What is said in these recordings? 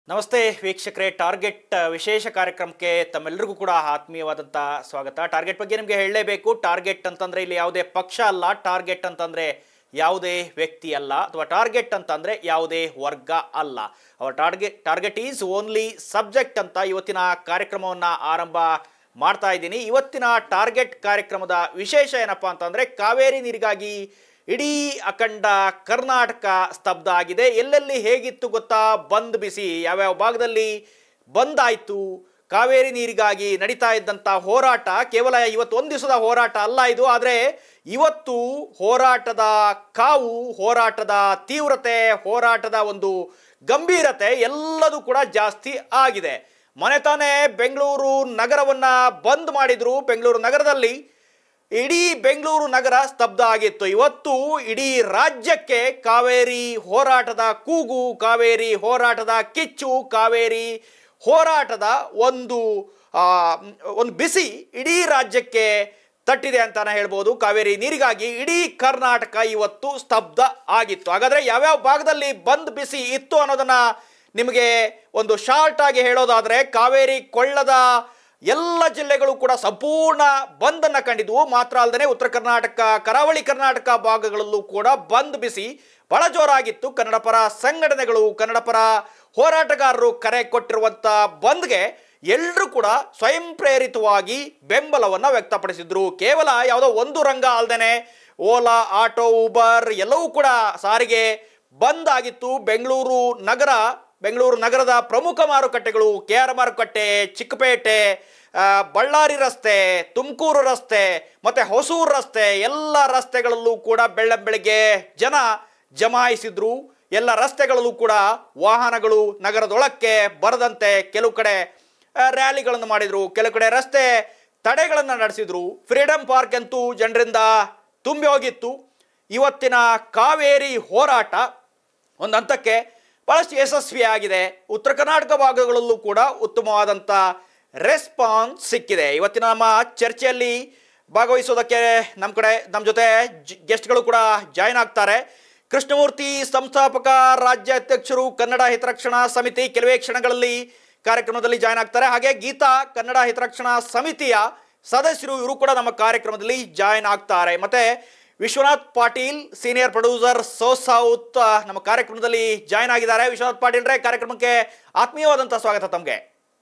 ನಮಸ್ತೆ ವೀಕ್ಷಕರೇ ಟಾರ್ಗೆಟ್ ಅಹ್, ವಿಶೇಷ ಕಾರ್ಯಕ್ರಮಕ್ಕೆ ತಮ್ಮೆಲ್ಲರಿಗೂ ಕೂಡ ಆತ್ಮೀಯವಾದಂಥ ಸ್ವಾಗತ ಟಾರ್ಗೆಟ್ ಬಗ್ಗೆ ನಿಮಗೆ ಹೇಳಲೇಬೇಕು ಟಾರ್ಗೆಟ್ ಅಂತಂದ್ರೆ ಇಲ್ಲಿ ಯಾವುದೇ ಪಕ್ಷ ಅಲ್ಲ ಟಾರ್ಗೆಟ್ ಅಂತಂದ್ರೆ ಯಾವುದೇ ವ್ಯಕ್ತಿ ಅಲ್ಲ ಅಥವಾ ಟಾರ್ಗೆಟ್ ಅಂತಂದ್ರೆ ಯಾವುದೇ ವರ್ಗ ಅಲ್ಲ our target target is only subject ಅಂತ ಇವತ್ತಿನ ಕಾರ್ಯಕ್ರಮವನ್ನು ಆರಂಭ ಮಾಡ್ತಾ ಇದ್ದೀನಿ ಇವತ್ತಿನ ಟಾರ್ಗೆಟ್ ಕಾರ್ಯಕ್ರಮದ ವಿಶೇಷ ಏನಪ್ಪಾ ಅಂತಂದ್ರೆ ಕಾವೇರಿ ನೀರಿಗಾಗಿ ಇಡೀ ಅಖಂಡ ಕರ್ನಾಟಕ ಸ್ತಬ್ಧ ಆಗಿದೆ ಎಲ್ಲೆಲ್ಲಿ ಹೇಗಿತ್ತು ಗೊತ್ತಾ ಬಂದ್ ಬಿಸಿ ಯಾವ್ಯಾವ ಭಾಗದಲ್ಲಿ ಬಂದ್ ಆಯ್ತು ಕಾವೇರಿ ನೀರಿಗಾಗಿ ನಡೀತಾ ಇದ್ದಂಥ ಹೋರಾಟ ಕೇವಲ ಇವತ್ತು ಒಂದು ದಿವಸದ ಹೋರಾಟ ಅಲ್ಲ ಇದು ಆದರೆ ಇವತ್ತು ಹೋರಾಟದ ಕಾವು ಹೋರಾಟದ ತೀವ್ರತೆ ಹೋರಾಟದ ಒಂದು ಗಂಭೀರತೆ ಎಲ್ಲದೂ ಕೂಡ ಜಾಸ್ತಿ ಆಗಿದೆ ಮನೆ ತಾನೇ ಬೆಂಗಳೂರು ನಗರವನ್ನ ಬಂದ್ ಮಾಡಿದ್ರು ಬೆಂಗಳೂರು ನಗರದಲ್ಲಿ ಇಡೀ ಬೆಂಗಳೂರು ನಗರ ಸ್ತಬ್ಧ ಆಗಿತ್ತು ಇವತ್ತು ಇಡೀ ರಾಜ್ಯಕ್ಕೆ ಕಾವೇರಿ ಹೋರಾಟದ ಕೂಗು ಕಾವೇರಿ ಹೋರಾಟದ ಕಿಚ್ಚು ಕಾವೇರಿ ಹೋರಾಟದ ಒಂದು ಆ, ಒಂದು ಬಿಸಿ ಇಡೀ ರಾಜ್ಯಕ್ಕೆ ತಟ್ಟಿದೆ ಅಂತಾನೆ ಹೇಳ್ಬೋದು ಕಾವೇರಿ ನೀರಿಗಾಗಿ ಇಡೀ ಕರ್ನಾಟಕ ಇವತ್ತು ಸ್ತಬ್ಧ ಆಗಿತ್ತು ಹಾಗಾದ್ರೆ ಯಾವ್ಯಾವ ಭಾಗದಲ್ಲಿ ಬಂದ್ ಬಿಸಿ ಇತ್ತು ಅನ್ನೋದನ್ನ ನಿಮಗೆ ಒಂದು ಶಾರ್ಟ್ ಆಗಿ ಹೇಳೋದಾದ್ರೆ ಕಾವೇರಿ ಕೊಳ್ಳದ ಎಲ್ಲ ಜಿಲ್ಲೆಗಳು ಕೂಡ ಸಂಪೂರ್ಣ ಬಂದನ್ನ ಕಂಡಿದ್ವು ಮಾತ್ರ ಅಲ್ಲದೆ ಉತ್ತರ ಕರ್ನಾಟಕ ಕರಾವಳಿ ಕರ್ನಾಟಕ ಭಾಗಗಳಲ್ಲೂ ಕೂಡ ಬಂದ್ ಬಿಸಿ ಬಹಳ ಜೋರಾಗಿತ್ತು ಕನ್ನಡ ಪರ ಸಂಘಟನೆಗಳು ಕನ್ನಡ ಪರ ಹೋರಾಟಗಾರರು ಕರೆ ಕೊಟ್ಟಿರುವಂತ ಬಂದ್ಗೆ ಎಲ್ಲರೂ ಕೂಡ ಸ್ವಯಂ ಪ್ರೇರಿತವಾಗಿ ಬೆಂಬಲವನ್ನ ವ್ಯಕ್ತಪಡಿಸಿದ್ರು ಕೇವಲ ಯಾವುದೋ ಒಂದು ರಂಗ ಅಲ್ದೇನೆ ಓಲಾ ಆಟೋ ಉಬರ್ ಎಲ್ಲವೂ ಕೂಡ ಸಾರಿಗೆ ಬಂದ್ ಆಗಿತ್ತು ಬೆಂಗಳೂರು ನಗರ ಬೆಂಗಳೂರು ನಗರದ ಪ್ರಮುಖ ಮಾರುಕಟ್ಟೆಗಳು ಕೆ ಆರ್ ಮಾರುಕಟ್ಟೆ ಚಿಕ್ಕಪೇಟೆ ಆ, ಬಳ್ಳಾರಿ ರಸ್ತೆ ತುಮಕೂರು ರಸ್ತೆ ಮತ್ತೆ ಹೊಸೂರು ರಸ್ತೆ ಎಲ್ಲ ರಸ್ತೆಗಳಲ್ಲೂ ಕೂಡ ಬೆಳ್ಳ ಬೆಳಗ್ಗೆ ಜನ ಜಮಾಯಿಸಿದ್ರು ಎಲ್ಲ ರಸ್ತೆಗಳಲ್ಲೂ ಕೂಡ ವಾಹನಗಳು ನಗರದೊಳಕ್ಕೆ ಬರದಂತೆ ಕೆಲವು ಕಡೆ ಆ, ರ್ಯಾಲಿಗಳನ್ನು ಮಾಡಿದ್ರು ಕೆಲವು ಕಡೆ ರಸ್ತೆ ತಡೆಗಳನ್ನು ನಡೆಸಿದ್ರು ಫ್ರೀಡಂ ಪಾರ್ಕ್ ಅಂತೂ ಜನರಿಂದ ತುಂಬಿ ಹೋಗಿತ್ತು ಇವತ್ತಿನ ಕಾವೇರಿ ಹೋರಾಟ ಒಂದು ಹಂತಕ್ಕೆ ಬಹಳಷ್ಟು ಯಶಸ್ವಿಯಾಗಿದೆ ಉತ್ತರ ಕರ್ನಾಟಕ ಭಾಗಗಳಲ್ಲೂ ಕೂಡ ಉತ್ತಮವಾದಂಥ ರೆಸ್ಪಾನ್ಸ್ ಸಿಕ್ಕಿದೆ ಇವತ್ತಿನ ನಮ್ಮ ಚರ್ಚೆಯಲ್ಲಿ ಭಾಗವಹಿಸೋದಕ್ಕೆ ನಮ್ಮ ಕಡೆ ನಮ್ಮ ಜೊತೆ ಗೆಸ್ಟ್ಗಳು ಕೂಡ ಜಾಯ್ನ್ ಆಗ್ತಾರೆ ಕೃಷ್ಣಮೂರ್ತಿ ಸಂಸ್ಥಾಪಕ ರಾಜ್ಯ ಅಧ್ಯಕ್ಷರು ಕನ್ನಡ ಹಿತರಕ್ಷಣಾ ಸಮಿತಿ ಕೆಲವೇ ಕ್ಷಣಗಳಲ್ಲಿ ಕಾರ್ಯಕ್ರಮದಲ್ಲಿ ಜಾಯ್ನ್ ಆಗ್ತಾರೆ ಹಾಗೆ ಗೀತಾ ಕನ್ನಡ ಹಿತರಕ್ಷಣಾ ಸಮಿತಿಯ ಸದಸ್ಯರು ಇವರು ಕೂಡ ನಮ್ಮ ಕಾರ್ಯಕ್ರಮದಲ್ಲಿ ಜಾಯ್ನ್ ಆಗ್ತಾರೆ ಮತ್ತೆ Vishwanath Patil senior producer so south ನಮ್ಮ ಕಾರ್ಯಕ್ರಮದಲ್ಲಿ ಜಾಯ್ನ್ ಆಗಿದ್ದಾರೆ ವಿಶ್ವನಾಥ್ ಪಾಟೀಲ್ರೆ ಕಾರ್ಯಕ್ರಮಕ್ಕೆ ಆತ್ಮೀಯವಾದಂಥ ಸ್ವಾಗತ ತಮಗೆ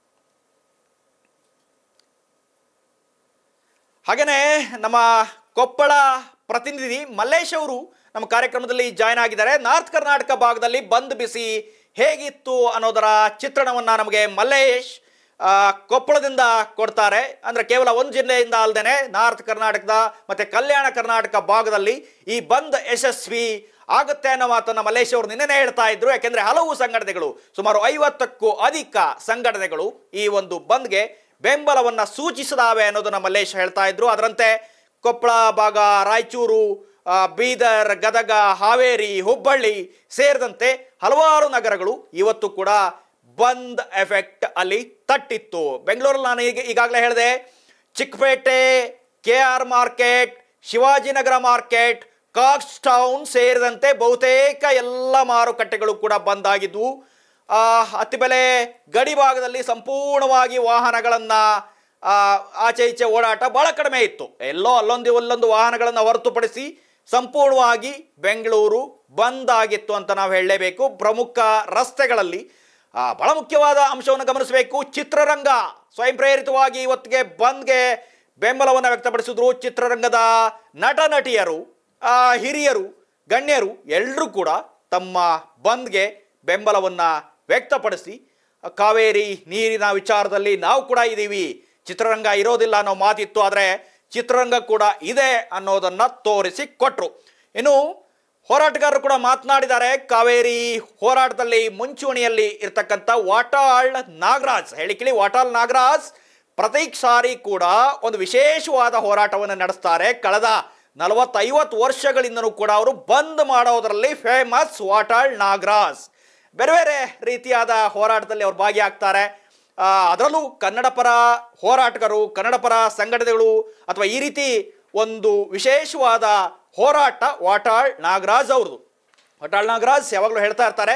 ಹಾಗೇನೆ ನಮ್ಮ ಕೊಪ್ಪಳ ಪ್ರತಿನಿಧಿ ಮಲ್ಲೇಶ್ ಅವರು ನಮ್ಮ ಕಾರ್ಯಕ್ರಮದಲ್ಲಿ ಜಾಯ್ನ್ ಆಗಿದ್ದಾರೆ ನಾರ್ತ್ ಕರ್ನಾಟಕ ಭಾಗದಲ್ಲಿ ಬಂದ್ ಬಿಸಿ ಹೇಗಿತ್ತು ಅನ್ನೋದರ ಚಿತ್ರಣವನ್ನ ನಮಗೆ ಮಲ್ಲೇಶ್ ಆ, ಕೊಪ್ಪಳದಿಂದ ಕೊಡ್ತಾರೆ ಅಂದ್ರೆ ಕೇವಲ ಒಂದು ಜಿಲ್ಲೆಯಿಂದ ಅಲ್ಲದೆ ನಾರ್ತ್ ಕರ್ನಾಟಕದ ಮತ್ತೆ ಕಲ್ಯಾಣ ಕರ್ನಾಟಕ ಭಾಗದಲ್ಲಿ ಈ ಬಂದ್ ಯಶಸ್ವಿ ಆಗುತ್ತೆ ಅನ್ನೋ ಮಾತನ್ನ ಮಲ್ಲೇಶ್ ಅವರು ನಿನ್ನೆನೇ ಹೇಳ್ತಾ ಇದ್ರು ಯಾಕೆಂದ್ರೆ ಹಲವು ಸಂಘಟನೆಗಳು ಸುಮಾರು ಐವತ್ತಕ್ಕೂ ಅಧಿಕ ಸಂಘಟನೆಗಳು ಈ ಒಂದು ಬಂದ್ಗೆ ಬೆಂಬಲವನ್ನ ಸೂಚಿಸಿದಾವೆ ಅನ್ನೋದನ್ನ ಮಲ್ಲೇಶ್ ಹೇಳ್ತಾ ಇದ್ರು ಅದರಂತೆ ಕೊಪ್ಪಳ ಭಾಗ ರಾಯಚೂರು ಆ, ಬೀದರ್ ಗದಗ ಹಾವೇರಿ ಹುಬ್ಬಳ್ಳಿ ಸೇರಿದಂತೆ ಹಲವಾರು ನಗರಗಳು ಇವತ್ತು ಕೂಡ ಬಂದ್ ಎಫೆಕ್ಟ್ ಅಲ್ಲಿ ತಟ್ಟಿತ್ತು ಬೆಂಗಳೂರಲ್ಲಿ ನಾನು ಈಗ ಈಗಾಗಲೇ ಹೇಳಿದೆ Chickpete K R market Shivajinagar market Cox Town ಸೇರಿದಂತೆ ಬಹುತೇಕ ಎಲ್ಲ ಮಾರುಕಟ್ಟೆಗಳು ಕೂಡ ಬಂದ್ ಆಗಿದ್ವು ಆ, ಅತ್ತಿಬೆಲೆ ಗಡಿ ಭಾಗದಲ್ಲಿ ಸಂಪೂರ್ಣವಾಗಿ ವಾಹನಗಳನ್ನ ಆ, ಆಚೆ ಈಚೆ ಓಡಾಟ ಬಹಳ ಕಡಿಮೆ ಇತ್ತು ಎಲ್ಲೋ ಅಲ್ಲೊಂದು ಅಲ್ಲೊಂದು ವಾಹನಗಳನ್ನು ಹೊರತುಪಡಿಸಿ ಸಂಪೂರ್ಣವಾಗಿ ಬೆಂಗಳೂರು ಬಂದ್ ಆಗಿತ್ತು ಅಂತ ನಾವು ಹೇಳಲೇಬೇಕು ಪ್ರಮುಖ ರಸ್ತೆಗಳಲ್ಲಿ ಆ, ಬಹಳ ಮುಖ್ಯವಾದ ಅಂಶವನ್ನು ಗಮನಿಸಬೇಕು ಚಿತ್ರರಂಗ ಸ್ವಯಂ ಪ್ರೇರಿತವಾಗಿ ಇವತ್ತಿಗೆ ಬಂದ್ಗೆ ಬೆಂಬಲವನ್ನು ವ್ಯಕ್ತಪಡಿಸಿದ್ರು ಚಿತ್ರರಂಗದ ನಟ ನಟಿಯರು ಆ, ಹಿರಿಯರು ಗಣ್ಯರು ಎಲ್ಲರೂ ಕೂಡ ತಮ್ಮ ಬಂದ್ಗೆ ಬೆಂಬಲವನ್ನು ವ್ಯಕ್ತಪಡಿಸಿ ಕಾವೇರಿ ನೀರಿನ ವಿಚಾರದಲ್ಲಿ ನಾವು ಕೂಡ ಇದ್ದೀವಿ ಚಿತ್ರರಂಗ ಇರೋದಿಲ್ಲ ಅನ್ನೋ ಮಾತಿತ್ತು ಆದರೆ ಚಿತ್ರರಂಗ ಕೂಡ ಇದೆ ಅನ್ನೋದನ್ನ ತೋರಿಸಿ ಕೊಟ್ರು ಇನ್ನು ಹೋರಾಟಗಾರರು ಕೂಡ ಮಾತನಾಡಿದ್ದಾರೆ ಕಾವೇರಿ ಹೋರಾಟದಲ್ಲಿ ಮುಂಚೂಣಿಯಲ್ಲಿ ಇರ್ತಕ್ಕಂಥ ವಾಟಾಳ್ ನಾಗರಾಜ್ ಹೇಳಿಕಿಳಿ ವಾಟಾಳ್ ನಾಗರಾಜ್ ಪ್ರತೀಕ್ ಸಾರಿ ಕೂಡ ಒಂದು ವಿಶೇಷವಾದ ಹೋರಾಟವನ್ನು ನಡೆಸ್ತಾರೆ ಕಳೆದ ನಲವತ್ತೈವತ್ತು ವರ್ಷಗಳಿಂದನೂ ಕೂಡ ಅವರು ಬಂದ್ ಮಾಡೋದರಲ್ಲಿ ಫೇಮಸ್ ವಾಟಾಳ್ ನಾಗರಾಜ್ ಬೇರೆ ಬೇರೆ ರೀತಿಯಾದ ಹೋರಾಟದಲ್ಲಿ ಅವ್ರು ಭಾಗಿಯಾಗ್ತಾರೆ ಆ, ಅದರಲ್ಲೂ ಕನ್ನಡ ಪರ ಹೋರಾಟಗಾರರು ಕನ್ನಡ ಪರ ಸಂಘಟನೆಗಳು ಅಥವಾ ಈ ರೀತಿ ಒಂದು ವಿಶೇಷವಾದ ಹೋರಾಟ ವಾಟಾಳ್ ನಾಗರಾಜ್ ಅವ್ರದ್ದು ವಾಟಾಳ್ ನಾಗರಾಜ್ ಯಾವಾಗಲೂ ಹೇಳ್ತಾ ಇರ್ತಾರೆ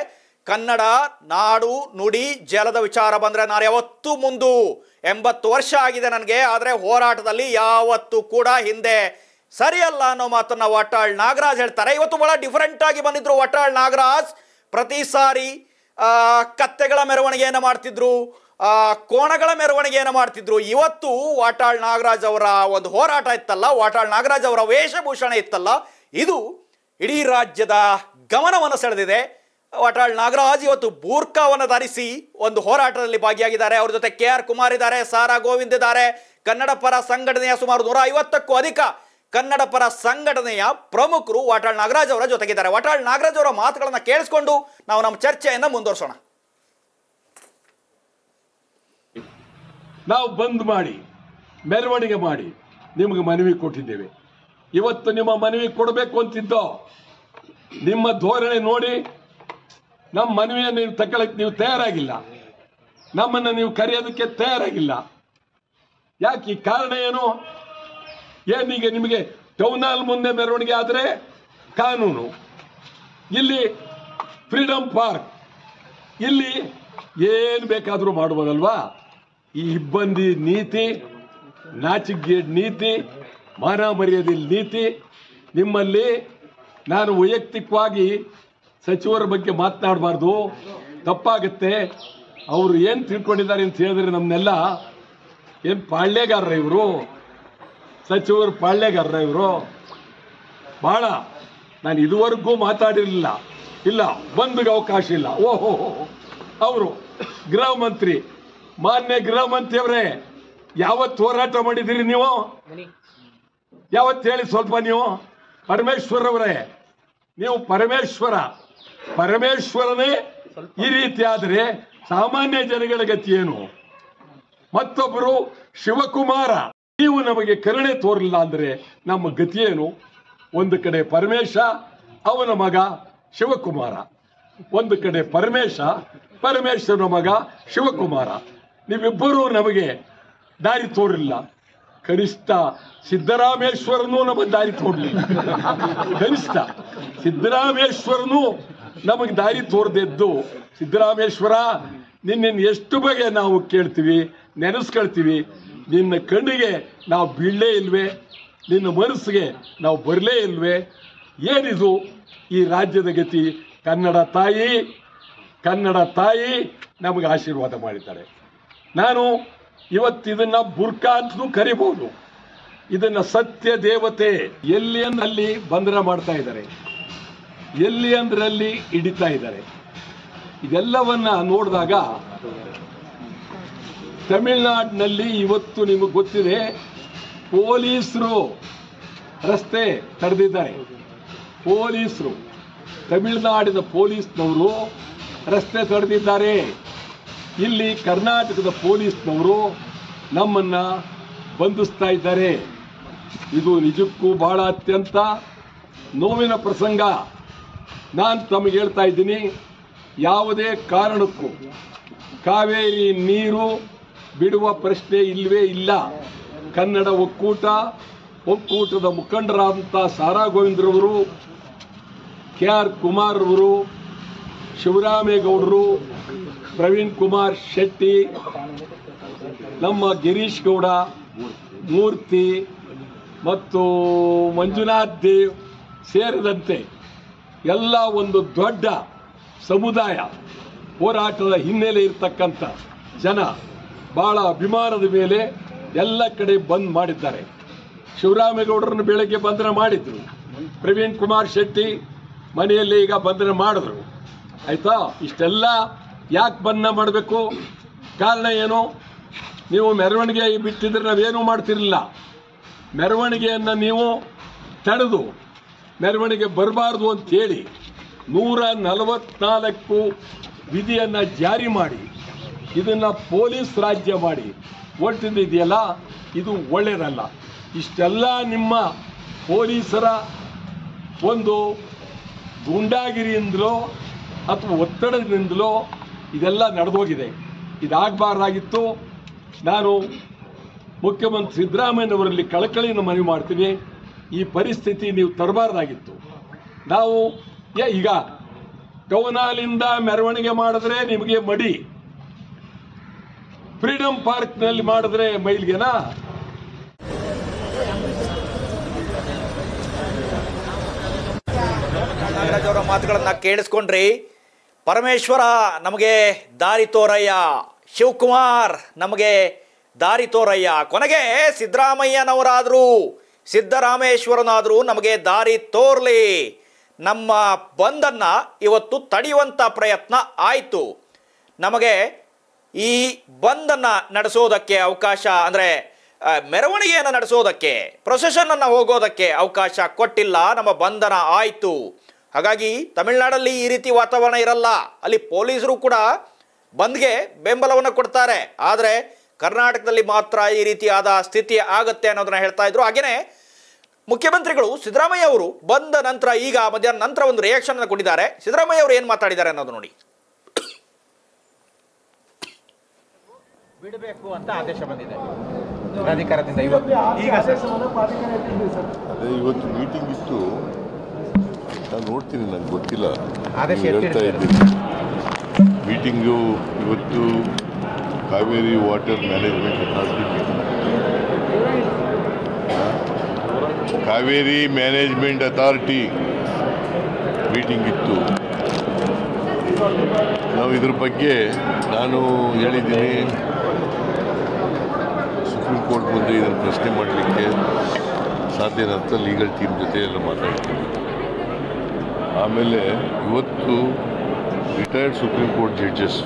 ಕನ್ನಡ ನಾಡು ನುಡಿ ಜಲದ ವಿಚಾರ ಬಂದರೆ ನಾನು ಯಾವತ್ತೂ ಮುಂದು ಎಂಬತ್ತು ವರ್ಷ ಆಗಿದೆ ನನಗೆ ಆದರೆ ಹೋರಾಟದಲ್ಲಿ ಯಾವತ್ತೂ ಕೂಡ ಹಿಂದೆ ಸರಿಯಲ್ಲ ಅನ್ನೋ ಮಾತನ್ನ ವಾಟಾಳ್ ನಾಗರಾಜ್ ಹೇಳ್ತಾರೆ ಇವತ್ತು ಬಹಳ ಡಿಫರೆಂಟ್ ಆಗಿ ಬಂದಿದ್ರು ವಾಟಾಳ್ ನಾಗರಾಜ್ ಪ್ರತಿ ಸಾರಿ ಆ, ಕತ್ತೆಗಳ ಮೆರವಣಿಗೆಯನ್ನು ಮಾಡ್ತಿದ್ರು ಆ, ಕೋಣಗಳ ಮೆರವಣಿಗೆಯನ್ನು ಮಾಡ್ತಿದ್ರು ಇವತ್ತು ವಾಟಾಳ್ ನಾಗರಾಜ್ ಅವರ ಒಂದು ಹೋರಾಟ ಇತ್ತಲ್ಲ ವಾಟಾಳ್ ನಾಗರಾಜ್ ಅವರ ವೇಷಭೂಷಣ ಇತ್ತಲ್ಲ ಇದು ಇಡೀ ರಾಜ್ಯದ ಗಮನವನ್ನು ಸೆಳೆದಿದೆ ವಾಟಾಳ್ ನಾಗರಾಜ್ ಇವತ್ತು ಬೂರ್ಕಾವನ್ನು ಧರಿಸಿ ಒಂದು ಹೋರಾಟದಲ್ಲಿ ಭಾಗಿಯಾಗಿದ್ದಾರೆ ಅವ್ರ ಜೊತೆ ಕೆ ಆರ್ ಕುಮಾರ್ ಇದ್ದಾರೆ ಸಾರಾ ಗೋವಿಂದ್ ಇದ್ದಾರೆ ಕನ್ನಡ ಪರ ಸಂಘಟನೆಯ ಸುಮಾರು ನೂರ ಐವತ್ತಕ್ಕೂ ಅಧಿಕ ಕನ್ನಡ ಪರ ಸಂಘಟನೆಯ ಪ್ರಮುಖರು ವಾಟಾಳ್ ನಾಗರಾಜ್ ಅವರ ಜೊತೆಗಿದ್ದಾರೆ ವಾಟಾಳ್ ನಾಗರಾಜ್ ಅವರ ಮಾತುಗಳನ್ನು ಕೇಳಿಸ್ಕೊಂಡು ನಾವು ನಮ್ಮ ಚರ್ಚೆಯನ್ನು ಮುಂದುವರ್ಸೋಣ ನಾವು ಬಂದ್ ಮಾಡಿ ಮೆರವಣಿಗೆ ಮಾಡಿ ನಿಮಗೆ ಮನವಿ ಕೊಟ್ಟಿದ್ದೇವೆ ಇವತ್ತು ನಿಮ್ಮ ಮನವಿ ಕೊಡಬೇಕು ಅಂತಿದ್ದೋ ನಿಮ್ಮ ಧೋರಣೆ ನೋಡಿ ನಮ್ಮ ಮನವಿಯನ್ನು ನೀವು ತಗೊಳಕ್ಕೆ ನೀವು ತಯಾರಾಗಿಲ್ಲ ನಮ್ಮನ್ನು ನೀವು ಕರೆಯೋದಕ್ಕೆ ತಯಾರಾಗಿಲ್ಲ ಯಾಕೆ ಈ ಕಾರಣ ಏನು ಏನೀಗ ನಿಮಗೆ ಟೌನ್ ಹಾಲ್ ಮುಂದೆ ಮೆರವಣಿಗೆ ಆದರೆ ಕಾನೂನು ಇಲ್ಲಿ ಫ್ರೀಡಮ್ ಪಾರ್ಕ್ ಇಲ್ಲಿ ಏನು ಬೇಕಾದರೂ ಮಾಡ್ಬೋದಲ್ವಾ ಈ ಇಬ್ಬಂದಿ ನೀತಿ ನಾಚಿಗೇಡ್ ನೀತಿ ಮಾನ ಮರ್ಯಾದೆ ನೀತಿ ನಿಮ್ಮಲ್ಲಿ ನಾನು ವೈಯಕ್ತಿಕವಾಗಿ ಸಚಿವರ ಬಗ್ಗೆ ಮಾತನಾಡಬಾರ್ದು ತಪ್ಪಾಗುತ್ತೆ ಅವರು ಏನು ತಿಳ್ಕೊಂಡಿದ್ದಾರೆ ಅಂತ ಹೇಳಿದ್ರೆ ನಮ್ಮನ್ನೆಲ್ಲ ಏನು ಪಾಳ್ಯಗಾರರ ಇವರು ಸಚಿವರು ಪಾಳ್ಯಗಾರರ ಇವರು ಬಹಳ ನಾನು ಇದುವರೆಗೂ ಮಾತಾಡಿರಲಿಲ್ಲ ಇಲ್ಲ ಬಂದ್ಗೆ ಅವಕಾಶ ಇಲ್ಲ ಓಹೋ ಅವರು ಗೃಹ ಮಂತ್ರಿ ಮಾನ್ಯ ಗೃಹ ಮಂತ್ರಿ ಅವರೇ ಯಾವತ್ತು ಹೋರಾಟ ಮಾಡಿದಿರಿ ನೀವು ಯಾವತ್ತು ಹೇಳಿ ಸ್ವಲ್ಪ ನೀವು ಪರಮೇಶ್ವರ್ ಅವರೇ ನೀವು ಪರಮೇಶ್ವರ ಪರಮೇಶ್ವರನೇ ಈ ರೀತಿ ಆದರೆ ಸಾಮಾನ್ಯ ಜನಗಳ ಗತಿ ಏನು ಮತ್ತೊಬ್ಬರು ಶಿವಕುಮಾರ ನೀವು ನಮಗೆ ಕರುಣೆ ತೋರಲಿಲ್ಲ ಅಂದ್ರೆ ನಮ್ಮ ಗತಿಯೇನು ಒಂದು ಕಡೆ ಪರಮೇಶ ಅವನ ಮಗ ಶಿವಕುಮಾರ ಒಂದು ಕಡೆ ಪರಮೇಶ ಪರಮೇಶ್ವರನ ಮಗ ಶಿವಕುಮಾರ ನೀವಿಬ್ಬರೂ ನಮಗೆ ದಾರಿ ತೋರಿಲ್ಲ ಕನಿಷ್ಠ ಸಿದ್ದರಾಮೇಶ್ವರನು ನಮಗೆ ದಾರಿ ತೋರಲಿಲ್ಲ ಕನಿಷ್ಠ ಸಿದ್ದರಾಮೇಶ್ವರನು ನಮಗೆ ದಾರಿ ತೋರದೆದ್ದು ಸಿದ್ದರಾಮೇಶ್ವರ ನಿನ್ನ ಎಷ್ಟು ಬಗೆ ನಾವು ಕೇಳ್ತೀವಿ ನೆನೆಸ್ಕೊಳ್ತೀವಿ ನಿನ್ನ ಕಣ್ಣಿಗೆ ನಾವು ಬೀಳಲೇ ಇಲ್ವೇ ನಿನ್ನ ಮನಸ್ಸಿಗೆ ನಾವು ಬರಲೇ ಇಲ್ವೇ ಏನಿದು ಈ ರಾಜ್ಯದ ಗತಿ ಕನ್ನಡ ತಾಯಿ ಕನ್ನಡ ತಾಯಿ ನಮಗೆ ಆಶೀರ್ವಾದ ಮಾಡಿದ್ದಾರೆ ನಾನು ಇವತ್ತಿದನ್ನ ಬುರ್ಕಾ ಅಂತಲೂ ಕರಿಬಹುದು ಇದನ್ನ ಸತ್ಯ ದೇವತೆ ಎಲ್ಲಿ ಅಂದ್ರಲ್ಲಿ ಬಂಧನ ಮಾಡ್ತಾ ಇದ್ದಾರೆ ಎಲ್ಲಿ ಅಂದ್ರಲ್ಲಿ ಹಿಡಿತಾ ಇದ್ದಾರೆ ಇದೆಲ್ಲವನ್ನ ನೋಡಿದಾಗ ತಮಿಳ್ನಾಡಿನಲ್ಲಿ ಇವತ್ತು ನಿಮಗೆ ಗೊತ್ತಿದೆ ಪೊಲೀಸರು ರಸ್ತೆ ತಡೆದಿದ್ದಾರೆ ಪೊಲೀಸರು ತಮಿಳುನಾಡಿನ ಪೊಲೀಸ್ನವರು ರಸ್ತೆ ತಡೆದಿದ್ದಾರೆ ಇಲ್ಲಿ ಕರ್ನಾಟಕದ ಪೊಲೀಸ್ನವರು ನಮ್ಮನ್ನ ಬಂಧಿಸ್ತಾ ಇದ್ದಾರೆ ಇದು ನಿಜಕ್ಕೂ ಬಹಳ ಅತ್ಯಂತ ನೋವಿನ ಪ್ರಸಂಗ ನಾನು ತಮಗೆ ಹೇಳ್ತಾ ಇದ್ದೀನಿ ಯಾವುದೇ ಕಾರಣಕ್ಕೂ ಕಾವೇರಿ ನೀರು ಬಿಡುವ ಪ್ರಶ್ನೆ ಇಲ್ಲವೇ ಇಲ್ಲ ಕನ್ನಡ ಒಕ್ಕೂಟ ಒಕ್ಕೂಟದ ಮುಖಂಡರಾದಂಥ ಸಾರಾ ಗೋವಿಂದ್ರವರು ಕೆ ಆರ್ ಕುಮಾರ್ ಅವರು ಶಿವರಾಮೇಗೌಡರು ಪ್ರವೀಣ್ ಕುಮಾರ್ ಶೆಟ್ಟಿ ನಮ್ಮ ಗಿರೀಶ್ ಗೌಡ ಮೂರ್ತಿ ಮತ್ತು ಮಂಜುನಾಥ್ ದೇವ್ ಸೇರಿದಂತೆ ಎಲ್ಲ ಒಂದು ದೊಡ್ಡ ಸಮುದಾಯ ಹೋರಾಟದ ಹಿನ್ನೆಲೆ ಇರ್ತಕ್ಕಂಥ ಜನ ಬಹಳ ಅಭಿಮಾನದ ಮೇಲೆ ಎಲ್ಲ ಕಡೆ ಬಂದ್ ಮಾಡಿದ್ದಾರೆ ಶಿವರಾಮೇಗೌಡರನ್ನು ಬೆಳಗ್ಗೆ ಬಂಧನ ಮಾಡಿದ್ರು ಪ್ರವೀಣ್ ಕುಮಾರ್ ಶೆಟ್ಟಿ ಮನೆಯಲ್ಲಿ ಈಗ ಬಂಧನ ಮಾಡಿದ್ರು ಆಯ್ತಾ ಇಷ್ಟೆಲ್ಲ ಯಾಕೆ ಬಂಧನ ಮಾಡಬೇಕು ಕಾರಣ ಏನು ನೀವು ಮೆರವಣಿಗೆ ಬಿಟ್ಟಿದ್ರೆ ನಾವೇನೂ ಮಾಡ್ತಿರಲಿಲ್ಲ ಮೆರವಣಿಗೆಯನ್ನು ನೀವು ತಡೆದು ಮೆರವಣಿಗೆ ಬರಬಾರ್ದು ಅಂತೇಳಿ ನೂರ ನಲವತ್ನಾಲ್ಕು ವಿಧಿಯನ್ನು ಜಾರಿ ಮಾಡಿ ಇದನ್ನು ಪೊಲೀಸ್ ರಾಜ್ಯ ಮಾಡಿ ಹೊರಟಿದೆಯಲ್ಲ ಇದು ಒಳ್ಳೆಯದಲ್ಲ ಇಷ್ಟೆಲ್ಲ ನಿಮ್ಮ ಪೊಲೀಸರ ಒಂದು ಗೂಂಡಾಗಿರಿಯಿಂದಲೋ ಅಥವಾ ಒತ್ತಡದಿಂದಲೋ ಇದೆಲ್ಲ ನಡೆದೋಗಿದೆ ಇದಾಗಬಾರ್ದಾಗಿತ್ತು ನಾನು ಮುಖ್ಯಮಂತ್ರಿ ಸಿದ್ದರಾಮಯ್ಯನವರಲ್ಲಿ ಕಳಕಳಿಯನ್ನು ಮನವಿ ಮಾಡ್ತೀನಿ ಈ ಪರಿಸ್ಥಿತಿ ನೀವು ತರಬಾರ್ದಾಗಿತ್ತು ನಾವು ಏ ಈಗ ಟೌನ್ ಹಾಲಿಂದ ಮೆರವಣಿಗೆ ಮಾಡಿದ್ರೆ ನಿಮಗೆ ಮಡಿ ಫ್ರೀಡಂ ಪಾರ್ಕ್ ನಲ್ಲಿ ಮಾಡಿದ್ರೆ ಮೈಲ್ಗೆನಾ ನಾಗರಾಜ್ ಅವರ ಮಾತುಗಳನ್ನ ಕೇಳಿಸ್ಕೊಂಡ್ರಿ ಪರಮೇಶ್ವರ ನಮಗೆ ದಾರಿ ತೋರಯ್ಯ ಶಿವಕುಮಾರ್ ನಮಗೆ ದಾರಿ ತೋರಯ್ಯ ಕೊನೆಗೆ ಸಿದ್ದರಾಮಯ್ಯನವರಾದರೂ ಸಿದ್ದರಾಮೇಶ್ವರನಾದರೂ ನಮಗೆ ದಾರಿ ತೋರ್ಲಿ ನಮ್ಮ ಬಂದನ್ನ ಇವತ್ತು ತಡೆಯುವಂಥ ಪ್ರಯತ್ನ ಆಯಿತು ನಮಗೆ ಈ ಬಂದನ್ನ ನಡೆಸೋದಕ್ಕೆ ಅವಕಾಶ ಅಂದರೆ ಮೆರವಣಿಗೆಯನ್ನು ನಡೆಸೋದಕ್ಕೆ ಪ್ರೊಸೆಷನನ್ನು ಹೋಗೋದಕ್ಕೆ ಅವಕಾಶ ಕೊಟ್ಟಿಲ್ಲ ನಮ್ಮ ಬಂಧನ ಆಯಿತು ಹಾಗಾಗಿ ತಮಿಳುನಾಡಲ್ಲಿ ಈ ರೀತಿ ವಾತಾವರಣ ಇರಲ್ಲ ಅಲ್ಲಿ ಪೊಲೀಸರು ಕೂಡ ಬಂದ್ಗೆ ಬೆಂಬಲವನ್ನು ಕೊಡ್ತಾರೆ ಆದರೆ ಕರ್ನಾಟಕದಲ್ಲಿ ಮಾತ್ರ ಈ ರೀತಿಯಾದ ಸ್ಥಿತಿ ಆಗತ್ತೆ ಅನ್ನೋದನ್ನ ಹೇಳ್ತಾ ಇದ್ರು ಹಾಗೆಯೇ ಮುಖ್ಯಮಂತ್ರಿಗಳು ಸಿದ್ದರಾಮಯ್ಯ ಅವರು ಬಂದ ನಂತರ ಈಗ ಮಧ್ಯಾಹ್ನ ನಂತರ ಒಂದು ರಿಯಾಕ್ಷನ್ ಅನ್ನು ಕೊಟ್ಟಿದ್ದಾರೆ ಸಿದ್ದರಾಮಯ್ಯ ಅವರು ಏನು ಮಾತಾಡಿದ್ದಾರೆ ಅನ್ನೋದು ನೋಡಿ ಬಿಡಬೇಕು ಅಂತ ಆದೇಶ ಬಂದಿದೆ ಜಿಲ್ಲಾಧಿಕಾರದಿಂದ ಇವತ್ತು ಈಗ ಸರ್ ಅದೇ ಇವತ್ತು ಮೀಟಿಂಗ್ ಇತ್ತು ನಾನು ನೋಡ್ತೀನಿ ನಂಗೆ ಗೊತ್ತಿಲ್ಲ ಆದೇಶ ನೀವು ಹೇಳ್ತಾ ಎತ್ತಿಡ್ತೀರಾ? ಇದ್ದೀನಿ ಮೀಟಿಂಗು ಇವತ್ತು Cauvery water management authority Cauvery management authority meeting ಇತ್ತು ನಾವು ಇದ್ರ ಬಗ್ಗೆ ನಾನು ಹೇಳಿದ್ದೀನಿ ಸುಪ್ರೀಂ ಕೋರ್ಟ್ ಮುಂದೆ ಇದನ್ನು ಪ್ರಶ್ನೆ ಮಾಡಲಿಕ್ಕೆ ಸಾಧ್ಯ ಅಂತ ಲೀಗಲ್ ಟೀಮ್ ಜೊತೆ ಎಲ್ಲ ಮಾತಾಡ್ತೀನಿ ಆಮೇಲೆ ಇವತ್ತು ರಿಟೈರ್ಡ್ ಸುಪ್ರೀಂ ಕೋರ್ಟ್ ಜಡ್ಜಸ್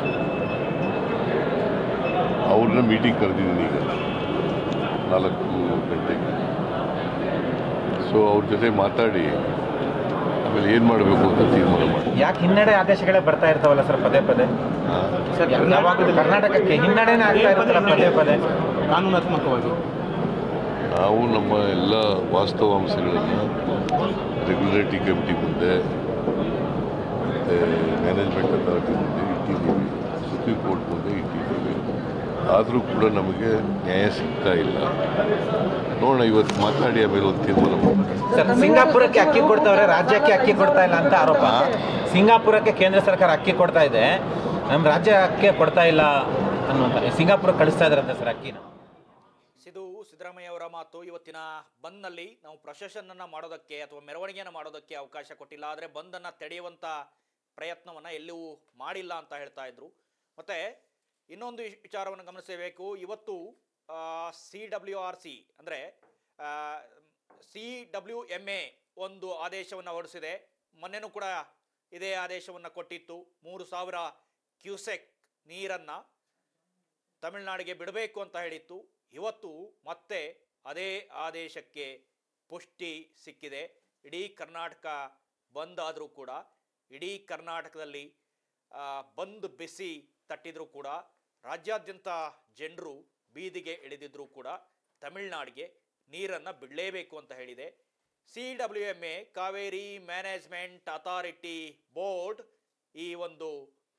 ಅವ್ರನ್ನ ಮೀಟಿಂಗ್ ಕರೆದಿದ್ದೀನಿ ಈಗ ನಾಲ್ಕು ಗಂಟೆಗೆ ಸೊ ಅವ್ರ ಜೊತೆ ಮಾತಾಡಿ ಆಮೇಲೆ ಏನು ಮಾಡಬೇಕು ಅಂತ ತೀರ್ಮಾನ ಮಾಡಿ ಯಾಕೆ ಹಿನ್ನಡೆ ಆದೇಶಗಳೇ ಬರ್ತಾ ಇರ್ತಾವಲ್ಲ ಸರ್ ಪದೇ ಪದೇ ಸರ್ ಯಾವಾಗಲೂ ಕರ್ನಾಟಕಕ್ಕೆ ಹಿನ್ನಡೆನೇ ಆಗ್ತಾ ಇರುತ್ತಲ್ಲ ಪದೇ ಪದೇ ಕಾನೂನಾತ್ಮಕವಾಗಿ ನಾವು ನಮ್ಮ ಎಲ್ಲ ವಾಸ್ತವಾಂಶಗಳನ್ನು ರೆಗ್ಯುಲೇಟರಿ ಕಮಿಟಿ ಮುಂದೆ ಮತ್ತು ಮ್ಯಾನೇಜ್ಮೆಂಟ್ ಅಥಾರಿಟಿ ಮುಂದೆ ಇಟ್ಟಿದ್ದೀವಿ ಸುಪ್ರೀಂ ಕೋರ್ಟ್ ಮುಂದೆ ಇಟ್ಟಿದ್ದೀವಿ ಆದರೂ ಕೂಡ ನಮಗೆ ನ್ಯಾಯ ಸಿಗ್ತಾ ಇಲ್ಲ ನೋಡೋಣ ಇವತ್ತು ಮಾತಾಡಿ ಆಮೇಲೆ ಒಂದು ತೀರ್ಮಾನ ಮಾಡ್ತೀವಿ ಸರ್ ಸಿಂಗಾಪುರಕ್ಕೆ ಅಕ್ಕಿ ಕೊಡ್ತಾವ್ರೆ ರಾಜ್ಯಕ್ಕೆ ಅಕ್ಕಿ ಕೊಡ್ತಾ ಇಲ್ಲ ಅಂತ ಆರೋಪ ಸಿಂಗಾಪುರಕ್ಕೆ ಕೇಂದ್ರ ಸರ್ಕಾರ ಅಕ್ಕಿ ಕೊಡ್ತಾ ಇದೆ ನಮ್ಮ ರಾಜ್ಯಕ್ಕೆ ಕೊಡ್ತಾ ಇಲ್ಲ ಅನ್ನುವಂತ ಸಿಂಗಾಪುರಕ್ಕೆ ಕಳಿಸ್ತಾ ಇದಾರಂತೆ ಸರ್ ಅಕ್ಕಿನ ಇದು ಸಿದ್ದರಾಮಯ್ಯ ಅವರ ಮಾತು ಇವತ್ತಿನ ಬಂದ್ನಲ್ಲಿ ನಾವು ಪ್ರೊಸೆಷನ್ ಅನ್ನ ಮಾಡೋದಕ್ಕೆ ಅಥವಾ ಮೆರವಣಿಗೆಯನ್ನು ಮಾಡೋದಕ್ಕೆ ಅವಕಾಶ ಕೊಟ್ಟಿಲ್ಲ ಆದರೆ ಬಂದನ್ನ ತಡೆಯುವಂತ ಪ್ರಯತ್ನವನ್ನ ಎಲ್ಲೂ ಮಾಡಿಲ್ಲ ಅಂತ ಹೇಳ್ತಾ ಇದ್ರು ಮತ್ತೆ ಇನ್ನೊಂದು ವಿಷ- ವಿಚಾರವನ್ನು ಗಮನಿಸಬೇಕು ಇವತ್ತು ಸಿ ಡಬ್ಲ್ಯೂ ಆರ್ ಸಿ ಅಂದರೆ ಸಿ ಡಬ್ಲ್ಯೂ ಎಮ್ ಎ ಒಂದು ಆದೇಶವನ್ನು ಹೊರಡಿಸಿದೆ ಮೊನ್ನೆನೂ ಕೂಡ ಇದೇ ಆದೇಶವನ್ನು ಕೊಟ್ಟಿತ್ತು ಮೂರು ಸಾವಿರ ಕ್ಯೂಸೆಕ್ ನೀರನ್ನು ತಮಿಳುನಾಡಿಗೆ ಬಿಡಬೇಕು ಅಂತ ಹೇಳಿತ್ತು ಇವತ್ತು ಮತ್ತೆ ಅದೇ ಆದೇಶಕ್ಕೆ ಪುಷ್ಟಿ ಸಿಕ್ಕಿದೆ ಇಡೀ ಕರ್ನಾಟಕ ಬಂದ್ ಆದರೂ ಕೂಡ ಇಡೀ ಕರ್ನಾಟಕದಲ್ಲಿ ಆ, ಬಂದ್ ಬಿಸಿ ತಟ್ಟಿದ್ರು ಕೂಡ ರಾಜ್ಯಾದ್ಯಂತ ಜನರು ಬೀದಿಗೆ ಇಳಿದಿದ್ರು ಕೂಡ ತಮಿಳುನಾಡಿಗೆ ನೀರನ್ನು ಬಿಡಲೇಬೇಕು ಅಂತ ಹೇಳಿದೆ C W M A Cauvery management authority board ಈ ಒಂದು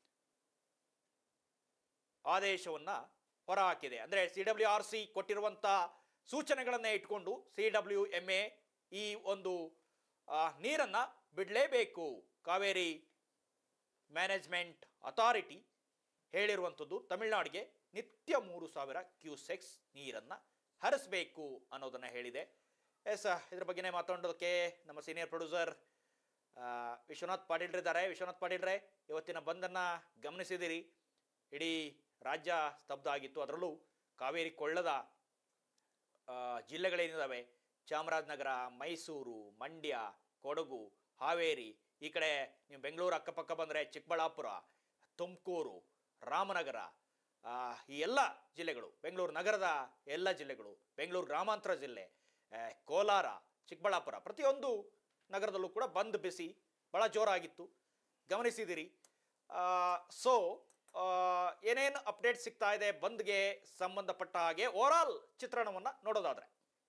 ಆದೇಶವನ್ನ ಹೊರಹಾಕಿದೆ ಅಂದರೆ ಸಿ ಡಬ್ಲ್ಯೂ ಆರ್ ಸಿ ಕೊಟ್ಟಿರುವಂಥ ಸೂಚನೆಗಳನ್ನೇ ಇಟ್ಕೊಂಡು ಸಿ ಡಬ್ಲ್ಯೂ ಎಮ್ ಎ ಈ ಒಂದು ಆ, ನೀರನ್ನ ಬಿಡಲೇಬೇಕು ಕಾವೇರಿ ಮ್ಯಾನೇಜ್ಮೆಂಟ್ ಅಥಾರಿಟಿ ಹೇಳಿರುವಂಥದ್ದು ತಮಿಳುನಾಡಿಗೆ ನಿತ್ಯ ಮೂರು ಸಾವಿರ ಕ್ಯೂಸೆಕ್ಸ್ ನೀರನ್ನು ಹರಿಸಬೇಕು ಅನ್ನೋದನ್ನು ಹೇಳಿದೆ ಎಸ್ ಇದ್ರ ಬಗ್ಗೆನೇ ಮಾತಾಡೋದಕ್ಕೆ ನಮ್ಮ ಸೀನಿಯರ್ ಪ್ರೊಡ್ಯೂಸರ್ ವಿಶ್ವನಾಥ್ ಪಾಟೀಲ್ರಿದ್ದಾರೆ ವಿಶ್ವನಾಥ್ ಪಾಟೀಲ್ರೆ ಇವತ್ತಿನ ಬಂದನ್ನು ಗಮನಿಸಿದಿರಿ ಇಡೀ ರಾಜ್ಯ ಸ್ತಬ್ಧ ಆಗಿತ್ತು ಅದರಲ್ಲೂ ಕಾವೇರಿ ಕೊಳ್ಳದ ಆ, ಜಿಲ್ಲೆಗಳೇನಿದ್ದಾವೆ ಚಾಮರಾಜನಗರ ಮೈಸೂರು ಮಂಡ್ಯ ಕೊಡಗು ಹಾವೇರಿ ಈ ಕಡೆ ನೀವು ಬೆಂಗಳೂರು ಅಕ್ಕಪಕ್ಕ ಬಂದರೆ ಚಿಕ್ಕಬಳ್ಳಾಪುರ ತುಮಕೂರು ರಾಮನಗರ ಆ, ಈ ಎಲ್ಲ ಜಿಲ್ಲೆಗಳು ಬೆಂಗಳೂರು ನಗರದ ಎಲ್ಲ ಜಿಲ್ಲೆಗಳು ಬೆಂಗಳೂರು ಗ್ರಾಮಾಂತರ ಜಿಲ್ಲೆ ಆ, ಕೋಲಾರ ಚಿಕ್ಕಬಳ್ಳಾಪುರ ಪ್ರತಿಯೊಂದು ನಗರದಲ್ಲೂ ಕೂಡ ಬಂದ್ ಬಿಸಿ ಭಾಳ ಜೋರಾಗಿತ್ತು ಗಮನಿಸಿದಿರಿ ಸೊ ಏನೇನು ಅಪ್ಡೇಟ್ ಸಿಗ್ತಾ ಇದೆ ಬಂದ್ಗೆ ಸಂಬಂಧಪಟ್ಟ ಹಾಗೆ ಓವರಾಲ್ ಚಿತ್ರಣವನ್ನು ನೋಡೋದಾದ್ರೆ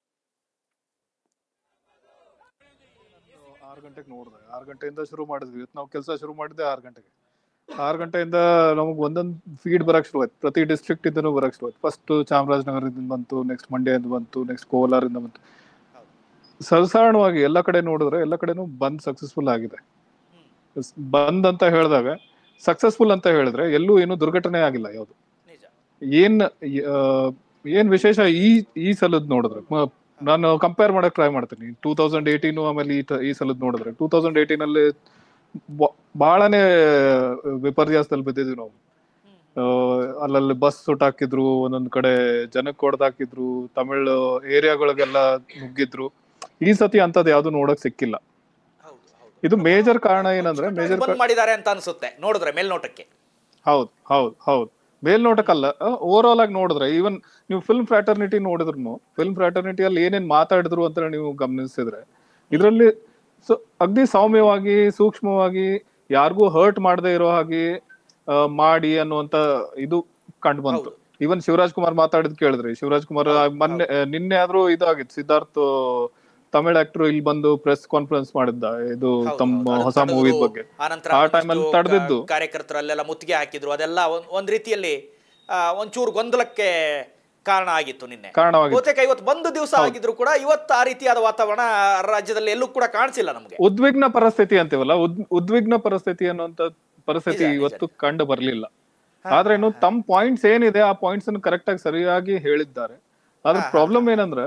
ಆರು ಗಂಟೆಗೆ ನೋಡಿದೆ ಆರು ಗಂಟೆಯಿಂದ ಶುರು ಮಾಡಿದ್ವಿ ಇವತ್ತು ನಾವು ಕೆಲಸ ಶುರು ಮಾಡಿದ್ದೆ ಆರು ಗಂಟೆಗೆ ಆರು ಗಂಟೆಯಿಂದ ನಮಗೆ ಒಂದೊಂದು ಫೀಡ್ ಬರಕ್ ಶುರು ಆಯ್ತು ಪ್ರತಿ ಡಿಸ್ಟ್ರಿಕ್ಟ್ ಇಂದನೂ ಬರಕ್ ಶುರು ಆಯ್ತು ಫಸ್ಟ್ ಚಾಮರಾಜನಗರದಿಂದ ಬಂತು ನೆಕ್ಸ್ಟ್ ಮಂಡ್ಯದಿಂದ ಬಂತು ನೆಕ್ಸ್ಟ್ ಕೋಲಾರಿಂದ ಬಂತು ಸಾಧಾರಣವಾಗಿ ಎಲ್ಲ ಕಡೆ ನೋಡಿದ್ರೆ ಎಲ್ಲ ಕಡೆನೂ ಬಂದ್ ಸಕ್ಸಸ್ಫುಲ್ ಆಗಿದೆ ಬಂದ್ ಅಂತ ಹೇಳಿದಾಗ ಸಕ್ಸಸ್ಫುಲ್ ಅಂತ ಹೇಳಿದ್ರೆ ಎಲ್ಲೂ ಏನು ದುರ್ಘಟನೆ ಆಗಿಲ್ಲ ಯಾವ್ದು ನಿಜ ಏನ್ ಆ, ಏನ್ ವಿಶೇಷ ಈ ಈ ಸಲದ್ ನೋಡಿದ್ರೆ ಮ- ನಾನು ಕಂಪೇರ್ ಮಾಡಕ್ ಟ್ರೈ ಮಾಡ್ತೀನಿ ಟೂ ತೌಸಂಡ್ ಏಯ್ಟೀನ್ ಆಮೇಲೆ ಈ ತ- ಈ ಸಲದ್ ನೋಡಿದ್ರೆ ಟೂ ತೌಸಂಡ್ ಏಯ್ಟೀನ್ ಅಲ್ಲಿ ಬ- ಬಹಳನೇ ವಿಪರ್ಯಾಸದಲ್ಲಿ ಬಿದ್ದಿದ್ವಿ ನಾವು ಆ, ಅಲ್ಲಲ್ಲಿ ಬಸ್ ಸುಟ್ಟಾಕಿದ್ರು ಒಂದೊಂದ್ ಕಡೆ ಜನಕ್ಕೆ ಹೊಡೆದಾಕಿದ್ರು ತಮಿಳ್ ಏರಿಯಾಗಳಿಗೆಲ್ಲ ನುಗ್ಗಿದ್ರು ಈ ಸತಿ ಅಂತದ್ ಯಾವ್ದು ನೋಡಕ್ ಸಿಕ್ಕಿಲ್ಲ ಹೌದು ಹೌದು ಇದು ಮೇಜರ್ ಕಾರಣ ಏನಂದ್ರೆ ಮೇಜರ್ ಬಂದ್ ಮಾಡಿದ್ದಾರೆ ಅಂತ ಅನ್ಸುತ್ತೆ ನೋಡಿದ್ರೆ ಮೇಲ್ನೋಟಕ್ಕೆ ಹೌದು ಹೌದು ಹೌದು ಮೇಲ್ನೋಟಕ್ಕಲ್ಲ ಓವರ್ ಆಲ್ ಆಗಿ ನೋಡಿದ್ರೆ ಈವನ್ ನೀವು ಫಿಲ್ಮ್ ಫ್ರಾಟರ್ನಿಟಿ ನೋಡಿದ್ರು ಫಿಲ್ಮ್ ಫ್ರಾಟರ್ನಿಟಿ ಅಲ್ಲಿ ಏನೇನ್ ಮಾತಾಡಿದ್ರು ಅಂತ ನೀವು ಗಮನಿಸಿದ್ರೆ ಇದರಲ್ಲಿ ಸೊ ಅಗ್ದಿ ಸೌಮ್ಯವಾಗಿ ಸೂಕ್ಷ್ಮವಾಗಿ ಯಾರಿಗೂ ಹರ್ಟ್ ಮಾಡದೇ ಇರೋ ಹಾಗೆ ಆ, ಮಾಡಿ ಅನ್ನುವಂತ ಇದು ಕಂಡು ಬಂತು ಈವನ್ ಶಿವರಾಜ್ ಕುಮಾರ್ ಮಾತಾಡಿದ್ ಕೇಳಿದ್ರಿ ಶಿವರಾಜ್ ಕುಮಾರ್ ಆ, ಮೊನ್ನೆ ಆ, ನಿನ್ನೆ ಆದ್ರೂ ಇದಾಗಿತ್ತು ಸಿದ್ಧಾರ್ಥ್ ತಮಿಳ್ ಆಕ್ಟರ್ ಇಲ್ಲಿ ಬಂದು ಪ್ರೆಸ್ ಕಾನ್ಫರೆನ್ಸ್ ಮಾಡಿದ್ದ ಇದು ಹೌದು, ತಮ್ಮ ಹೌದು. ಹೊಸ ಅದನ್ನ ಮೂವಿ ತಡೆದ್ರು. ಬಗ್ಗೆ ಆನಂತರ ಆ ಒಂದಷ್ಟು ಟೈಮಲ್ಲಿ ತಡೆದಿದ್ದು ಕ- ಕಾರ್ಯಕರ್ತರಲ್ಲೆಲ್ಲ ಮುತ್ತಿಗೆ ಹಾಕಿದ್ರು ಅದೆಲ್ಲ ಒಂದ್- ಒಂದ್ ರೀತಿಯಲ್ಲಿ ಆ, ಒಂಚೂರು ಗೊಂದಲಕ್ಕೆ ಕಾರಣ ಆಗಿತ್ತು ನಿನ್ನೆ ಕಾರಣವಾಗಿತ್ತು ಬಹುತೇಕ ಇವತ್ತು ಬಂದು ದಿವಸ ಆಗಿದ್ರು ಕೂಡ ಇವತ್ತು ಆ ರೀತಿಯಾದ ವಾತಾವರಣ ರಾಜ್ಯದಲ್ಲಿ ಎಲ್ಲೂ ಕೂಡ ಕಾಣಿಸಿಲ್ಲ ನಮಗೆ ಉದ್ವಿಗ್ನ ಪರಿಸ್ಥಿತಿ ಅಂತೀವಲ್ಲ ಉದ್- ಉದ್ವಿಗ್ನ ಪರಿಸ್ಥಿತಿ ಅನ್ನುವಂತ ಪರಿಸ್ಥಿತಿ ನಿಜ, ನಿಜ. ಇವತ್ತು ಕಂಡು ಬರ್ಲಿಲ್ಲ ಆದ್ರೆ ಇನ್ನು ತಮ್ಮ ಪಾಯಿಂಟ್ಸ್ ಏನಿದೆ ಆ ಪಾಯಿಂಟ್ಸ್ ಅನ್ನು ಕರೆಕ್ಟ್ ಆಗಿ ಸರಿಯಾಗಿ ಹೇಳಿದ್ದಾರೆ ಆದ್ರೆ ಪ್ರಾಬ್ಲಮ್ ಏನಂದ್ರೆ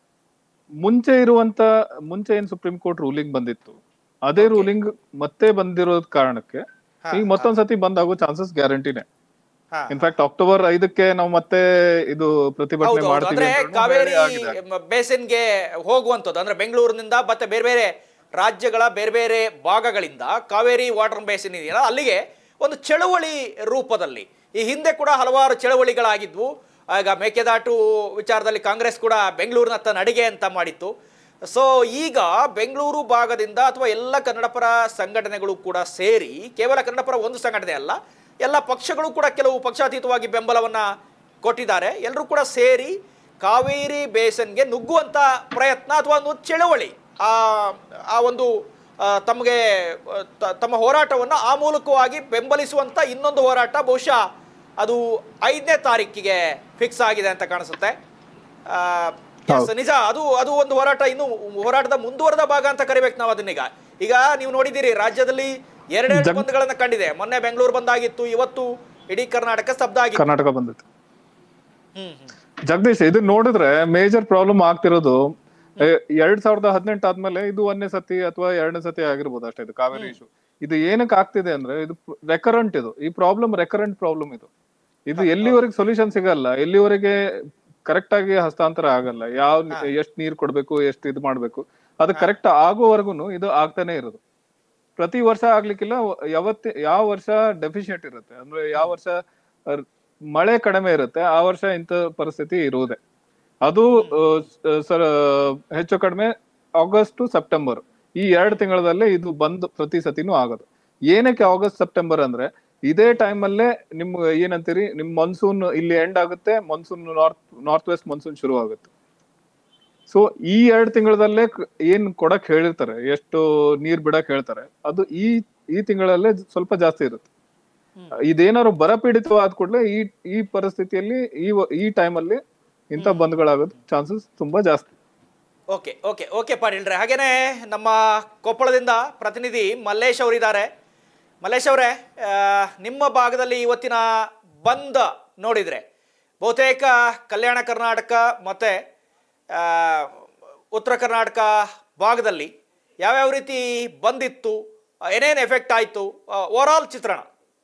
ಮುಂಚೆ ಇರುವಂತ ಮುಂಚೆ ಏನ್ ಸುಪ್ರೀಂ ಕೋರ್ಟ್ ರೂಲಿಂಗ್ ಬಂದಿತ್ತು ಅದೇ ರೂಲಿಂಗ್ ಮತ್ತೆ ಬಂದಿರೋದ್ ಕಾರಣಕ್ಕೆ ಈಗ ಮತ್ತೊಂದ್ಸತಿ ಬಂದಾಗೋ ಚಾನ್ಸಸ್ ಗ್ಯಾರಂಟಿನೇ ಹಾ. ಇನ್ಫ್ಯಾಕ್ಟ್ ಅಕ್ಟೋಬರ್ ಐದಕ್ಕೆ ನಾವು ಮತ್ತೆ ಇದು ಪ್ರತಿಭಟನೆ ಹೌದು ಹೌದು. ಮಾಡ್ತೀವಿ ಅಂದ್ರೆ ಅಂತ ಹೇಳಿ ಕಾವೇರಿ ಆಗಿದೆ. ಬೇಸಿನ್ಗೆ ಹೋಗುವಂಥದ್ದು ಅಂದ್ರೆ ಬೆಂಗಳೂರಿನಿಂದ ಮತ್ತೆ ಬೇರೆ ಬೇರೆ ರಾಜ್ಯಗಳ ಬೇರೆ ಬೇರೆ ಭಾಗಗಳಿಂದ ಕಾವೇರಿ ವಾಟರ್ ಬೇಸಿನ್ ಇದೆಯಲ್ಲ ಅಲ್ಲಿಗೆ ಒಂದು ಚಳವಳಿ ರೂಪದಲ್ಲಿ ಈ ಹಿಂದೆ ಕೂಡ ಹಲವಾರು ಚಳವಳಿಗಳಾಗಿದ್ವು ಆಗ ಮೇಕೆದಾಟು ವಿಚಾರದಲ್ಲಿ ಕಾಂಗ್ರೆಸ್ ಕೂಡ ಬೆಂಗಳೂರಿನತ್ತ ನಡಿಗೆ ಅಂತ ಮಾಡಿತ್ತು ಸೊ ಈಗ ಬೆಂಗಳೂರು ಭಾಗದಿಂದ ಅಥವಾ ಎಲ್ಲ ಕನ್ನಡಪರ ಸಂಘಟನೆಗಳು ಕೂಡ ಸೇರಿ ಕೇವಲ ಕನ್ನಡಪರ ಒಂದು ಸಂಘಟನೆ ಅಲ್ಲ ಎಲ್ಲ ಪಕ್ಷಗಳು ಕೂಡ ಕೆಲವು ಪಕ್ಷಾತೀತವಾಗಿ ಬೆಂಬಲವನ್ನ ಕೊಟ್ಟಿದ್ದಾರೆ ಎಲ್ಲರೂ ಕೂಡ ಸೇರಿ ಕಾವೇರಿ ಬೇಸನ್ಗೆ ನುಗ್ಗುವಂತ ಪ್ರಯತ್ನ ಅಥವಾ ಒಂದು ಚಳವಳಿ ಆ ಆ ಒಂದು ಆ, ತಮಗೆ ಆ, ತ- ತಮ್ಮ ಹೋರಾಟವನ್ನು ಆ ಮೂಲಕವಾಗಿ ಬೆಂಬಲಿಸುವಂತ ಇನ್ನೊಂದು ಹೋರಾಟ ಬಹುಶಃ ಅದು ಐದನೇ ತಾರೀಕಿಗೆ ಫಿಕ್ಸ್ ಆಗಿದೆ ಅಂತ ಕಾಣಿಸುತ್ತೆ ಆ, yes, ನಿಜ ಅದು ಅದು ಒಂದು ಹೋರಾಟ ಇನ್ನು ಹೋರಾಟದ ಮುಂದುವರೆದ ಭಾಗ ಅಂತ ಕರಿಬೇಕು ನಾವು ಅದನ್ನೀಗ ಈಗ ನೀವು ನೋಡಿದ್ದೀರಿ ರಾಜ್ಯದಲ್ಲಿ ಎರಡೆರಡು ಬಂದ್ಗಳನ್ನ ಕಂಡಿದೆ ಮೊನ್ನೆ ಬೆಂಗಳೂರು ಬಂದಾಗಿತ್ತು ಇವತ್ತು ಇಡೀ ಕರ್ನಾಟಕ ಸ್ತಬ್ಧ ಆಗಿತ್ತು ಕರ್ನಾಟಕ ಬಂದಿತ್ತು ಹ್ಮ್ ಹ್ಮ್ ಜಗದೀಶ್ ಇದು ನೋಡಿದ್ರೆ ಮೇಜರ್ ಪ್ರಾಬ್ಲಮ್ ಆಗ್ತಿರೋದು ಎ, ಎರಡ್ ಸಾವಿರದ ಹದಿನೆಂಟು ಆದ್ಮೇಲೆ ಇದು ಒಂದನೇ ಸತಿ ಅಥವಾ ಎರಡನೇ ಸತಿ ಆಗಿರ್ಬೋದು ಅಷ್ಟೇ ಇದು ಕಾವೇರಿ ಇಶ್ಯೂ ಇದು ಏನಕ್ಕೆ ಆಗ್ತಿದೆ ಅಂದ್ರೆ ಇದು ರೆಕರೆಂಟ್ ಇದು ಈ ಪ್ರಾಬ್ಲಮ್ ರೆಕರೆಂಟ್ ಪ್ರಾಬ್ಲಮ್ ಇದು ಇದು ಎಲ್ಲಿವರೆಗೆ ಸೊಲ್ಯೂಷನ್ ಸಿಗಲ್ಲ ಎಲ್ಲಿವರೆಗೆ ಕರೆಕ್ಟ್ ಆಗಿ ಹಸ್ತಾಂತರ ಆಗಲ್ಲ ಯಾವ ಎಷ್ಟ್ ನೀರ್ ಕೊಡ್ಬೇಕು ಎಷ್ಟ್ ಇದು ಮಾಡ್ಬೇಕು ಅದು ಕರೆಕ್ಟ್ ಆಗೋವರೆಗೂ ಇದು ಆಗ್ತಾನೆ ಇರೋದು ಪ್ರತಿ ವರ್ಷ ಆಗ್ಲಿಕ್ಕಿಲ್ಲ ಯಾವತ್ತಿ ಯಾವ ವರ್ಷ ಡೆಫಿಶಿಯಂಟ್ ಇರುತ್ತೆ ಅಂದ್ರೆ ಯಾವ ವರ್ಷ ಅರ್- ಮಳೆ ಕಡಿಮೆ ಇರುತ್ತೆ ಆ ವರ್ಷ ಇಂಥ ಪರಿಸ್ಥಿತಿ ಇರುವುದೇ ಅದು ಆ, ಸ- ಸರ್ ಹೆಚ್ಚು ಕಡಿಮೆ ಆಗಸ್ಟ್ ಟು ಸೆಪ್ಟೆಂಬರ್ ಈ ಎರಡು ತಿಂಗಳಲ್ಲೇ ಇದು ಬಂದ್ ಪ್ರತಿ ಸತಿನೂ ಆಗೋದು ಏನಕ್ಕೆ ಆಗಸ್ಟ್ ಸೆಪ್ಟೆಂಬರ್ ಅಂದ್ರೆ ಇದೇ ಟೈಮ್ ಅಲ್ಲೇ ನಿಮ್ ಏನಂತೀರಿ ನಿಮ್ ಮಾನ್ಸೂನ್ ಇಲ್ಲಿ ಎಂಡ್ ಆಗುತ್ತೆ monsoon north north west monsoon ಶುರು ಆಗುತ್ತೆ ಸೊ ಈ ಎರಡು ತಿಂಗಳಲ್ಲೇ ಕ- ಏನ್ ಕೊಡಕ್ ಹೇಳಿರ್ತಾರೆ ಎಷ್ಟು ನೀರ್ ಬಿಡಕ್ ಹೇಳ್ತಾರೆ ಅದು ಈ ಈ ತಿಂಗಳಲ್ಲೇ ಸ್ವಲ್ಪ ಜಾಸ್ತಿ ಇರುತ್ತೆ ಇದೇನಾದ್ರು ಬರ ಪೀಡಿತವಾದ ಕೂಡಲೇ ಈ ಈ ಪರಿಸ್ಥಿತಿಯಲ್ಲಿ ಈ ವ- ಈ ಟೈಮಲ್ಲಿ ಇಂಥ ಬಂದ್ಗಳಾಗೋದು ಚಾನ್ಸಸ್ ತುಂಬಾ ಜಾಸ್ತಿ ಓಕೆ ಓಕೆ ಓಕೆ ಪಾಟೀಲ್ರೆ ಹಾಗೇನೆ ನಮ್ಮ ಕೊಪ್ಪಳದಿಂದ ಪ್ರತಿನಿಧಿ ಮಲ್ಲೇಶ್ ಅವರಿದ್ದಾರೆ ಮಲ್ಲೇಶ್ ಅವರೇ ಆ, ನಿಮ್ಮ ಭಾಗದಲ್ಲಿ ಇವತ್ತಿನ ಬಂದ್ ನೋಡಿದರೆ ಬಹುತೇಕ ಕಲ್ಯಾಣ ಕರ್ನಾಟಕ ಮತ್ತು ಉತ್ತರ ಕರ್ನಾಟಕ ಭಾಗದಲ್ಲಿ ಯಾವ್ಯಾವ ರೀತಿ ಬಂದಿತ್ತು ಏನೇನು ಎಫೆಕ್ಟ್ ಆಯಿತು ಓವರ್ ಆಲ್ ಚಿತ್ರಣ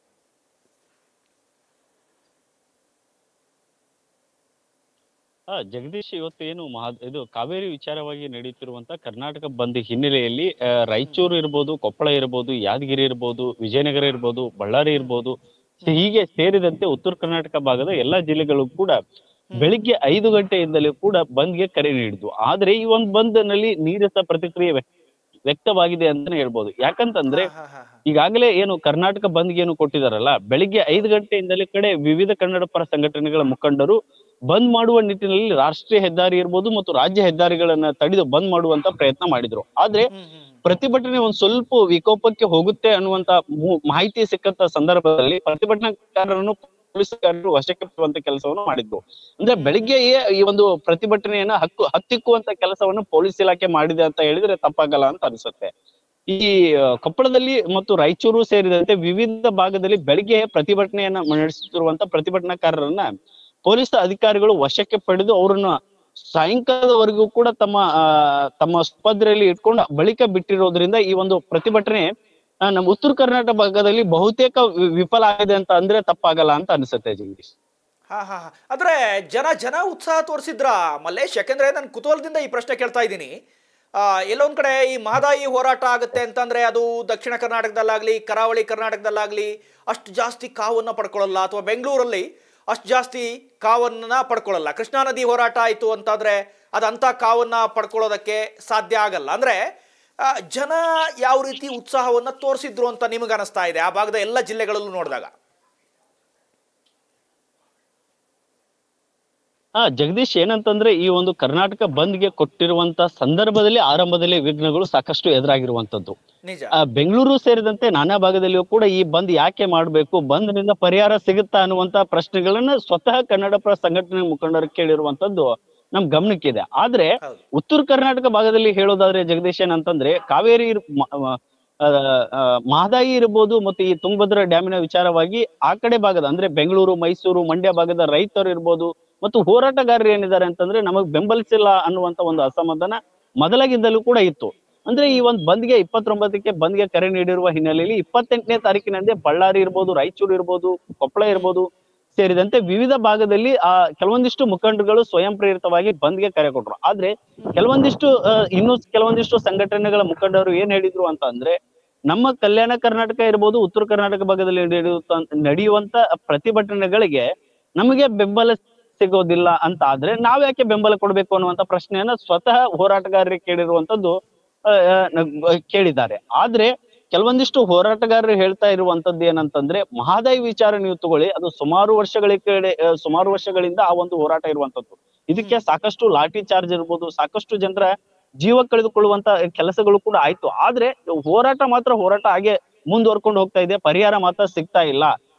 ಆ, ಜಗದೀಶ್ ಇವತ್ತು ಏನು ಮಹಾ ಇದು ಕಾವೇರಿ ವಿಚಾರವಾಗಿ ನಡೆಯುತ್ತಿರುವಂತ ಕರ್ನಾಟಕ ಬಂದ್ ಹಿನ್ನೆಲೆಯಲ್ಲಿ ಆ, ರಾಯಚೂರು ಇರ್ಬೋದು ಕೊಪ್ಪಳ ಇರ್ಬೋದು ಯಾದಗಿರಿ ಇರ್ಬೋದು ವಿಜಯನಗರ ಇರ್ಬೋದು ಬಳ್ಳಾರಿ ಇರ್ಬೋದು ಹೀಗೆ ಸೇರಿದಂತೆ ಉತ್ತರ ಕರ್ನಾಟಕ ಭಾಗದ ಎಲ್ಲಾ ಜಿಲ್ಲೆಗಳು ಕೂಡ ಬೆಳಿಗ್ಗೆ ಐದು ಗಂಟೆಯಿಂದಲೂ ಕೂಡ ಬಂದ್ಗೆ ಕರೆ ನೀಡಿದ್ವು ಆದ್ರೆ ಈ ಒಂದು ಬಂದ್ ನಲ್ಲಿ ನೀರಸ ಪ್ರತಿಕ್ರಿಯೆ ವ್ಯಕ್ತ- ವ್ಯಕ್ತವಾಗಿದೆ ಅಂತಾನೆ ಹೇಳ್ಬೋದು ಯಾಕಂತಂದ್ರೆ ಈಗಾಗಲೇ ಏನು ಕರ್ನಾಟಕ ಬಂದ್ಗೆ ಏನು ಕೊಟ್ಟಿದಾರಲ್ಲ ಬೆಳಿಗ್ಗೆ ಐದು ಗಂಟೆಯಿಂದಲೇ ಕಡೆ ವಿವಿಧ ಕನ್ನಡ ಪರ ಸಂಘಟನೆಗಳ ಮುಖಂಡರು ಬಂದ್ ಮಾಡುವ ನಿಟ್ಟಿನಲ್ಲಿ ರಾಷ್ಟ್ರೀಯ ಹೆದ್ದಾರಿ ಇರ್ಬೋದು ಮತ್ತು ರಾಜ್ಯ ಹೆದ್ದಾರಿಗಳನ್ನ ತಡೆದು ಬಂದ್ ಮಾಡುವಂತ ಪ್ರಯತ್ನ ಮಾಡಿದ್ರು ಆದ್ರೆ ಪ್ರತಿಭಟನೆ ಒಂದ್ ಸ್ವಲ್ಪ ವಿಕೋಪಕ್ಕೆ ಹೋಗುತ್ತೆ ಅನ್ನುವಂತ ಮು- ಮಾಹಿತಿ ಸಿಕ್ಕಂತ ಸಂದರ್ಭದಲ್ಲಿ ಪ್ರತಿಭಟನಾಕಾರರನ್ನು ಪೊಲೀಸರು ವಶಕ್ಕೆ ಪಡುವಂತ ಕೆಲಸವನ್ನು ಮಾಡಿದ್ರು ಅಂದ್ರೆ ಬೆಳಿಗ್ಗೆಯೇ ಈ ಒಂದು ಪ್ರತಿಭಟನೆಯನ್ನ ಹಕ್ಕು ಹತ್ತಿಕ್ಕುವಂತ ಕೆಲಸವನ್ನು ಪೊಲೀಸ್ ಇಲಾಖೆ ಮಾಡಿದೆ ಅಂತ ಹೇಳಿದ್ರೆ ತಪ್ಪಾಗಲ್ಲ ಅಂತ ಅನ್ಸುತ್ತೆ ಈ ಆ, ಕೊಪ್ಪಳದಲ್ಲಿ ಮತ್ತು ರಾಯಚೂರು ಸೇರಿದಂತೆ ವಿವಿಧ ಭಾಗದಲ್ಲಿ ಬೆಳಿಗ್ಗೆ ಪ್ರತಿಭಟನೆಯನ್ನ ನಡೆಸುತ್ತಿರುವಂತ ಪ್ರತಿಭಟನಾಕಾರರನ್ನ ಪೊಲೀಸ್ ಅಧಿಕಾರಿಗಳು ವಶಕ್ಕೆ ಪಡೆದು ಅವರನ್ನ ಸಾಯಂಕಾಲದವರೆಗೂ ಕೂಡ ತಮ್ಮ ಆ, ತಮ್ಮ ಸುಪದ್ರೆಯಲ್ಲಿ ಇಟ್ಕೊಂಡು ಬಳಿಕ ಬಿಟ್ಟಿರೋದ್ರಿಂದ ಈ ಒಂದು ಪ್ರತಿಭಟನೆ ಆ, ನಮ್ಮ ಉತ್ತರ ಕರ್ನಾಟಕ ಭಾಗದಲ್ಲಿ ಬಹುತೇಕ ವಿ- ವಿಫಲ ಆಗಿದೆ ಅಂತ ಅಂದ್ರೆ ತಪ್ಪಾಗಲ್ಲ ಅಂತ ಅನ್ಸುತ್ತೆ ಜಗದೀಶ್ ಹಾ ಹಾ ಹಾ. ಅಂದ್ರೆ ಜನ ಜನ ಉತ್ಸಾಹ ತೋರಿಸಿದ್ರ ಮಲ್ಲೇಶ್ ಯಾಕೆಂದ್ರೆ ನಾನು ಕುತೂಹಲದಿಂದ ಈ ಪ್ರಶ್ನೆ ಕೇಳ್ತಾ ಇದ್ದೀನಿ ಆ, ಎಲ್ಲೊಂದ್ ಕಡೆ ಈ ಮಹದಾಯಿ ಹೋರಾಟ ಆಗುತ್ತೆ ಅಂತಂದ್ರೆ ಅದು ದಕ್ಷಿಣ ಕರ್ನಾಟಕದಲ್ಲಾಗ್ಲಿ ಕರಾವಳಿ ಕರ್ನಾಟಕದಲ್ಲಾಗ್ಲಿ ಅಷ್ಟು ಜಾಸ್ತಿ ಕಾವನ್ನ ಪಡ್ಕೊಳ್ಳಲ್ಲ ಅಥವಾ ಬೆಂಗಳೂರಲ್ಲಿ ಅಷ್ಟು ಜಾಸ್ತಿ ಕಾವನ್ನ ಪಡ್ಕೊಳ್ಳಲ್ಲ ಕೃಷ್ಣಾ ನದಿ ಹೋರಾಟ ಆಯಿತು ಅಂತಂದ್ರೆ ಅದಂತ ಕಾವನ್ನ ಪಡ್ಕೊಳ್ಳೋದಕ್ಕೆ ಸಾಧ್ಯ ಆಗಲ್ಲ ಅಂದ್ರೆ ಆ, ಜನ ಯಾವ ರೀತಿ ಉತ್ಸಾಹವನ್ನ ತೋರಿಸಿದ್ರು ಅಂತ ನಿಮಗೆ ಅನಿಸ್ತಾ ಇದೆ ಆ ಭಾಗದ ಎಲ್ಲ ಜಿಲ್ಲೆಗಳಲ್ಲೂ ನೋಡಿದಾಗ ಹಾ ಜಗದೀಶ್ ಏನಂತಂದ್ರೆ ಈ ಒಂದು ಕರ್ನಾಟಕ ಬಂದ್ಗೆ ಕೊಟ್ಟಿರುವಂತ ಸಂದರ್ಭದಲ್ಲಿ ಆರಂಭದಲ್ಲಿ ವಿಘ್ನಗಳು ಸಾಕಷ್ಟು ಎದುರಾಗಿರುವಂತದ್ದು ನಿಜ ಆ, ಬೆಂಗಳೂರು ಸೇರಿದಂತೆ ನಾನಾ ಭಾಗದಲ್ಲಿಯೂ ಕೂಡ ಈ ಬಂದ್ ಯಾಕೆ ಮಾಡಬೇಕು ಬಂದ್ನಿಂದ ಪರಿಹಾರ ಸಿಗುತ್ತಾ ಅನ್ನುವಂತ ಪ್ರಶ್ನೆಗಳನ್ನ ಸ್ವತಃ ಕನ್ನಡಪರ ಸಂಘಟನೆ ಮುಖಂಡರು ಕೇಳಿರುವಂತದ್ದು ನಮ್ ಗಮನಕ್ಕಿದೆ ಆದ್ರೆ ಹೌದು. ಉತ್ತರ ಕರ್ನಾಟಕ ಭಾಗದಲ್ಲಿ ಹೇಳೋದಾದ್ರೆ ಜಗದೀಶ್ ಏನಂತಂದ್ರೆ ಕಾವೇರಿ ಇರ್- ಮ- ಮ- ಆ, ಆ, ಮಹದಾಯಿ ಇರ್ಬೋದು ಮತ್ತು ಈ ತುಂಗಭದ್ರಾ ಡ್ಯಾಮಿನ ವಿಚಾರವಾಗಿ ಆ ಕಡೆ ಭಾಗದ ಅಂದ್ರೆ ಬೆಂಗಳೂರು ಮೈಸೂರು ಮಂಡ್ಯ ಭಾಗದ ರೈತರು ಇರ್ಬೋದು ಮತ್ತು ಹೋರಾಟಗಾರರು ಏನಿದ್ದಾರೆ ಅಂತಂದ್ರೆ ನಮಗ್ ಬೆಂಬಲಿಸಿಲ್ಲ ಅನ್ನುವಂತ ಒಂದು ಅಸಮಾಧಾನ ಮೊದಲಾಗಿದ್ದಲೂ ಕೂಡ ಇತ್ತು ಅಂದ್ರೆ ಈ ಒಂದು ಬಂದ್ಗೆ ಇಪ್ಪತ್ತೊಂಬತ್ತಕ್ಕೆ ಬಂದ್ಗೆ ಕರೆ ನೀಡಿರುವ ಹಿನ್ನೆಲೆಯಲ್ಲಿ ಇಪ್ಪತ್ತೆಂಟನೇ ತಾರೀಕಿನಂದೇ ಬಳ್ಳಾರಿ ಇರ್ಬೋದು ರಾಯಚೂರು ಇರ್ಬೋದು ಕೊಪ್ಪಳ ಇರ್ಬೋದು ಸೇರಿದಂತೆ ವಿವಿಧ ಭಾಗದಲ್ಲಿ ಆ ಕೆಲವೊಂದಿಷ್ಟು ಮುಖಂಡರುಗಳು ಸ್ವಯಂ ಪ್ರೇರಿತವಾಗಿ ಬಂದ್ಗೆ ಕರೆ ಕೊಟ್ರು ಆದ್ರೆ ಕೆಲವೊಂದಿಷ್ಟು ಆ, ಇನ್ನು ಕೆಲವೊಂದಿಷ್ಟು ಸಂಘಟನೆಗಳ ಮುಖಂಡರು ಏನ್ ಹೇಳಿದ್ರು ಅಂತ ಅಂದ್ರೆ ನಮ್ಮ ಕಲ್ಯಾಣ ಕರ್ನಾಟಕ ಇರ್ಬೋದು ಉತ್ತರ ಕರ್ನಾಟಕ ಭಾಗದಲ್ಲಿ ನಡೆಯುತ್ತ ನಡೆಯುವಂತ ಪ್ರತಿಭಟನೆಗಳಿಗೆ ನಮಗೆ ಬೆಂಬಲ ಸಿಗೋದಿಲ್ಲ ಅಂತ ಆದ್ರೆ ನಾವ್ ಯಾಕೆ ಬೆಂಬಲ ಕೊಡ್ಬೇಕು ಅನ್ನುವಂತ ಪ್ರಶ್ನೆಯನ್ನ ಸ್ವತಃ ಹೋರಾಟಗಾರರಿಗೆ ಕೇಳಿರುವಂತದ್ದು ಆ, ಆ, ನ- ಕೇಳಿದ್ದಾರೆ ಆದ್ರೆ ಕೆಲವೊಂದಿಷ್ಟು ಹೋರಾಟಗಾರರು ಹೇಳ್ತಾ ಇರುವಂತದ್ದು ಏನಂತಂದ್ರೆ ಮಹದಾಯಿ ವಿಚಾರ ನೀವು ತಗೊಳ್ಳಿ ಅದು ಸುಮಾರು ವರ್ಷಗಳ ಕಡೆ ಆ, ಸುಮಾರು ವರ್ಷಗಳಿಂದ ಆ ಒಂದು ಹೋರಾಟ ಇರುವಂತದ್ದು ಇದಕ್ಕೆ ಸಾಕಷ್ಟು ಲಾಠಿ ಚಾರ್ಜ್ ಇರ್ಬೋದು ಸಾಕಷ್ಟು ಜನರ ಜೀವ ಕಳೆದುಕೊಳ್ಳುವಂತ ಕೆಲಸಗಳು ಕೂಡ ಆಯ್ತು ಆದ್ರೆ ಹೋರಾಟ ಮಾತ್ರ ಹೋರಾಟ ಹಾಗೆ ಮುಂದುವರ್ಕೊಂಡು ಹೋಗ್ತಾ ಇದೆ ಪರಿಹಾರ ಮಾತ್ರ ಸಿಗ್ತಾ ಇಲ್ಲ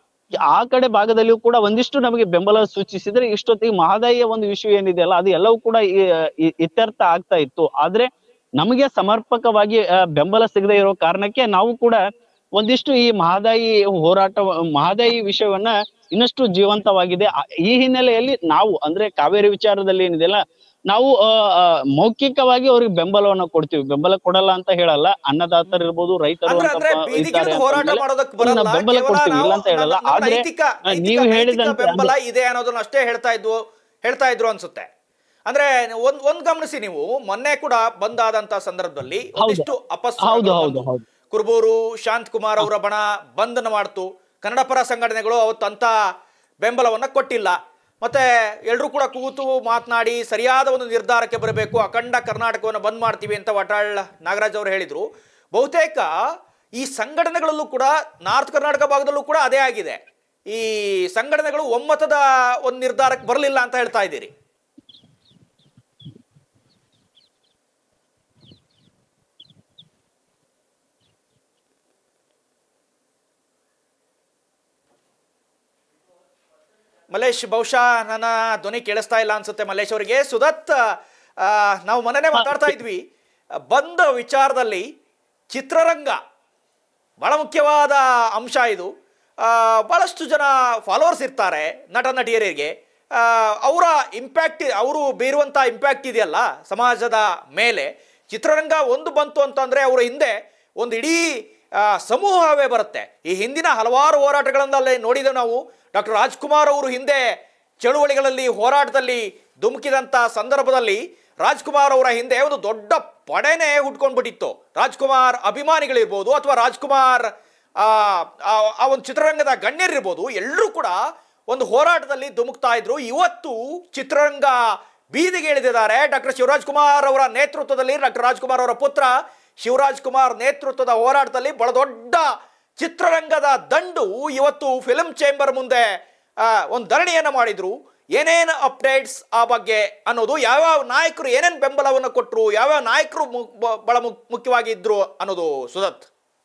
ಆ ಕಡೆ ಭಾಗದಲ್ಲಿಯೂ ಕೂಡ ಒಂದಿಷ್ಟು ನಮಗೆ ಬೆಂಬಲ ಸೂಚಿಸಿದ್ರೆ ಇಷ್ಟೊತ್ತಿಗೆ ಮಹದಾಯಿಯ ಒಂದು ವಿಷಯ ಏನಿದೆಯಲ್ಲ ಅದು ಎಲ್ಲವೂ ಕೂಡ ಈ- ಈ- ಇತ್ಯರ್ಥ ಆಗ್ತಾ ಇತ್ತು ಆದ್ರೆ ನಮಗೆ ಸಮರ್ಪಕವಾಗಿ ಆ, ಬೆಂಬಲ ಸಿಗದೆ ಇರೋ ಕಾರಣಕ್ಕೆ ನಾವು ಕೂಡ ಒಂದಿಷ್ಟು ಈ ಮಹದಾಯಿ ಹೋರಾಟ ಮಹದಾಯಿ ವಿಷಯವನ್ನ ಇನ್ನಷ್ಟು ಜೀವಂತವಾಗಿದೆ ಆ- ಈ ಹಿನ್ನೆಲೆಯಲ್ಲಿ ನಾವು ಅಂದ್ರೆ ಕಾವೇರಿ ವಿಚಾರದಲ್ಲಿ ಏನಿದೆಯಲ್ಲ ನಾವು ಆ, ಆ, ಮೌಖಿಕವಾಗಿ ಅವ್ರಿಗೆ ಬೆಂಬಲವನ್ನ ಕೊಡ್ತೀವಿ ಬೆಂಬಲ ಕೊಡಲ್ಲ ಅಂತ ಹೇಳಲ್ಲ ಅನ್ನದಾತರು ಇರ್ಬೋದು ರೈತರು ಅಂದ್ರೆ ಅಂತ ಅಂದ್ರೆ ಪ- ಬೀದಿಗಿಳಿದು ಇದ್ದಾರೆ ಹೋರಾಟ ಅಂತಂದ್ರೆ ಮಾಡೋದಕ್ಕೆ ಅವ್ರಿಗೆ ಬರಲ್ಲ ನಾವು ಬೆಂಬಲ ಕೇವಲ ಕೊಡ್ತೀವಿ ಇಲ್ಲ ನಾವು ಅಂತ ಹೇಳಲ್ಲ ನಮ್ಮ ಆದ್ರೆ ನೈತಿಕ ಆ, ನೈತಿಕ- ನೀವು ನೈತಿಕ ಹೇಳಿದಂತೆ ಬೆಂಬಲ ಇದೆ ಅನ್ನೋದನ್ನ ಅಷ್ಟೇ ಹೇಳ್ತಾ ಇದ್ವು ಹೇಳ್ತಾ ಇದ್ರು ಅನ್ಸುತ್ತೆ ಅಂದ್ರೆ ಒಂದ್ ಒಂದ್ ಗಮನಿಸಿ ನೀವು ಮೊನ್ನೆ ಕೂಡ ಬಂದಾದಂತ ಸಂದರ್ಭದಲ್ಲಿ ಒಂದಿಷ್ಟು ಹೌದು ಅಪಸ್ವರಗಳು ಹೌದು ಬಂದ್ವು. ಹೌದು ಕುರುಬೂರು ಶಾಂತ್ ಕುಮಾರ್ ಅವರ ಬಣ ಬಂಧನ ಮಾಡ್ತು ಕನ್ನಡ ಪರ ಸಂಘಟನೆಗಳು ಅವತ್ತು ಅಂತ ಬೆಂಬಲವನ್ನ ಕೊಟ್ಟಿಲ್ಲ ಮತ್ತೆ ಎಲ್ಲರೂ ಕೂಡ ಕೂತು ಮಾತನಾಡಿ ಸರಿಯಾದ ಒಂದು ನಿರ್ಧಾರಕ್ಕೆ ಬರಬೇಕು ಅಖಂಡ ಕರ್ನಾಟಕವನ್ನು ಬಂದ್ ಮಾಡ್ತೀವಿ ಅಂತ ವಟಾಳ್ ನಾಗರಾಜ್ ಅವರು ಹೇಳಿದ್ರು ಬಹುತೇಕ ಈ ಸಂಘಟನೆಗಳಲ್ಲೂ ಕೂಡ ನಾರ್ತ್ ಕರ್ನಾಟಕ ಭಾಗದಲ್ಲೂ ಕೂಡ ಅದೇ ಆಗಿದೆ ಈ ಸಂಘಟನೆಗಳು ಒಮ್ಮತದ ಒಂದು ನಿರ್ಧಾರಕ್ಕೆ ಬರಲಿಲ್ಲ ಅಂತ ಹೇಳ್ತಾ ಇದ್ದೀರಿ ಮಲೇಶ್ ಬಹುಶಃ ನನ್ನ ಧ್ವನಿ ಕೇಳಿಸ್ತಾ ಇಲ್ಲ ಅನ್ಸುತ್ತೆ ಮಲ್ಲೇಶ್ ಅವರಿಗೆ ಸುದತ್ ಆ, ನಾವು ಮೊನ್ನೆನೇ ಮಾತಾಡ್ತಾ ಇದ್ವಿ ಬಂದ ವಿಚಾರದಲ್ಲಿ ಚಿತ್ರರಂಗ ಬಹಳ ಮುಖ್ಯವಾದ ಅಂಶ ಇದು ಆ, ಬಹಳಷ್ಟು ಜನ ಫಾಲೋವರ್ಸ್ ಇರ್ತಾರೆ ನಟ ನಟಿಯರಿಗೆ ಆ, ಅವರ ಇಂಪ್ಯಾಕ್ಟ್ ಅವರು ಬೀರುವಂಥ ಇಂಪ್ಯಾಕ್ಟ್ ಇದೆಯಲ್ಲ ಸಮಾಜದ ಮೇಲೆ ಚಿತ್ರರಂಗ ಒಂದು ಬಂತು ಅಂತಂದರೆ ಅವರ ಹಿಂದೆ ಒಂದು ಇಡೀ ಆ, ಸಮೂಹವೇ ಬರುತ್ತೆ ಈ ಹಿಂದಿನ ಹಲವಾರು ಹೋರಾಟಗಳನ್ನಲ್ಲಿ ನೋಡಿದ ನಾವು ಡಾಕ್ಟರ್ ರಾಜ್ಕುಮಾರ್ ಅವರು ಹಿಂದೆ ಚಳುವಳಿಗಳಲ್ಲಿ ಹೋರಾಟದಲ್ಲಿ ಧುಮುಕಿದಂಥ ಸಂದರ್ಭದಲ್ಲಿ ರಾಜ್ಕುಮಾರ್ ಅವರ ಹಿಂದೆ ಒಂದು ದೊಡ್ಡ ಪಡೆನೇ ಹುಟ್ಕೊಂಡ್ಬಿಟ್ಟಿತ್ತು ರಾಜ್ಕುಮಾರ್ ಅಭಿಮಾನಿಗಳಿರ್ಬೋದು ಅಥವಾ ರಾಜ್ಕುಮಾರ್ ಆ ಆ- ಆ ಒಂದು ಚಿತ್ರರಂಗದ ಗಣ್ಯರಿರ್ಬೋದು ಎಲ್ಲರೂ ಕೂಡ ಒಂದು ಹೋರಾಟದಲ್ಲಿ ಧುಮುಕ್ತಾ ಇದ್ರು ಇವತ್ತು ಚಿತ್ರರಂಗ ಬೀದಿಗೆ ಇಳಿದಿದ್ದಾರೆ ಡಾಕ್ಟರ್ ಶಿವರಾಜ್ ಕುಮಾರ್ ಅವರ ನೇತೃತ್ವದಲ್ಲಿ ಡಾಕ್ಟರ್ ರಾಜ್ಕುಮಾರ್ ಅವರ ಪುತ್ರ ಶಿವರಾಜ್ ಕುಮಾರ್ ನೇತೃತ್ವದ ಹೋರಾಟದಲ್ಲಿ ಬಹಳ ದೊಡ್ಡ ಚಿತ್ರರಂಗದ ದಂಡು ಇವತ್ತು ಫಿಲ್ಮ್ ಚೇಂಬರ್ ಮುಂದೆ ಆ, ಒಂದು ಧರಣಿಯನ್ನು ಮಾಡಿದ್ರು ಏನೇನು ಅಪ್ಡೇಟ್ಸ್ ಆ ಬಗ್ಗೆ ಅನ್ನೋದು ಯಾವ್ಯಾವ ನಾಯಕರು ಏನೇನು ಬೆಂಬಲವನ್ನು ಕೊಟ್ಟರು ಯಾವ್ಯಾವ ನಾಯಕರು ಮು- ಬ- ಬಹಳ ಮುಕ್- ಮುಖ್ಯವಾಗಿ ಇದ್ರು ಅನ್ನೋದು ಸುದತ್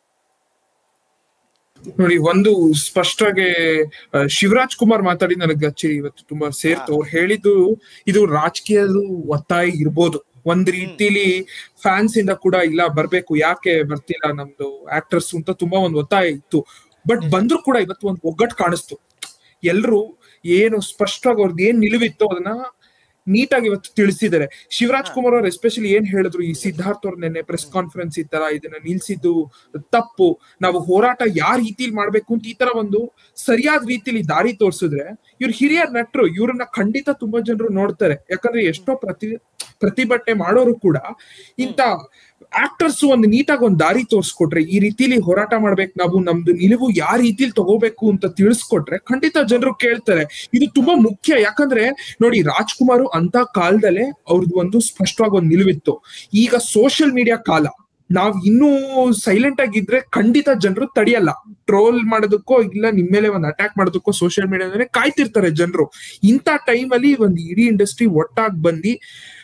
ನೋಡಿ ಒಂದು ಸ್ಪಷ್ಟವಾಗಿ ಆ, ಶಿವರಾಜ್ ಕುಮಾರ್ ಮಾತಾಡಿ ನನಗೆ ಅಚ್ಚರಿ ಇವತ್ತು ತುಂಬಾ ಸೇರ್ತು ಅವ್ರು ಹೇಳಿದ್ದು ಇದು ರಾಜಕೀಯದ ಒತ್ತಾಯ ಇರ್ಬೋದು ಒಂದ್ ರೀತಿಲಿ ಫ್ಯಾನ್ಸ್ ಇಂದ ಕೂಡ ಇಲ್ಲ ಬರ್ಬೇಕು ಯಾಕೆ ಬರ್ತಿಲ್ಲ ನಮ್ದು ಆಕ್ಟರ್ಸ್ ಅಂತ ತುಂಬಾ ಒಂದ್ ಒತ್ತಾಯ ಇತ್ತು ಬಟ್ ಬಂದ್ರು ಕೂಡ ಇವತ್ತು ಒಂದ್ ಒಗ್ಗಟ್ಟು ಕಾಣಿಸ್ತು ಎಲ್ರು ಏನು ಸ್ಪಷ್ಟವಾಗಿ ಅವ್ರದ್ದು ಏನ್ ನಿಲುವಿತ್ತು ಅದನ್ನ ನೀಟಾಗಿ ಇವತ್ತು ತಿಳಿಸಿದ್ದಾರೆ ಶಿವರಾಜ್ ಕುಮಾರ್ ಅವ್ರು ಎಸ್ಪೆಷಲಿ ಏನ್ ಹೇಳಿದ್ರು ಈ ಸಿದ್ಧಾರ್ಥ್ ಅವ್ರ ನೆನ್ನೆ ಪ್ರೆಸ್ ಕಾನ್ಫರೆನ್ಸ್ ಈ ತರ ಇದನ್ನ ನಿಲ್ಸಿದ್ದು ತಪ್ಪು ನಾವು ಹೋರಾಟ ಯಾವ ರೀತಿಲಿ ಮಾಡ್ಬೇಕು ಅಂತ ಈ ತರ ಒಂದು ಸರಿಯಾದ ರೀತಿಲಿ ದಾರಿ ತೋರ್ಸಿದ್ರೆ ಇವ್ರು ಹಿರಿಯ ನಟರು ಇವ್ರನ್ನ ಖಂಡಿತ ತುಂಬಾ ಜನರು ನೋಡ್ತಾರೆ ಯಾಕಂದ್ರೆ ಎಷ್ಟೋ ಪ್ರತಿ ಪ್ರತಿಭಟನೆ ಮಾಡೋರು ಕೂಡ ಇಂತ ಆಕ್ಟರ್ಸ್ ಒಂದು ನೀಟಾಗಿ ಒಂದು ದಾರಿ ತೋರ್ಸ್ಕೊಟ್ರೆ ಈ ರೀತಿಲಿ ಹೋರಾಟ ಮಾಡ್ಬೇಕು ನಾವು ನಮ್ದು ನಿಲುವು ಯಾವ ರೀತಿಲಿ ತಗೋಬೇಕು ಅಂತ ತಿಳಿಸ್ಕೊಟ್ರೆ ಖಂಡಿತ ಜನರು ಕೇಳ್ತಾರೆ ಇದು ತುಂಬಾ ಮುಖ್ಯ ಯಾಕಂದ್ರೆ ನೋಡಿ ರಾಜ್ಕುಮಾರ್ ಅಂತ ಕಾಲದಲ್ಲೇ ಅವ್ರದ್ದು ಒಂದು ಸ್ಪಷ್ಟವಾಗಿ ಒಂದು ನಿಲುವಿತ್ತು ಈಗ ಸೋಷಿಯಲ್ ಮೀಡಿಯಾ ಕಾಲ ನಾವ್ ಇನ್ನೂ ಸೈಲೆಂಟ್ ಆಗಿದ್ರೆ ಖಂಡಿತ ಜನರು ತಡೆಯಲ್ಲ ಟ್ರೋಲ್ ಮಾಡೋದಕ್ಕೋ ಇಲ್ಲ ನಿಮ್ ಮೇಲೆ ಒಂದು ಅಟ್ಯಾಕ್ ಮಾಡೋದಕ್ಕೋ ಸೋಷಿಯಲ್ ಮೀಡಿಯಾದಲ್ಲಿ ಕಾಯ್ತಿರ್ತಾರೆ ಜನರು ಇಂಥ ಟೈಮಲ್ಲಿ ಒಂದು ಇಡೀ ಇಂಡಸ್ಟ್ರಿ ಒಟ್ಟಾಗಿ ಬಂದು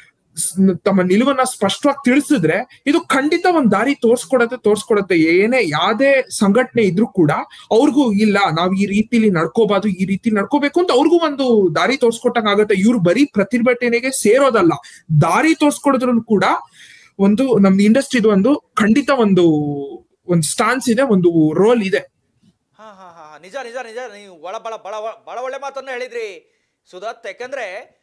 ಸ್- ತಮ್ಮ ನಿಲುವನ್ನ ಸ್ಪಷ್ಟವಾಗಿ ತಿಳಿಸಿದ್ರೆ ಇದು ಖಂಡಿತ ಒಂದ್ ದಾರಿ ತೋರ್ಸ್ಕೊಡತ್ತೆ ತೋರ್ಸ್ಕೊಡತ್ತೆ ಏನೇ ಯಾವ್ದೇ ಸಂಘಟನೆ ಇದ್ರೂ ಕೂಡ ಅವ್ರಿಗೂ ಇಲ್ಲ ನಾವ್ ಈ ರೀತಿಲಿ ನಡ್ಕೋಬಾರ್ದು ಈ ರೀತಿ ನಡ್ಕೋಬೇಕು ಅಂತ ಅವ್ರಿಗೂ ಒಂದು ದಾರಿ ತೋರ್ಸ್ಕೊಟ್ಟಂಗ ಆಗತ್ತೆ ಇವ್ರು ಬರೀ ಪ್ರತಿಭಟನೆಗೆ ಸೇರೋದಲ್ಲ ದಾರಿ ತೋರ್ಸ್ಕೊಡಿದ್ರು ಕೂಡ ಒಂದು ನಮ್ದು ಇಂಡಸ್ಟ್ರಿದು ಒಂದು ಖಂಡಿತ ಒಂದು ಒಂದು ಸ್ಟಾನ್ಸ್ ಇದೆ ಒಂದು ರೋಲ್ ಇದೆ ಹಾ ಹಾ ಹಾ ನಿಜ ನಿಜ ನಿಜ ನೀವು ಬಹಳ ಬಹಳ ಬಹಳ ಬಹಳ ಒಳ್ಳೆ ಮಾತನ್ನು ಹೇಳಿದ್ರಿ ಸುದತ್ ಯಾಕಂದ್ರೆ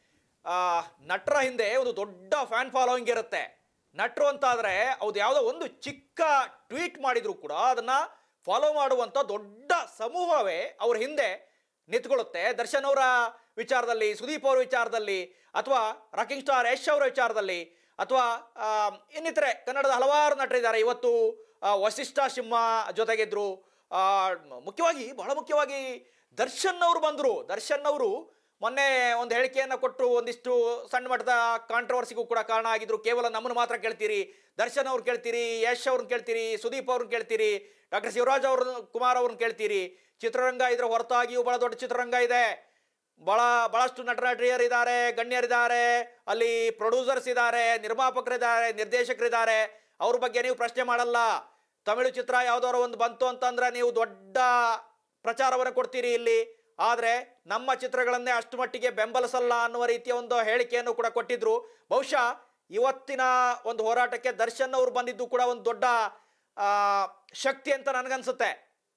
ಆ ನಟರ ಹಿಂದೆ ಒಂದು ದೊಡ್ಡ ಫ್ಯಾನ್ ಫಾಲೋಯಿಂಗ್ ಇರುತ್ತೆ ನಟರು ಅಂತ ಆದ್ರೆ ಅವ್ದು ಯಾವುದೋ ಒಂದು ಚಿಕ್ಕ ಟ್ವೀಟ್ ಮಾಡಿದ್ರು ಕೂಡ ಅದನ್ನ ಫಾಲೋ ಮಾಡುವಂತ ದೊಡ್ಡ ಸಮೂಹವೇ ಅವ್ರ ಹಿಂದೆ ನಿಂತ್ಕೊಳ್ಳುತ್ತೆ ದರ್ಶನ್ ಅವರ ವಿಚಾರದಲ್ಲಿ ಸುದೀಪ್ ಅವರ ವಿಚಾರದಲ್ಲಿ ಅಥವಾ ರಾಕಿಂಗ್ ಸ್ಟಾರ್ ಯಶ್ ಅವರ ವಿಚಾರದಲ್ಲಿ ಅಥವಾ ಆ, ಇನ್ನಿತರೆ ಕನ್ನಡದ ಹಲವಾರು ನಟರಿದ್ದಾರೆ ಇವತ್ತು ಆ, ವಸಿಷ್ಠ ಸಿಂಹ ಜೊತೆಗಿದ್ರು ಆ, ಮುಖ್ಯವಾಗಿ ಬಹಳ ಮುಖ್ಯವಾಗಿ ದರ್ಶನ್ ಅವರು ಬಂದರು ದರ್ಶನ್ ಅವರು ಮೊನ್ನೆ ಒಂದು ಹೇಳಿಕೆಯನ್ನು ಕೊಟ್ಟರು ಒಂದಿಷ್ಟು ಸಣ್ಣ ಮಟ್ಟದ ಕಾಂಟ್ರವರ್ಸಿಗೂ ಕೂಡ ಕಾರಣ ಆಗಿದ್ರು ಕೇವಲ ನಮ್ಮನ್ನು ಮಾತ್ರ ಕೇಳ್ತೀರಿ ದರ್ಶನ್ ಅವ್ರು ಕೇಳ್ತೀರಿ ಯಶ್ ಅವ್ರನ್ನ ಕೇಳ್ತೀರಿ ಸುದೀಪ್ ಅವ್ರನ್ನ ಕೇಳ್ತೀರಿ ಡಾಕ್ಟರ್ ಶಿವರಾಜ್ ಅವ್ರ ಕುಮಾರ್ ಅವ್ರನ್ನ ಕೇಳ್ತೀರಿ ಚಿತ್ರರಂಗ ಇದ್ರ ಹೊರತಾಗಿಯೂ ಬಹಳ ದೊಡ್ಡ ಚಿತ್ರರಂಗ ಇದೆ ಬಹಳ ಬಹಳಷ್ಟು ನಟ ನಟಿಯರಿದ್ದಾರೆ ಗಣ್ಯರಿದ್ದಾರೆ ಅಲ್ಲಿ ಪ್ರೊಡ್ಯೂಸರ್ಸ್ ಇದ್ದಾರೆ ನಿರ್ಮಾಪಕರಿದ್ದಾರೆ ನಿರ್ದೇಶಕರಿದ್ದಾರೆ ಅವ್ರ ಬಗ್ಗೆ ನೀವು ಪ್ರಶ್ನೆ ಮಾಡಲ್ಲ ತಮಿಳು ಚಿತ್ರ ಯಾವ್ದಾದ್ರು ಒಂದು ಬಂತು ಅಂತಂದ್ರೆ ನೀವು ದೊಡ್ಡ ಪ್ರಚಾರವನ್ನು ಕೊಡ್ತೀರಿ ಇಲ್ಲಿ ಆದರೆ ನಮ್ಮ ಚಿತ್ರಗಳನ್ನೇ ಅಷ್ಟು ಮಟ್ಟಿಗೆ ಬೆಂಬಲಿಸಲ್ಲ ಅನ್ನುವ ರೀತಿಯ ಒಂದು ಹೇಳಿಕೆಯನ್ನು ಕೂಡ ಕೊಟ್ಟಿದ್ರು ಬಹುಶಃ ಇವತ್ತಿನ ಒಂದು ಹೋರಾಟಕ್ಕೆ ದರ್ಶನ್ ಅವರು ಬಂದಿದ್ದು ಕೂಡ ಒಂದು ದೊಡ್ಡ ಆ, ಶಕ್ತಿ ಅಂತ ನನಗನ್ಸುತ್ತೆ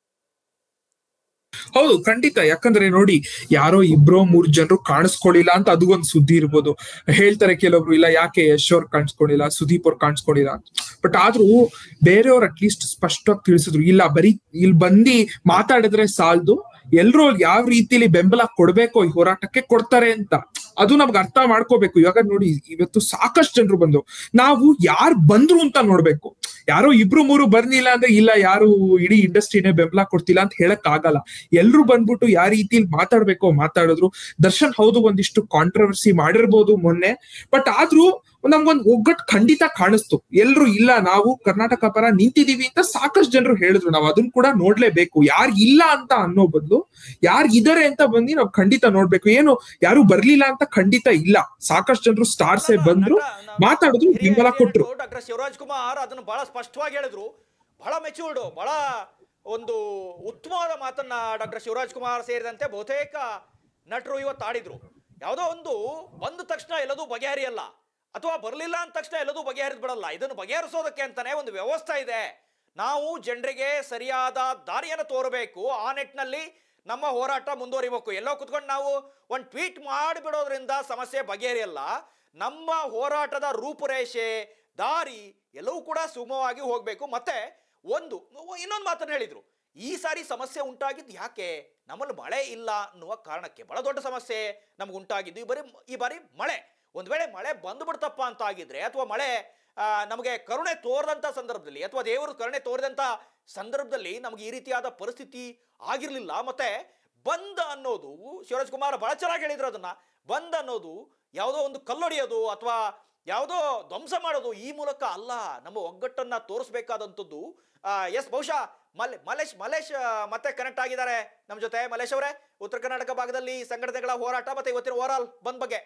ಹೌದು ಖಂಡಿತ ಯಾಕಂದ್ರೆ ನೋಡಿ ಯಾರೋ ಇಬ್ರೋ ಮೂರ್ ಜನರು ಕಾಣಿಸ್ಕೊಳ್ಳಿಲ್ಲ ಅಂತ ಅದು ಒಂದ್ ಸುದ್ದಿ ಇರ್ಬೋದು ಹೇಳ್ತಾರೆ ಕೆಲವೊಬ್ರು ಇಲ್ಲ ಯಾಕೆ ಯಶ್ ಅವ್ರು ಕಾಣಿಸ್ಕೊಂಡಿಲ್ಲ ಸುದೀಪ್ ಅವ್ರು ಕಾಣಿಸ್ಕೊಂಡಿಲ್ಲ ಬಟ್ ಆದ್ರೂ ಬೇರೆಯವ್ರು ಅಟ್ಲೀಸ್ಟ್ ಸ್ಪಷ್ಟವಾಗಿ ತಿಳಿಸಿದ್ರು ಇಲ್ಲ ಬರೀ ಇಲ್ಲಿ ಬಂದಿ ಮಾತಾಡಿದ್ರೆ ಸಾಲದು ಎಲ್ರು ಯಾವ ರೀತಿಲಿ ಬೆಂಬಲ ಕೊಡ್ಬೇಕು ಈ ಹೋರಾಟಕ್ಕೆ ಕೊಡ್ತಾರೆ ಅಂತ ಅದು ನಮ್ಗೆ ಅರ್ಥ ಮಾಡ್ಕೋಬೇಕು ಇವಾಗ ನೋಡಿ ಇವತ್ತು ಸಾಕಷ್ಟು ಜನರು ಬಂದ್ರು ನಾವು ಯಾರು ಬಂದ್ರು ಅಂತ ನೋಡ್ಬೇಕು ಯಾರೋ ಇಬ್ರು ಮೂರು ಬರ್ಲಿಲ್ಲ ಅಂದ್ರೆ ಇಲ್ಲ ಯಾರು ಇಡೀ ಇಂಡಸ್ಟ್ರಿನೇ ಬೆಂಬಲ ಕೊಡ್ತಿಲ್ಲ ಅಂತ ಹೇಳಕ್ ಆಗಲ್ಲ ಎಲ್ರು ಬಂದ್ಬಿಟ್ಟು ಯಾವ ರೀತಿಲಿ ಮಾತಾಡ್ಬೇಕೋ ಮಾತಾಡಿದ್ರು ದರ್ಶನ್ ಹೌದು ಒಂದಿಷ್ಟು ಕಾಂಟ್ರವರ್ಸಿ ಮಾಡಿರ್ಬೋದು ಮೊನ್ನೆ ಬಟ್ ಆದ್ರೂ ನಮ್ಗೊಂದ್ ಒಗ್ಗಟ್ಟು ಖಂಡಿತ ಕಾಣಿಸ್ತು ಎಲ್ರು ಇಲ್ಲ ನಾವು ಕರ್ನಾಟಕ ಪರ ನಿಂತಿದೀವಿ ಅಂತ ಸಾಕಷ್ಟು ಜನರು ಹೇಳಿದ್ರು ನಾವು ಅದನ್ನ ಕೂಡ ನೋಡ್ಲೇಬೇಕು ಯಾರು ಇಲ್ಲ ಅಂತ ಅನ್ನೋ ಬದಲು ಯಾರು ಇದಾರೆ ಅಂತ ಬಂದು ನಾವು ಖಂಡಿತ ನೋಡ್ಬೇಕು ಏನು ಯಾರು ಬರ್ಲಿಲ್ಲ ಅಂತ ಖಂಡಿತ ಇಲ್ಲ ಸಾಕಷ್ಟು ಜನರು ಸ್ಟಾರ್ಸೇ ಬಂದ್ರು ಮಾತಾಡಿದ್ರು ಬೆಂಬಲ ಕೊಟ್ರು ಡಾಕ್ಟರ್ ಶಿವರಾಜ್ ಕುಮಾರ್ ಅದನ್ನು ಬಹಳ ಸ್ಪಷ್ಟವಾಗಿ ಹೇಳಿದ್ರು ಬಹಳ ಮೆಚೂರ್ಡ್ ಬಹಳ ಒಂದು ಉತ್ತಮವಾದ ಮಾತನ್ನ ಡಾಕ್ಟರ್ ಶಿವರಾಜ್ ಕುಮಾರ್ ಸೇರಿದಂತೆ ಬಹುತೇಕ ನಟರು ಇವತ್ತು ಆಡಿದ್ರು ಯಾವುದೋ ಒಂದು ಬಂದ ತಕ್ಷಣ ಎಲ್ಲದೂ ಬಗೆಹರಿಯಲ್ಲ ಅಥವಾ ಬರಲಿಲ್ಲ ಅಂದ ತಕ್ಷಣ ಎಲ್ಲದೂ ಬಗೆಹರಿದ್ ಬಿಡಲ್ಲ ಇದನ್ನು ಬಗೆಹರಿಸೋದಕ್ಕೆ ಅಂತಾನೆ ಒಂದು ವ್ಯವಸ್ಥೆ ಇದೆ ನಾವು ಜನರಿಗೆ ಸರಿಯಾದ ದಾರಿಯನ್ನು ತೋರಬೇಕು ಆ ನಿಟ್ಟಿನಲ್ಲಿ ನಮ್ಮ ಹೋರಾಟ ಮುಂದುವರಿಬೇಕು ಎಲ್ಲೋ ಕುತ್ಕೊಂಡು ನಾವು ಒಂದು ಟ್ವೀಟ್ ಮಾಡಿಬಿಡೋದ್ರಿಂದ ಸಮಸ್ಯೆ ಬಗೆಹರಿಯಲ್ಲ ನಮ್ಮ ಹೋರಾಟದ ರೂಪುರೇಷೆ ದಾರಿ ಎಲ್ಲವೂ ಕೂಡ ಸುಗಮವಾಗಿ ಹೋಗಬೇಕು ಮತ್ತೆ ಒಂದು ಇನ್ನೊಂದು ಮಾತನ್ನು ಹೇಳಿದ್ರು ಈ ಸಾರಿ ಸಮಸ್ಯೆ ಉಂಟಾಗಿದ್ದು ಯಾಕೆ ನಮ್ಮಲ್ಲಿ ಮಳೆ ಇಲ್ಲ ಅನ್ನುವ ಕಾರಣಕ್ಕೆ ಬಹಳ ದೊಡ್ಡ ಸಮಸ್ಯೆ ನಮ್ಗೆ ಉಂಟಾಗಿದ್ದು ಈ ಬರೀ ಈ ಬಾರಿ ಮಳೆ ಒಂದು ವೇಳೆ ಮಳೆ ಬಂದುಬಿಡ್ತಪ್ಪ ಅಂತ ಆಗಿದ್ರೆ ಅಥವಾ ಮಳೆ ಆ, ನಮಗೆ ಕರುಣೆ ತೋರದಂಥ ಸಂದರ್ಭದಲ್ಲಿ ಅಥವಾ ದೇವರು ಕರುಣೆ ತೋರಿದಂಥ ಸಂದರ್ಭದಲ್ಲಿ ನಮಗೆ ಈ ರೀತಿಯಾದ ಪರಿಸ್ಥಿತಿ ಆಗಿರಲಿಲ್ಲ ಮತ್ತೆ ಬಂದ್ ಅನ್ನೋದು ಶಿವರಾಜ್ ಕುಮಾರ್ ಬಹಳ ಚೆನ್ನಾಗಿ ಹೇಳಿದ್ರು ಅದನ್ನ ಬಂದ್ ಅನ್ನೋದು ಯಾವುದೋ ಒಂದು ಕಲ್ಲೊಡೆಯೋದು ಅಥವಾ ಯಾವುದೋ ಧ್ವಂಸ ಮಾಡೋದು ಈ ಮೂಲಕ ಅಲ್ಲ ನಮ್ಮ ಒಗ್ಗಟ್ಟನ್ನ ತೋರಿಸ್ಬೇಕಾದಂಥದ್ದು ಎಸ್ ಬಹುಶಃ ಮಲ್ ಮಲೇಶ್ ಮಲೇಶ್ ಆ, ಮತ್ತೆ ಕನೆಕ್ಟ್ ಆಗಿದ್ದಾರೆ ನಮ್ಮ ಜೊತೆ ಮಲೇಶ್ ಅವರೇ ಉತ್ತರ ಕರ್ನಾಟಕ ಭಾಗದಲ್ಲಿ ಸಂಘಟನೆಗಳ ಹೋರಾಟ ಮತ್ತೆ ಇವತ್ತಿನ ಓವರ್ ಆಲ್ ಬಂದ್ ಬಗ್ಗೆ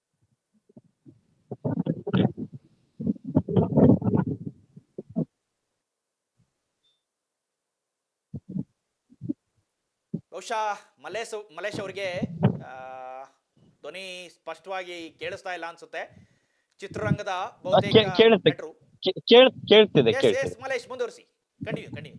ಬಹುಶಃ ಮಲೇಶ್ ಮಲೇಶ್ ಅವರಿಗೆ ಆ, ಧ್ವನಿ ಸ್ಪಷ್ಟವಾಗಿ ಕೇಳಿಸ್ತಾ ಇಲ್ಲ ಅನ್ಸುತ್ತೆ ಚಿತ್ರರಂಗದ ಕೇ- ಬಹುತೇಕ ಕೇಳುತ್ತೆ. ನಟರು ಕೇ- ಕೇಳ್ ಕೇಳ್ತಿದೆ ಎಸ್ ಕೇಳ್ತಿದೆ ಎಸ್ ಮಲೇಶ್ ಮುಂದುವರಿಸಿ ಕಂಟಿನ್ಯೂ ಕಂಟಿನ್ಯೂ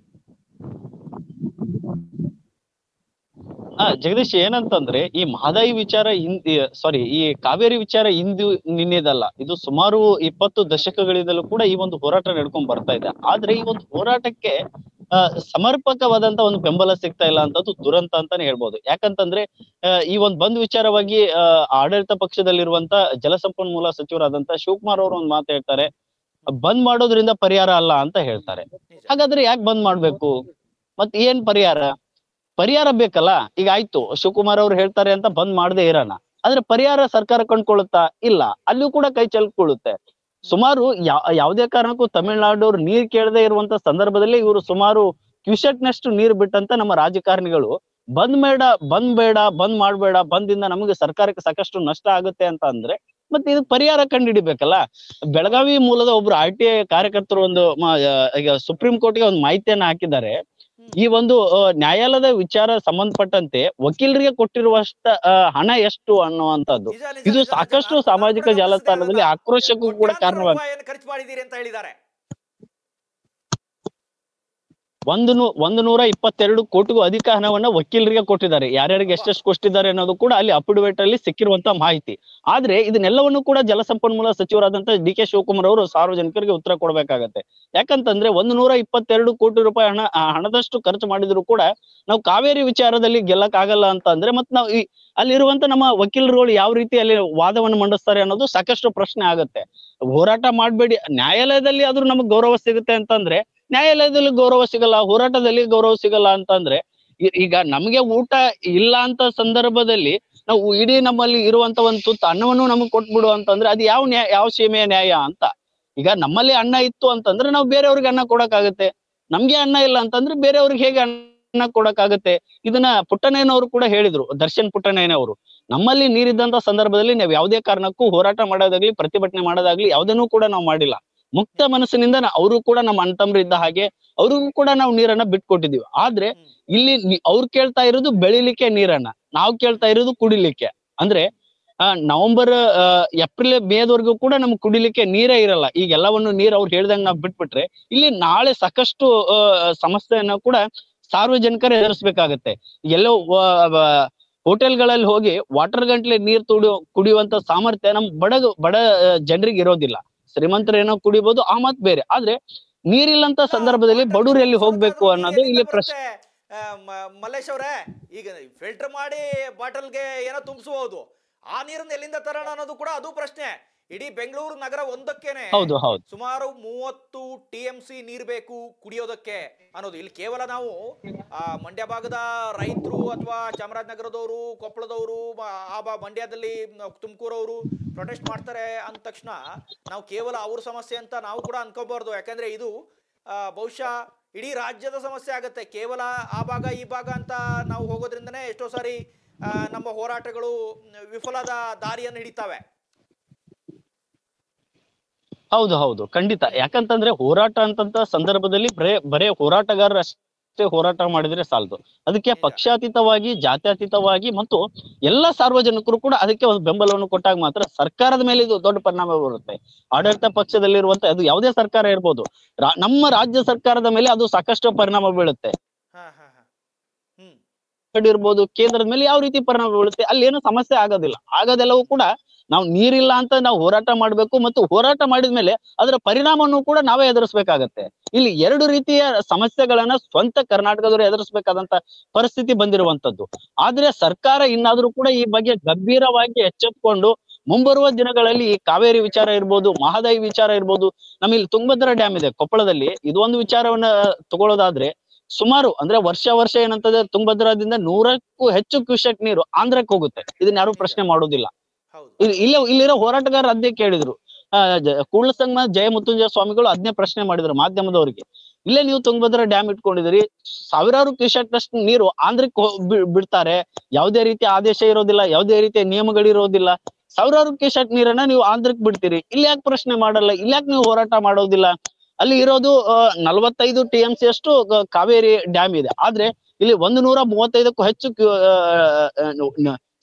ಆ ಜಗದೀಶ್ ಏನಂತಂದ್ರೆ ಈ ಮಹದಾಯಿ ವಿಚಾರ ಹಿಂದ್ ಸಾರಿ ಈ ಕಾವೇರಿ ವಿಚಾರ ಇಂದು ನಿನ್ನೆದಲ್ಲ ಇದು ಸುಮಾರು ಇಪ್ಪತ್ತು ದಶಕಗಳಿಂದಲೂ ಕೂಡ ಈ ಒಂದು ಹೋರಾಟ ನಡ್ಕೊಂಡ್ ಬರ್ತಾ ಇದೆ ಆದ್ರೆ ಈ ಒಂದು ಹೋರಾಟಕ್ಕೆ ಆ, ಸಮರ್ಪಕವಾದಂತ ಒಂದು ಬೆಂಬಲ ಸಿಗ್ತಾ ಇಲ್ಲ ಅಂತದ್ದು ದುರಂತ ಅಂತಾನೆ ಹೇಳ್ಬೋದು ಯಾಕಂತಂದ್ರೆ ಆ, ಈ ಒಂದು ಬಂದ್ ವಿಚಾರವಾಗಿ ಆ, ಆಡಳಿತ ಪಕ್ಷದಲ್ಲಿರುವಂತ ಜಲಸಂಪನ್ಮೂಲ ಸಚಿವರಾದಂತ ಶಿವಕುಮಾರ್ ಅವರು ಒಂದು ಮಾತು ಹೇಳ್ತಾರೆ ಬಂದ್ ಮಾಡೋದ್ರಿಂದ ಪರಿಹಾರ ಅಲ್ಲ ಅಂತ ಹೇಳ್ತಾರೆ ನಿಜ ಹಾಗಾದ್ರೆ ಯಾಕೆ ಬಂದ್ ಮಾಡ್ಬೇಕು ಮತ್ ಏನ್ ಪರಿಹಾರ ಪರಿಹಾರ ಬೇಕಲ್ಲ ಈಗ ಆಯ್ತು ಶಿವಕುಮಾರ್ ಅವ್ರು ಹೇಳ್ತಾರೆ ಅಂತ ಬಂದ್ ಮಾಡದೇ ಇರೋಣ ಆದ್ರೆ ಪರಿಹಾರ ಸರ್ಕಾರ ಕಂಡ್ಕೊಳ್ಳುತ್ತಾ ಇಲ್ಲ ಅಲ್ಲಿಯೂ ಕೂಡ ಕೈ ಚೆಲ್ಕೊಳ್ಳುತ್ತೆ ಸುಮಾರು ಯಾ ಯಾವುದೇ ಕಾರಣಕ್ಕೂ ತಮಿಳ್ನಾಡು ನೀರ್ ಕೇಳದೆ ಇರುವಂತ ಸಂದರ್ಭದಲ್ಲಿ ಇವರು ಸುಮಾರು ಕ್ಯೂಸೆಕ್ ನಷ್ಟು ನೀರ್ ಬಿಟ್ಟಂತ ನಮ್ಮ ರಾಜಕಾರಣಿಗಳು ಬಂದ್ ಬೇಡ ಬಂದ್ ಬೇಡ ಬಂದ್ ಮಾಡ್ಬೇಡ ಬಂದಿಂದ ನಮಗೆ ಸರ್ಕಾರಕ್ಕೆ ಸಾಕಷ್ಟು ನಷ್ಟ ಆಗುತ್ತೆ ಅಂತ ಅಂದ್ರೆ ಮತ್ತೆ ಇದು ಪರಿಹಾರ ಕಂಡುಹಿಡಿಬೇಕಲ್ಲ ಬೆಳಗಾವಿ ಮೂಲದ ಒಬ್ರು ಆರ್ ಟಿ ಐ ಕಾರ್ಯಕರ್ತರು ಒಂದು ಮ- ಆ, ಈಗ ಸುಪ್ರೀಂ ಕೋರ್ಟ್ಗೆ ಒಂದು ಮಾಹಿತಿಯನ್ನ ಹಾಕಿದ್ದಾರೆ ಈ ಒಂದು ಆ, ನ್ಯಾಯಾಲಯದ ವಿಚಾರ ಸಂಬಂಧಪಟ್ಟಂತೆ ವಕೀಲರಿಗೆ ಕೊಟ್ಟಿರುವಷ್ಟ ಆ, ಹಣ ಎಷ್ಟು ಅನ್ನುವಂಥದ್ದು ನಿಜ, ನಿಜ, ಇದು ನಿಜ, ನಿಜ. ಸಾಕಷ್ಟು ನಾನು- ಸಾಮಾಜಿಕ ನಾನು ಕೂಡ ಜಾಲತಾಣದಲ್ಲಿ ಗಮನಿಸಿದೆ ಆಕ್ರೋಶಕ್ಕೂ ಕೂಡ ಕೋಟ್ಯಾಂತರ ಕಾರಣವಾಗಿದೆ ರೂಪಾಯಿಯನ್ನು ಖರ್ಚು ಮಾಡಿದ್ದೀರಿ ಅಂತ ಹೇಳಿದ್ದಾರೆ ಒಂದು ನೂ ಒಂದು ನೂರ ಇಪ್ಪತ್ತೆರಡು ಕೋಟಿಗೂ ಅಧಿಕ ಹಣವನ್ನ ವಕೀಲರಿಗೆ ಕೊಟ್ಟಿದ್ದಾರೆ ಯಾರ್ಯಾರಿಗೆ ಎಷ್ಟೆಷ್ಟು ಕೊಟ್ಟಿದ್ದಾರೆ ಅನ್ನೋದು ಕೂಡ ಅಲ್ಲಿ ಅಫಿಡವಿಟ್ ಅಲ್ಲಿ ಸಿಕ್ಕಿರುವಂತ ಮಾಹಿತಿ ಆದ್ರೆ ಇದನ್ನೆಲ್ಲವನ್ನು ಕೂಡ ಜಲಸಂಪನ್ಮೂಲ ಸಚಿವರಾದಂತ ಡಿ ಕೆ ಶಿವಕುಮಾರ್ ಅವರು ಸಾರ್ವಜನಿಕರಿಗೆ ಉತ್ತರ ಕೊಡ್ಬೇಕಾಗತ್ತೆ ಯಾಕಂತಂದ್ರೆ ಒಂದು ನೂರ ಇಪ್ಪತ್ತೆರಡು ಕೋಟಿ ರೂಪಾಯಿ ಹಣ ಆ ಹಣದಷ್ಟು ಖರ್ಚು ಮಾಡಿದ್ರು ಕೂಡ ನಾವು ಕಾವೇರಿ ವಿಚಾರದಲ್ಲಿ ಗೆಲ್ಲಕ್ ಆಗಲ್ಲ ಅಂತ ಅಂದ್ರೆ ಮತ್ ನಾವು ಈ ಅಲ್ಲಿರುವಂತ ನಮ್ಮ ವಕೀಲರುಗಳು ಯಾವ ರೀತಿ ಅಲ್ಲಿ ವಾದವನ್ನು ಮಂಡಿಸ್ತಾರೆ ಅನ್ನೋದು ಸಾಕಷ್ಟು ಪ್ರಶ್ನೆ ಆಗತ್ತೆ ಹೋರಾಟ ಮಾಡ್ಬೇಡಿ ನ್ಯಾಯಾಲಯದಲ್ಲಿ ಆದ್ರೂ ನಮಗ್ ಗೌರವ ಸಿಗುತ್ತೆ ಅಂತಂದ್ರೆ ನ್ಯಾಯಾಲಯದಲ್ಲಿ ಗೌರವ ಸಿಗಲ್ಲ ಹೋರಾಟದಲ್ಲಿ ಗೌರವ ಸಿಗಲ್ಲ ಅಂತಂದ್ರೆ ಈ- ಈಗ ನಮಗೆ ಊಟ ಇಲ್ಲ ಅಂತ ಸಂದರ್ಭದಲ್ಲಿ ನಾವು ಇಡೀ ನಮ್ಮಲ್ಲಿ ಇರುವಂತ ಒಂದು ತುತ್ತು ಅನ್ನವನ್ನು ನಮಗ್ ಕೊಟ್ಬಿಡು ಅಂತಂದ್ರೆ ಅದು ಯಾವ ನ್ಯಾಯ ಯಾವ ಸೀಮೆಯ ನ್ಯಾಯ ಅಂತ ಈಗ ನಮ್ಮಲ್ಲಿ ಅನ್ನ ಇತ್ತು ಅಂತಂದ್ರೆ ನಾವು ಬೇರೆಯವ್ರಿಗೆ ಅನ್ನ ಕೊಡಕ್ಕಾಗತ್ತೆ ನಮ್ಗೆ ಅನ್ನ ಇಲ್ಲ ಅಂತಂದ್ರೆ ಬೇರೆಯವ್ರಿಗೆ ಹೇಗೆ ಅನ್ನ ಕೊಡಕ್ಕಾಗತ್ತೆ ಇದನ್ನ ಪುಟ್ಟಣ್ಣಯ್ಯನವರು ಕೂಡ ಹೇಳಿದ್ರು ದರ್ಶನ್ ಪುಟ್ಟಣ್ಣಯ್ಯನವರು ನಮ್ಮಲ್ಲಿ ನೀರಿದ್ದಂತ ಸಂದರ್ಭದಲ್ಲಿ ನಾವು ಯಾವುದೇ ಕಾರಣಕ್ಕೂ ಹೋರಾಟ ಮಾಡೋದಾಗ್ಲಿ ಪ್ರತಿಭಟನೆ ಮಾಡೋದಾಗ್ಲಿ ಯಾವುದನ್ನೂ ಕೂಡ ನಾವು ಮಾಡಿಲ್ಲ ಮುಕ್ತ ಮನಸ್ಸಿನಿಂದ ಅವರು ಕೂಡ ನಮ್ಮ ಅಣ್ತಮ್ರು ಇದ್ದ ಹಾಗೆ ಅವ್ರಿಗೂ ಕೂಡ ನಾವು ನೀರನ್ನ ಬಿಟ್ಕೊಟ್ಟಿದೀವಿ ಆದ್ರೆ ಇಲ್ಲಿ ನಿ- ಅವ್ರು ಕೇಳ್ತಾ ಇರೋದು ಬೆಳಿಲಿಕ್ಕೆ ನೀರನ್ನ ನಾವು ಕೇಳ್ತಾ ಇರೋದು ಕುಡಿಲಿಕ್ಕೆ ಅಂದ್ರೆ ಆ ನವೆಂಬರ್ ಆ, ಏಪ್ರಿಲ್ ಮೇದವರೆಗೂ ಕೂಡ ನಮ್ಗೆ ಕುಡಿಲಿಕ್ಕೆ ನೀರೇ ಇರಲ್ಲ ಈಗ ಎಲ್ಲವನ್ನು ನೀರ್ ಅವ್ರು ಹೇಳ್ದಂಗ್ ನಾವ್ ಬಿಟ್ಬಿಟ್ರೆ ಇಲ್ಲಿ ನಾಳೆ ಸಾಕಷ್ಟು ಆ, ಸಮಸ್ಯೆಯನ್ನ ಕೂಡ ಸಾರ್ವಜನಿಕರು ಎದುರಿಸ್ಬೇಕಾಗತ್ತೆ ಎಲ್ಲೋ ಹೋಟೆಲ್ಗಳಲ್ಲಿ ಹೋಗಿ ವಾಟರ್ ಗಂಟ್ಲೆ ನೀರ್ ತುಡಿ ಕುಡಿಯುವಂತ ಸಾಮರ್ಥ್ಯ ನಮ್ ಬಡ ಬಡ ಜನರಿಗೆ ಇರೋದಿಲ್ಲ ಶ್ರೀಮಂತರು ಏನೋ ಕುಡಿಬಹುದು ಆ ಮಾತ್ ಬೇರೆ ಆದ್ರೆ ನೀರಿಲ್ಲಂತ ಸಂದರ್ಭದಲ್ಲಿ ಬಡವ್ರು ಎಲ್ಲಿ ಹೋಗ್ಬೇಕು ಅನ್ನೋದು ಇಲ್ಲಿ ಪ್ರಶ್ನೆ ಆ, ಮ- ಮಲ್ಲೇಶ್ ಅವರೇ ಈಗ ಫಿಲ್ಟರ್ ಮಾಡಿ ಬಾಟಲ್ಗೆ ಏನೋ ತುಂಬಿಸಬಹುದು ಆ ನೀರನ್ನ ಎಲ್ಲಿಂದ ತರೋಣ ಅನ್ನೋದು ಕೂಡ ಅದು ಪ್ರಶ್ನೆ ಇಡೀ ಬೆಂಗಳೂರು ನಗರ ಒಂದಕ್ಕೇನೆ ಹೌದು ಹೌದು ಸುಮಾರು ಮೂವತ್ತು ಟಿ ಎಂ ಸಿ ನೀರು ಬೇಕು ಕುಡಿಯೋದಕ್ಕೆ ಅನ್ನೋದು ಇಲ್ಲಿ ಕೇವಲ ನಾವು ಆ ಮಂಡ್ಯ ಭಾಗದ ರೈತರು ಅಥವಾ ಚಾಮರಾಜನಗರದವರು ಕೊಪ್ಪಳದವರು ಮ- ಆ ಬಾ ಮಂಡ್ಯದಲ್ಲಿ ತುಮಕೂರವರು ಪ್ರೊಟೆಸ್ಟ್ ಮಾಡ್ತಾರೆ ಅಂದ ತಕ್ಷಣ ನಾವು ಕೇವಲ ಅವ್ರ ಸಮಸ್ಯೆ ಅಂತ ನಾವು ಕೂಡ ಅನ್ಕೋಬಾರ್ದು ಯಾಕಂದ್ರೆ ಇದು ಆ, ಬಹುಶಃ ಇಡೀ ರಾಜ್ಯದ ಸಮಸ್ಯೆ ಆಗುತ್ತೆ ಕೇವಲ ಆ ಭಾಗ ಈ ಭಾಗ ಅಂತ ನಾವು ಹೋಗೋದ್ರಿಂದನೇ ಎಷ್ಟೋ ಸಾರಿ ಆ, ನಮ್ಮ ಹೋರಾಟಗಳು ವಿಫಲದ ದಾರಿಯನ್ನು ಹಿಡಿತಾವೆ ಹೌದು ಹೌದು ಖಂಡಿತ ಯಾಕಂತಂದ್ರೆ ಹೋರಾಟ ಅಂತಂತ ಸಂದರ್ಭದಲ್ಲಿ ಬರೇ ಬರೇ ಹೋರಾಟಗಾರರು ಅಷ್ಟೇ ಹೋರಾಟ ಮಾಡಿದ್ರೆ ಸಾಲದು ಅದಕ್ಕೆ ಪಕ್ಷಾತೀತವಾಗಿ ಜಾತ್ಯತೀತವಾಗಿ ಮತ್ತು ಎಲ್ಲ ಸಾರ್ವಜನಿಕರು ಕೂಡ ಅದಕ್ಕೆ ಒಂದು ಬೆಂಬಲವನ್ನು ಕೊಟ್ಟಾಗ ಮಾತ್ರ ಸರ್ಕಾರದ ಮೇಲೆ ಇದು ದೊಡ್ಡ ಪರಿಣಾಮ ಬರುತ್ತೆ ಆಡಳಿತ ಪಕ್ಷದಲ್ಲಿರುವಂತ ಅದು ಯಾವುದೇ ಸರ್ಕಾರ ಇರ್ಬೋದು ರಾ- ನಮ್ಮ ರಾಜ್ಯ ಸರ್ಕಾರದ ಮೇಲೆ ಅದು ಸಾಕಷ್ಟು ಪರಿಣಾಮ ಬೀಳುತ್ತೆ ಹಾ ಹಾ ಹಾ ಹ್ಮ್ ಕಡೆ ಇರ್ಬೋದು ಕೇಂದ್ರದ ಮೇಲೆ ಯಾವ ರೀತಿ ಪರಿಣಾಮ ಬೀಳುತ್ತೆ ಅಲ್ಲಿ ಏನು ಸಮಸ್ಯೆ ಆಗೋದಿಲ್ಲ ಆಗೋದೆಲ್ಲವೂ ಕೂಡ ನಾವು ನೀರಿಲ್ಲ ಅಂತ ನಾವು ಹೋರಾಟ ಮಾಡ್ಬೇಕು ಮತ್ತು ಹೋರಾಟ ಮಾಡಿದ್ಮೇಲೆ ಅದರ ಪರಿಣಾಮವನ್ನು ಕೂಡ ನಾವೇ ಎದುರಿಸ್ಬೇಕಾಗತ್ತೆ ಇಲ್ಲಿ ಎರಡು ರೀತಿಯ ಸಮಸ್ಯೆಗಳನ್ನ ಸ್ವಂತ ಕರ್ನಾಟಕದವರು ಎದುರಿಸ್ಬೇಕಾದಂತ ಪರಿಸ್ಥಿತಿ ಬಂದಿರುವಂತದ್ದು ಆದ್ರೆ ಸರ್ಕಾರ ಇನ್ನಾದ್ರೂ ಕೂಡ ಈ ಬಗ್ಗೆ ಗಂಭೀರವಾಗಿ ಎಚ್ಚೆತ್ಕೊಂಡು ಮುಂಬರುವ ದಿನಗಳಲ್ಲಿ ಈ ಕಾವೇರಿ ವಿಚಾರ ಇರ್ಬೋದು ಮಹದಾಯಿ ವಿಚಾರ ಇರ್ಬೋದು ನಮ್ಮಲ್ಲಿ ತುಂಗಭದ್ರಾ ಡ್ಯಾಮ್ ಇದೆ ಕೊಪ್ಪಳದಲ್ಲಿ ಇದು ಒಂದು ವಿಚಾರವನ್ನ ತಗೊಳ್ಳೋದಾದ್ರೆ ಸುಮಾರು ಅಂದ್ರೆ ವರ್ಷ ವರ್ಷ ಏನಂತಂದ್ರೆ ತುಂಗಭದ್ರಾದಿಂದ ನೂರಕ್ಕೂ ಹೆಚ್ಚು ಕ್ಯೂಸೆಕ್ ನೀರು ಆಂಧ್ರಕ್ಕೆ ಹೋಗುತ್ತೆ ಇದನ್ನ ಯಾರು ಪ್ರಶ್ನೆ ಮಾಡೋದಿಲ್ಲ ಹೌದು ಇಲ್ಲಿ ಇಲ್ಲೇ ಇಲ್ಲಿರೋ ಹೋರಾಟಗಾರರು ಅದೇ ಕೇಳಿದ್ರು ಆ, ಜ- ಕೂಡ್ಲ ಸಂಗಮ ಜಯ ಮುತ್ತುಂಜಯ ಸ್ವಾಮಿಗಳು ಅದನ್ನೇ ಪ್ರಶ್ನೆ ಮಾಡಿದ್ರು ಮಾಧ್ಯಮದವರಿಗೆ ಇಲ್ಲೇ ನೀವು ತುಂಗಭದ್ರಾ ಡ್ಯಾಮ್ ಇಟ್ಕೊಂಡಿದ್ರಿ ಸಾವಿರಾರು ಕ್ಯೂಸೆಕ್ನಷ್ಟು ನೀರು ಆಂಧ್ರಕ್ಕೆ ಹೋ- ಬಿ- ಬಿಡ್ತಾರೆ ಯಾವುದೇ ರೀತಿ ಆದೇಶ ಇರೋದಿಲ್ಲ ಯಾವುದೇ ರೀತಿಯ ನಿಯಮಗಳಿರೋದಿಲ್ಲ ಸಾವಿರಾರು ಕ್ಯೂಸೆಕ್ ನೀರನ್ನ ನೀವು ಆಂಧ್ರಕ್ಕೆ ಬಿಡ್ತೀರಿ ಇಲ್ಲಿ ಯಾಕೆ ಪ್ರಶ್ನೆ ಮಾಡಲ್ಲ ಇಲ್ಲಿ ಯಾಕೆ ನೀವು ಹೋರಾಟ ಮಾಡೋದಿಲ್ಲ ಅಲ್ಲಿ ಇರೋದು ಆ, ನಲವತ್ತೈದು ಟಿ ಎಂ ಸಿ ಅಷ್ಟು ಗ- ಕಾವೇರಿ ಡ್ಯಾಮ್ ಇದೆ ಆದ್ರೆ ಇಲ್ಲಿ ಒಂದು ನೂರ ಮೂವತ್ತೈದಕ್ಕೂ ಹೆಚ್ಚು ಕ್ಯೂ- ಆ, ಆ, ನ-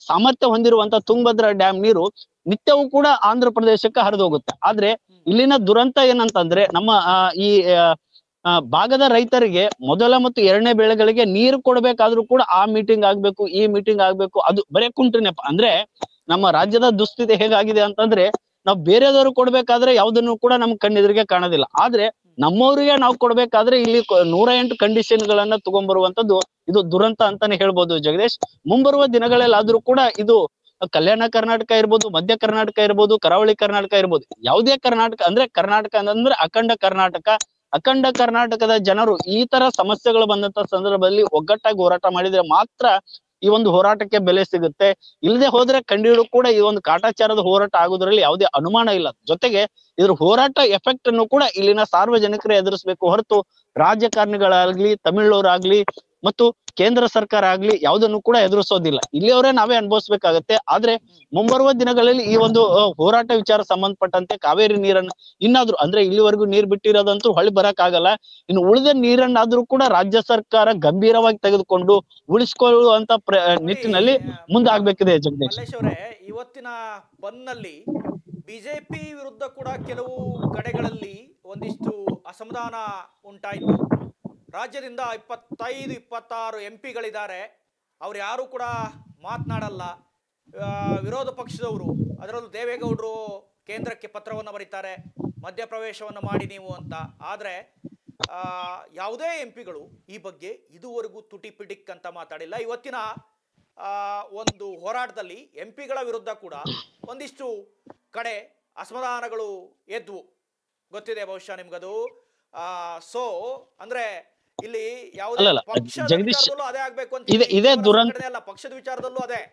ಸಾಮರ್ಥ್ಯ ಹೊಂದಿರುವಂತ ತುಂಗಭದ್ರಾ ಡ್ಯಾಮ್ ನೀರು ನಿತ್ಯವೂ ಕೂಡ ಆಂಧ್ರ ಪ್ರದೇಶಕ್ಕೆ ಹರಿದು ಹೋಗುತ್ತೆ ಆದ್ರೆ ಇಲ್ಲಿನ ದುರಂತ ಏನಂತಂದ್ರೆ ನಮ್ಮ ಆ, ಈ ಆ, ಆ, ಭಾಗದ ರೈತರಿಗೆ ಮೊದಲ ಮತ್ತು ಎರಡನೇ ಬೆಳೆಗಳಿಗೆ ನೀರು ಕೊಡ್ಬೇಕಾದ್ರೂ ಕೂಡ ಆ ಮೀಟಿಂಗ್ ಆಗ್ಬೇಕು ಈ ಮೀಟಿಂಗ್ ಆಗ್ಬೇಕು ಅದು ಬರೇ ಕುಂಟ್ರಿ ನೆಪ ಅಂದ್ರೆ ನಮ್ಮ ರಾಜ್ಯದ ದುಸ್ಥಿತಿ ಹೇಗಾಗಿದೆ ಅಂತಂದ್ರೆ ನಾವು ಬೇರೆದವರು ಕೊಡ್ಬೇಕಾದ್ರೆ ಯಾವ್ದನ್ನು ಕೂಡ ನಮ್ ಕಣ್ಣೆದುರಿಗೆ ಕಾಣೋದಿಲ್ಲ ಆದ್ರೆ ನಮ್ಮವರಿಗೆ ನಾವು ಕೊಡ್ಬೇಕಾದ್ರೆ ಇಲ್ಲಿ ಕೊ- ನೂರ ಎಂಟು ಕಂಡೀಷನ್ ಗಳನ್ನ ತಗೊಂಡ್ಬರುವಂತದ್ದು ಇದು ದುರಂತ ಅಂತಾನೆ ಹೇಳ್ಬೋದು ಜಗದೀಶ್ ಮುಂಬರುವ ದಿನಗಳಲ್ಲಾದ್ರೂ ಕೂಡ ಇದು ಕಲ್ಯಾಣ ಕರ್ನಾಟಕ ಇರ್ಬೋದು ಮಧ್ಯ ಕರ್ನಾಟಕ ಇರ್ಬೋದು ಕರಾವಳಿ ಕರ್ನಾಟಕ ಇರ್ಬೋದು ಯಾವುದೇ ಕರ್ನಾಟಕ ಅಂದ್ರೆ ಕರ್ನಾಟಕ ಅಂದ್ರೆ ಅಖಂಡ ಕರ್ನಾಟಕ ಅಖಂಡ ಕರ್ನಾಟಕದ ಜನರು ಈ ತರ ಸಮಸ್ಯೆಗಳು ಬಂದಂತ ಸಂದರ್ಭದಲ್ಲಿ ಒಗ್ಗಟ್ಟಾಗಿ ಹೋರಾಟ ಮಾಡಿದ್ರೆ ಮಾತ್ರ ಈ ಒಂದು ಹೋರಾಟಕ್ಕೆ ಬೆಲೆ ಸಿಗುತ್ತೆ ಇಲ್ಲದೆ ಹೋದ್ರೆ ಖಂಡಿತ ಕೂಡ ಈ ಒಂದು ಕಾಟಾಚಾರದ ಹೋರಾಟ ಆಗೋದ್ರಲ್ಲಿ ಯಾವುದೇ ಅನುಮಾನ ಇಲ್ಲ ಜೊತೆಗೆ ಇದ್ರ ಹೋರಾಟ ಎಫೆಕ್ಟ್ ಅನ್ನು ಕೂಡ ಇಲ್ಲಿನ ಸಾರ್ವಜನಿಕರೇ ಎದುರಿಸಬೇಕು ಹೊರತು ರಾಜಕಾರಣಿಗಳಾಗ್ಲಿ ತಮಿಳ್ನವರಾಗ್ಲಿ ಮತ್ತು ಕೇಂದ್ರ ಸರ್ಕಾರ ಆಗ್ಲಿ ಯಾವುದನ್ನು ಕೂಡ ಎದುರಿಸೋದಿಲ್ಲ ಇಲ್ಲಿಯವರೇ ನಾವೇ ಅನುಭವಿಸ್ಬೇಕಾಗತ್ತೆ ಆದ್ರೆ ಮುಂಬರುವ ದಿನಗಳಲ್ಲಿ ಈ ಒಂದು ಆ, ಹೋರಾಟ ವಿಚಾರ ಸಂಬಂಧಪಟ್ಟಂತೆ ಕಾವೇರಿ ನೀರನ್ನ ಇನ್ನಾದ್ರೂ ಅಂದ್ರೆ ಇಲ್ಲಿವರೆಗೂ ನೀರ್ ಬಿಟ್ಟಿರೋದಂತೂ ಹೊಳಿ ಬರಕ್ ಆಗಲ್ಲ ಇನ್ನು ಉಳಿದ ನೀರನ್ನಾದ್ರೂ ಕೂಡ ರಾಜ್ಯ ಸರ್ಕಾರ ಗಂಭೀರವಾಗಿ ತೆಗೆದುಕೊಂಡು ಉಳಿಸ್ಕೊಳ್ಳುವಂತ ಪ್ರ ನಿಟ್ಟಿನಲ್ಲಿ ಮುಂದಾಗ್ಬೇಕಿದೆ ಜಗದೀಶ್ ಮಲ್ಲೇಶ್ ಅವರೇ ಇವತ್ತಿನ ಬನ್ನಲ್ಲಿ ಬಿಜೆಪಿ ವಿರುದ್ಧ ಕೂಡ ಕೆಲವು ಕಡೆಗಳಲ್ಲಿ ಒಂದಿಷ್ಟು ಅಸಮಾಧಾನ ಉಂಟಾಯಿತು ರಾಜ್ಯದಿಂದ ಇಪ್ಪತ್ತೈದು ಇಪ್ಪತ್ತಾರು ಎಂ ಪಿಗಳಿದ್ದಾರೆ ಅವ್ರು ಯಾರು ಕೂಡ ಮಾತನಾಡಲ್ಲ ಆ, ವಿರೋಧ ಪಕ್ಷದವರು ಅದರಲ್ಲೂ ದೇವೇಗೌಡರು ಕೇಂದ್ರಕ್ಕೆ ಪತ್ರವನ್ನು ಬರೀತಾರೆ ಮಧ್ಯಪ್ರವೇಶವನ್ನು ಮಾಡಿ ನೀವು ಅಂತ ಆದರೆ ಯಾವುದೇ ಎಂ ಪಿಗಳು ಈ ಬಗ್ಗೆ ಇದುವರೆಗೂ ತುಟಿ ಪಿಟಿಕ್ ಅಂತ ಮಾತಾಡಿಲ್ಲ ಇವತ್ತಿನ ಆ, ಒಂದು ಹೋರಾಟದಲ್ಲಿ ಎಂ ಪಿಗಳ ವಿರುದ್ಧ ಕೂಡ ಒಂದಿಷ್ಟು ಕಡೆ ಅಸಮಾಧಾನಗಳು ಎದ್ವು ಗೊತ್ತಿದೆ ಬಹುಶಃ ನಿಮ್ಗದು ಸೊ ಅಂದ್ರೆ ಇಲ್ಲಿ ಯಾವುದೇ ಅಲ್ಲಲ್ಲ, ಪಕ್ಷದ ಜಗದೀಶ್, ವಿಚಾರದಲ್ಲೂ ಅದೇ ಆಗ್ಬೇಕು ಅಂತ ಇದೆ- ಇಲ್ಲಿ ಇದೇ ಕೇವಲ ದುರಂತ- ಸಂಘಟನೆ ಅಲ್ಲ ಪಕ್ಷದ ವಿಚಾರದಲ್ಲೂ ಅದೇ